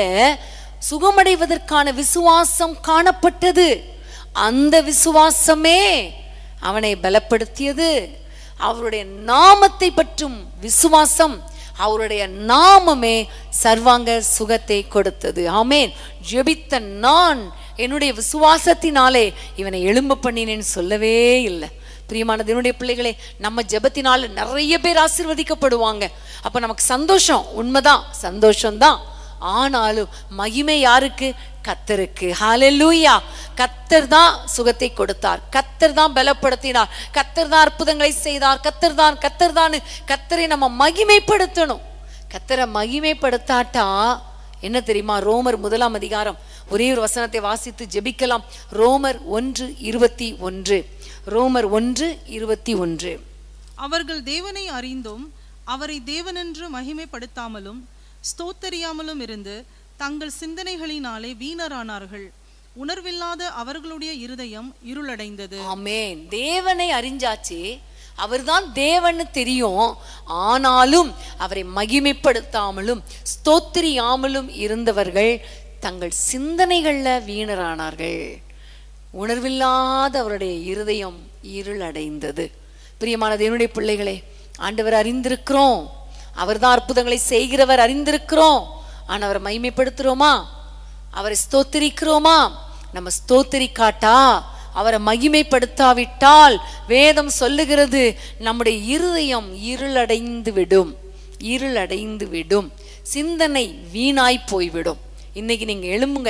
சுகமடைவதற்கான விசுவாசம் காணப்பட்டது அந்த விசுவாசமே அவனை பலப்படுத்தியது அவருடைய நாமத்தை பற்றும் விசுவாசம் அவருடைய நாமமே சர்வாங்க சுகத்தை கொடுத்தது ஆமேன் ஜெபித்த நான் என்னுடைய விசுவாசத்தினாலே இவனை எழும்ப பண்ணினேன்னு சொல்லவே இல்லை பிரியமான தேவனுடைய பிள்ளைகளே நம்ம ஜெபத்தினால நிறைய பேர் ஆசீர்வதிக்கப்படுவாங்க அப்ப நமக்கு சந்தோஷம் உண்மைதான் சந்தோஷம்தான் ஆனாலும் மகிமை யாருக்கு கத்தருக்கு ஹalleluya கத்தர் தான் சுகத்தை கொடுத்தார் கத்தர் தான் பலப்படுத்தினார் கத்தர் தான் அற்புதங்களை செய்தார் கத்தர் தான் கத்தர் தான் கத்தரை நம்ம மகிமைப்படுத்தணும் கத்தரை மகிமைப்படுத்தாட்டா என்ன தெரியுமா ரோமர் முதலாம் அதிகாரம் ஒரே ஒரு வசனத்தை வாசித்து ஜெபிக்கலாம் ரோமர் ஒன்று இருபத்தி ஒன்று ரோமர் ஒன்று இருபத்தி ஒன்று அவர்கள் தேவனை அறிந்தும் அவரை தேவனென்று மகிமைப்படுத்தாமலும் ஸ்தோத்தரியாமலும் இருந்து தங்கள் சிந்தனைகளினாலே வீணரானார்கள் உணர்வில்லாத அவர்களுடைய இருதயம் இருளடைந்தது ஆமென் தேவனை அறிஞ்சாச்சு அவர்தான் தேவன்னு தெரியும் ஆனாலும் அவரை மகிமைப்படுத்தாமலும் ஸ்தோத்திரியாமலும் இருந்தவர்கள் தங்கள் சிந்தனைகள்ல வீணரானார்கள் உணர்வில்லாத அவருடைய இருதயம் இருளடைந்தது பிரியமான தேவனுடைய பிள்ளைகளே ஆண்டவர் அறிந்திருக்கிறோம் அவர்தான் அற்புதங்களை செய்கிறவர் அறிந்திருக்கிறோம் ஆனா அவரை மகிமைப்படுத்துறோமா அவரை ஸ்தோத்திரிக்கிறோமா நம்ம ஸ்தோத்திரிக்காட்டா அவரை மகிமைப்படுத்தாவிட்டால் வேதம் சொல்லுகிறது நம்முடைய இருதயம் இருளடைந்து விடும் இருளடைந்து விடும் சிந்தனை வீணாய் போய்விடும் இன்னைக்கு நீங்க எழும்புங்க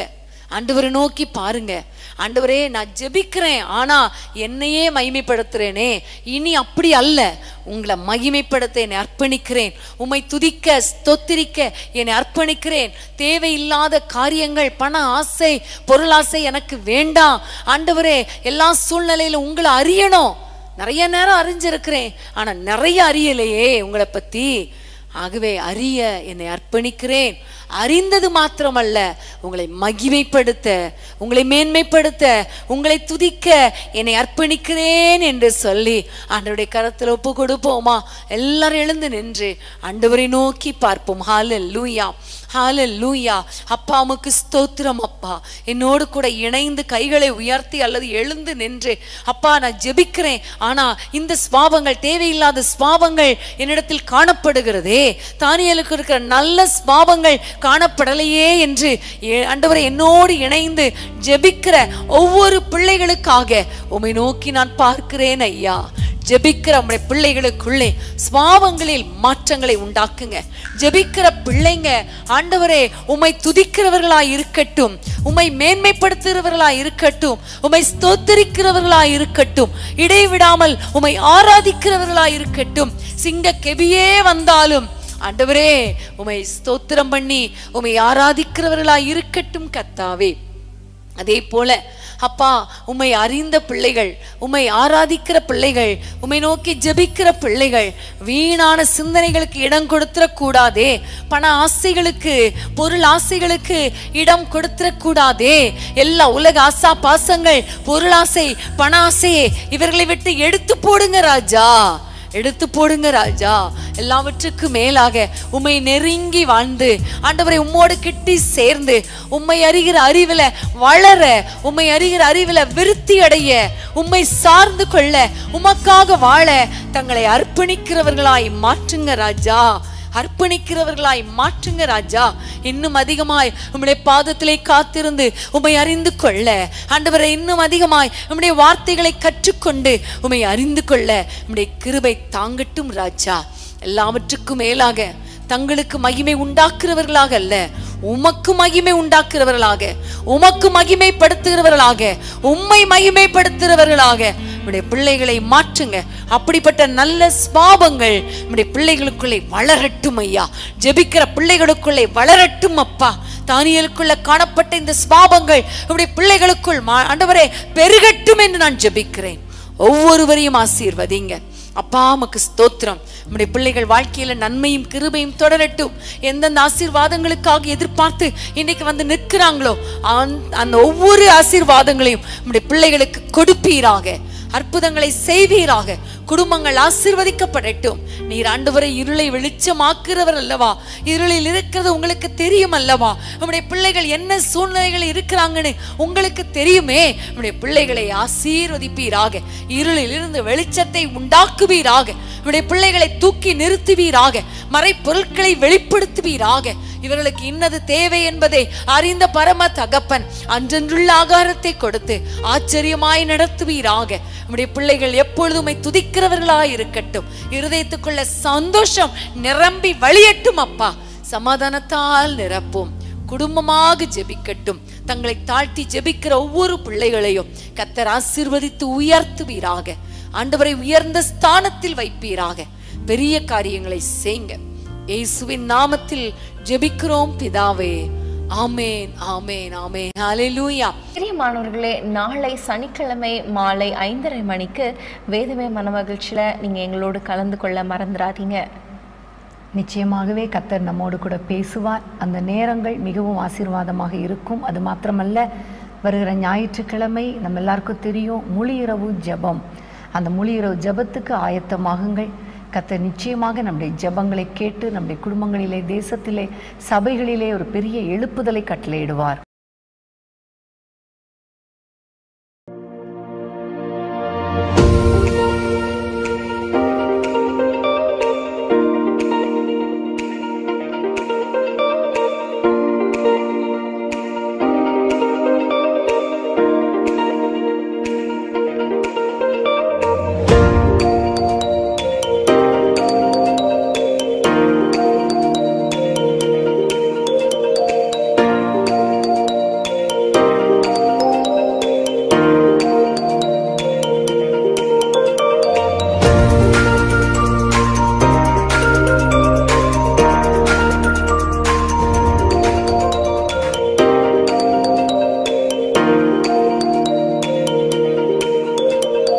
ஆண்டவரை நோக்கி பாருங்க ஆண்டவரே நான் ஜெபிக்கிறேன் ஆனா என்னையே மகிமைப்படுத்துறேனே இனி அப்படி அல்ல உங்களை மகிமைப்படுத்த என்னை அர்ப்பணிக்கிறேன் உம்மை துதிக்க ஸ்தோத்திரிக்க என்னை அர்ப்பணிக்கிறேன் தேவையில்லாத காரியங்கள் பண ஆசை பொருளாசை எனக்கு வேண்டாம் ஆண்டவரே எல்லா சூழ்நிலையிலும் உங்களை அறியணும் நிறைய நேரம் அறிஞ்சிருக்கிறேன் ஆனா நிறைய அறியலையே உங்களை பத்தி ஆகவே அறிய என்னை அர்ப்பணிக்கிறேன் அறிந்தது மாத்திரமல்ல உங்களை மகிமைப்படுத்த உங்களை மேன்மைப்படுத்த உங்களை துதிக்க என்னை அர்ப்பணிக்கிறேன் என்று சொல்லி ஆண்டவருடைய கரத்தில் ஒப்பு கொடுப்போமா எல்லாரும் எழுந்து நின்று ஆண்டவரை நோக்கி பார்ப்போம் ஹால லூயா ஹால லூயா அப்பா உமக்கு ஸ்தோத்திரம் அப்பா என்னோடு கூட இணைந்து கைகளை உயர்த்தி அல்லது எழுந்து நின்று அப்பா நான் ஜெபிக்கிறேன் ஆனா இந்த ஸ்வாபங்கள் தேவையில்லாத ஸ்வாபங்கள் என்னிடத்தில் காணப்படுகிறதே தானியலுக்கு இருக்கிற நல்ல ஸ்வாபங்கள் காணப்படலையே என்று ஏ- ஆண்டவரை என்னோடு இணைந்து ஜெபிக்கிற ஒவ்வொரு பிள்ளைகளுக்காக உம்மை நோக்கி நான் பார்க்கிறேன் ஐயா ஜெபிக்கிற நம்முடைய பிள்ளைகளுக்குள்ளே ஸ்வாவங்களில் மாற்றங்களை உண்டாக்குங்க ஜெபிக்கிற பிள்ளைங்க ஆண்டவரே உம்மை துதிக்கிறவர்களாய் இருக்கட்டும் உம்மை மேன்மைப்படுத்துகிறவர்களாய் இருக்கட்டும் உம்மை ஸ்தோத்தரிக்கிறவர்களாய் இருக்கட்டும் இடைவிடாமல் உம்மை ஆராதிக்கிறவர்களாய் இருக்கட்டும் சிங்க கெபியே வந்தாலும் ஆண்டவரே உம்மை ஸ்தோத்திரம் பண்ணி உம்மை ஆராதிக்கிறவர்களாய் இருக்கட்டும் கத்தாவே அதே போல அப்பா உம்மை அறிந்த பிள்ளைகள் உம்மை ஆராதிக்கிற பிள்ளைகள் உம்மை நோக்கி ஜெபிக்கிற பிள்ளைகள் வீணான சிந்தனைகளுக்கு இடம் கொடுத்துட கூடாதே பண ஆசைகளுக்கு பொருள் ஆசைகளுக்கு இடம் கொடுத்துட கூடாதே எல்லா உலக ஆசா பாசங்கள் பொருளாசை பண ஆசையை இவர்களை விட்டு எடுத்து போடுங்க ராஜா எடுத்து போடுங்க ராஜா எல்லாவற்றுக்கும் மேலாக உம்மை நெருங்கி வாழ்ந்து ஆண்டவரை உம்மோடு கிட்டி சேர்ந்து உம்மை அறிகிற அறிவுல வளர உம்மை அறிகிற அறிவுல விருத்தி அடைய உம்மை சார்ந்து கொள்ள உமக்காக வாழ தங்களை அர்ப்பணிக்கிறவர்களாய் மாற்றுங்க ராஜா அர்ப்பணிக்கிறவர்களாய் மாற்றுங்க ராஜா இன்னும் அதிகமாய் உம்முடைய பாதத்திலே காத்திருந்து உம்மை அறிந்து கொள்ள ஆண்டவரை இன்னும் அதிகமாய் உம்முடைய வார்த்தைகளை கற்றுக்கொண்டு உம்மை அறிந்து கொள்ள உம்முடைய கிருபை தாங்கட்டும் ராஜா எல்லாவற்றுக்கும் மேலாக தங்களுக்கு மகிமை உண்டாக்குறவர்களாக அல்ல உமக்கு மகிமை உண்டாக்குறவர்களாக உமக்கு மகிமைப்படுத்துகிறவர்களாக உம்மை மகிமைப்படுத்துகிறவர்களாக உடைய பிள்ளைகளை மாற்றுங்க அப்படிப்பட்ட நல்ல ஸ்வாபங்கள் நம்முடைய பிள்ளைகளுக்குள்ளே வளரட்டும் ஐயா ஜெபிக்கிற பிள்ளைகளுக்குள்ளே வளரட்டும் அப்பா தானியலுக்குள்ள காணப்பட்ட இந்த ஸ்வாபங்கள் நம்முடைய பிள்ளைகளுக்குள் மா- ஆண்டவரே பெருகட்டும் என்று நான் ஜெபிக்கிறேன் ஒவ்வொருவரையும் ஆசீர்வதிங்க அப்பா உமக்கு ஸ்தோத்திரம் நம்முடைய பிள்ளைகள் வாழ்க்கையில நன்மையும் கிருபையும் தொடரட்டும் எந்தெந்த ஆசீர்வாதங்களுக்காக எதிர்பார்த்து இன்னைக்கு வந்து நிற்கிறாங்களோ அந்த- அந்த ஒவ்வொரு ஆசீர்வாதங்களையும் நம்முடைய பிள்ளைகளுக்கு கொடுப்பீராக அற்புதங்களை செய்வீராக குடும்பங்கள் ஆசீர்வதிக்கப்படட்டும் நீர் ஆண்டவரை இருளை வெளிச்சமாக்குறவர் அல்லவா இருளில் இருக்கிறது உங்களுக்கு தெரியும் அல்லவா நம்முடைய பிள்ளைகள் என்ன சூழ்நிலைகள் இருக்கிறாங்கன்னு உங்களுக்கு தெரியுமே நம்முடைய பிள்ளைகளை ஆசீர்வதிப்பீராக இருளில் இருந்து வெளிச்சத்தை உண்டாக்குவீராக நம்முடைய பிள்ளைகளை தூக்கி நிறுத்துவீராக மறைப்பொருட்களை வெளிப்படுத்துவீராக இவர்களுக்கு இன்னது தேவை என்பதை அறிந்த பரம தகப்பன் அன்றன்றுள்ள ஆகாரத்தை கொடுத்து ஆச்சரியமாய் நடத்துவீராக நம்முடைய பிள்ளைகள் எப்பொழுதுமே துதிக்கிறவர்களாய் இருக்கட்டும் இருதயத்துக்குள்ள சந்தோஷம் நிரம்பி வழியட்டும் அப்பா சமாதானத்தால் நிரப்பும் குடும்பமாக ஜெபிக்கட்டும் தங்களை தாழ்த்தி ஜெபிக்கிற ஒவ்வொரு பிள்ளைகளையும் கத்தர் ஆசீர்வதித்து உயர்த்துவீராக ஆண்டவரை உயர்ந்த ஸ்தானத்தில் வைப்பீராக பெரிய காரியங்களை செய்யுங்க இயேசுவின் நாமத்தில் ஜெபிக்கிறோம் பிதாவே ஆமேன் ஆமேன் ஆமேன் ஹalleluya பிரியமானவர்களே நாளை சனிக்கிழமை மாலை ஐந்தரை மணிக்கு வேதமே மனமகிழ்ச்சியில் நீங்கள் எங்களோடு கலந்து கொள்ள மறந்துடாதீங்க நிச்சயமாகவே கத்தர் நம்மோடு கூட பேசுவார் அந்த நேரங்கள் மிகவும் ஆசீர்வாதமாக இருக்கும் அது மாத்திரமல்ல வருகிற ஞாயிற்றுக்கிழமை நம்ம எல்லாருக்கும் தெரியும் முழு இரவு ஜெபம் அந்த முழு இரவு ஜெபத்துக்கு ஆயத்தமாகுங்கள் கத்தர் நிச்சயமாக நம்முடைய ஜெபங்களை கேட்டு நம்முடைய குடும்பங்களிலே தேசத்திலே சபைகளிலே ஒரு பெரிய எழுப்புதலை கட்டளையிடுவார்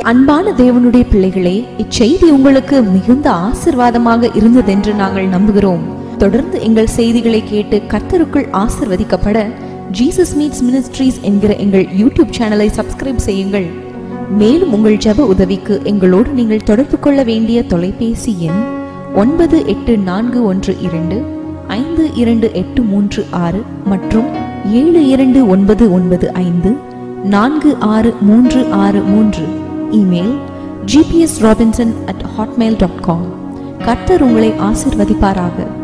அன்பான தேவனுடைய பிள்ளைகளே இச்செய்தி உங்களுக்கு மிகுந்த ஆசிர்வாதமாக இருந்ததென்று நாங்கள் நம்புகிறோம் தொடர்ந்து எங்கள் செய்திகளை கேட்டு கர்த்தருக்குள் ஆசிர்வதிக்கப்பட ஜீசஸ் மீட்ஸ் மினிஸ்ட்ரீஸ் என்கிற எங்கள் யூடியூப் சேனலை சப்ஸ்கிரைப் செய்யுங்கள் மேலும் உங்கள் ஜெப உதவிக்கு எங்களோடு நீங்கள் தொடர்பு கொள்ள வேண்டிய தொலைபேசி எண் ஒன்பது எட்டு நான்கு ஒன்று இரண்டு ஐந்து இரண்டு எட்டு மூன்று ஆறு மற்றும் ஏழு இரண்டு ஒன்பது ஒன்பது ஐந்து நான்கு ஆறு மூன்று ஆறு மூன்று email GPS Robinson at Hotmail dot com கர்த்தர் உங்களை ஆசிர்வதிப்பாராக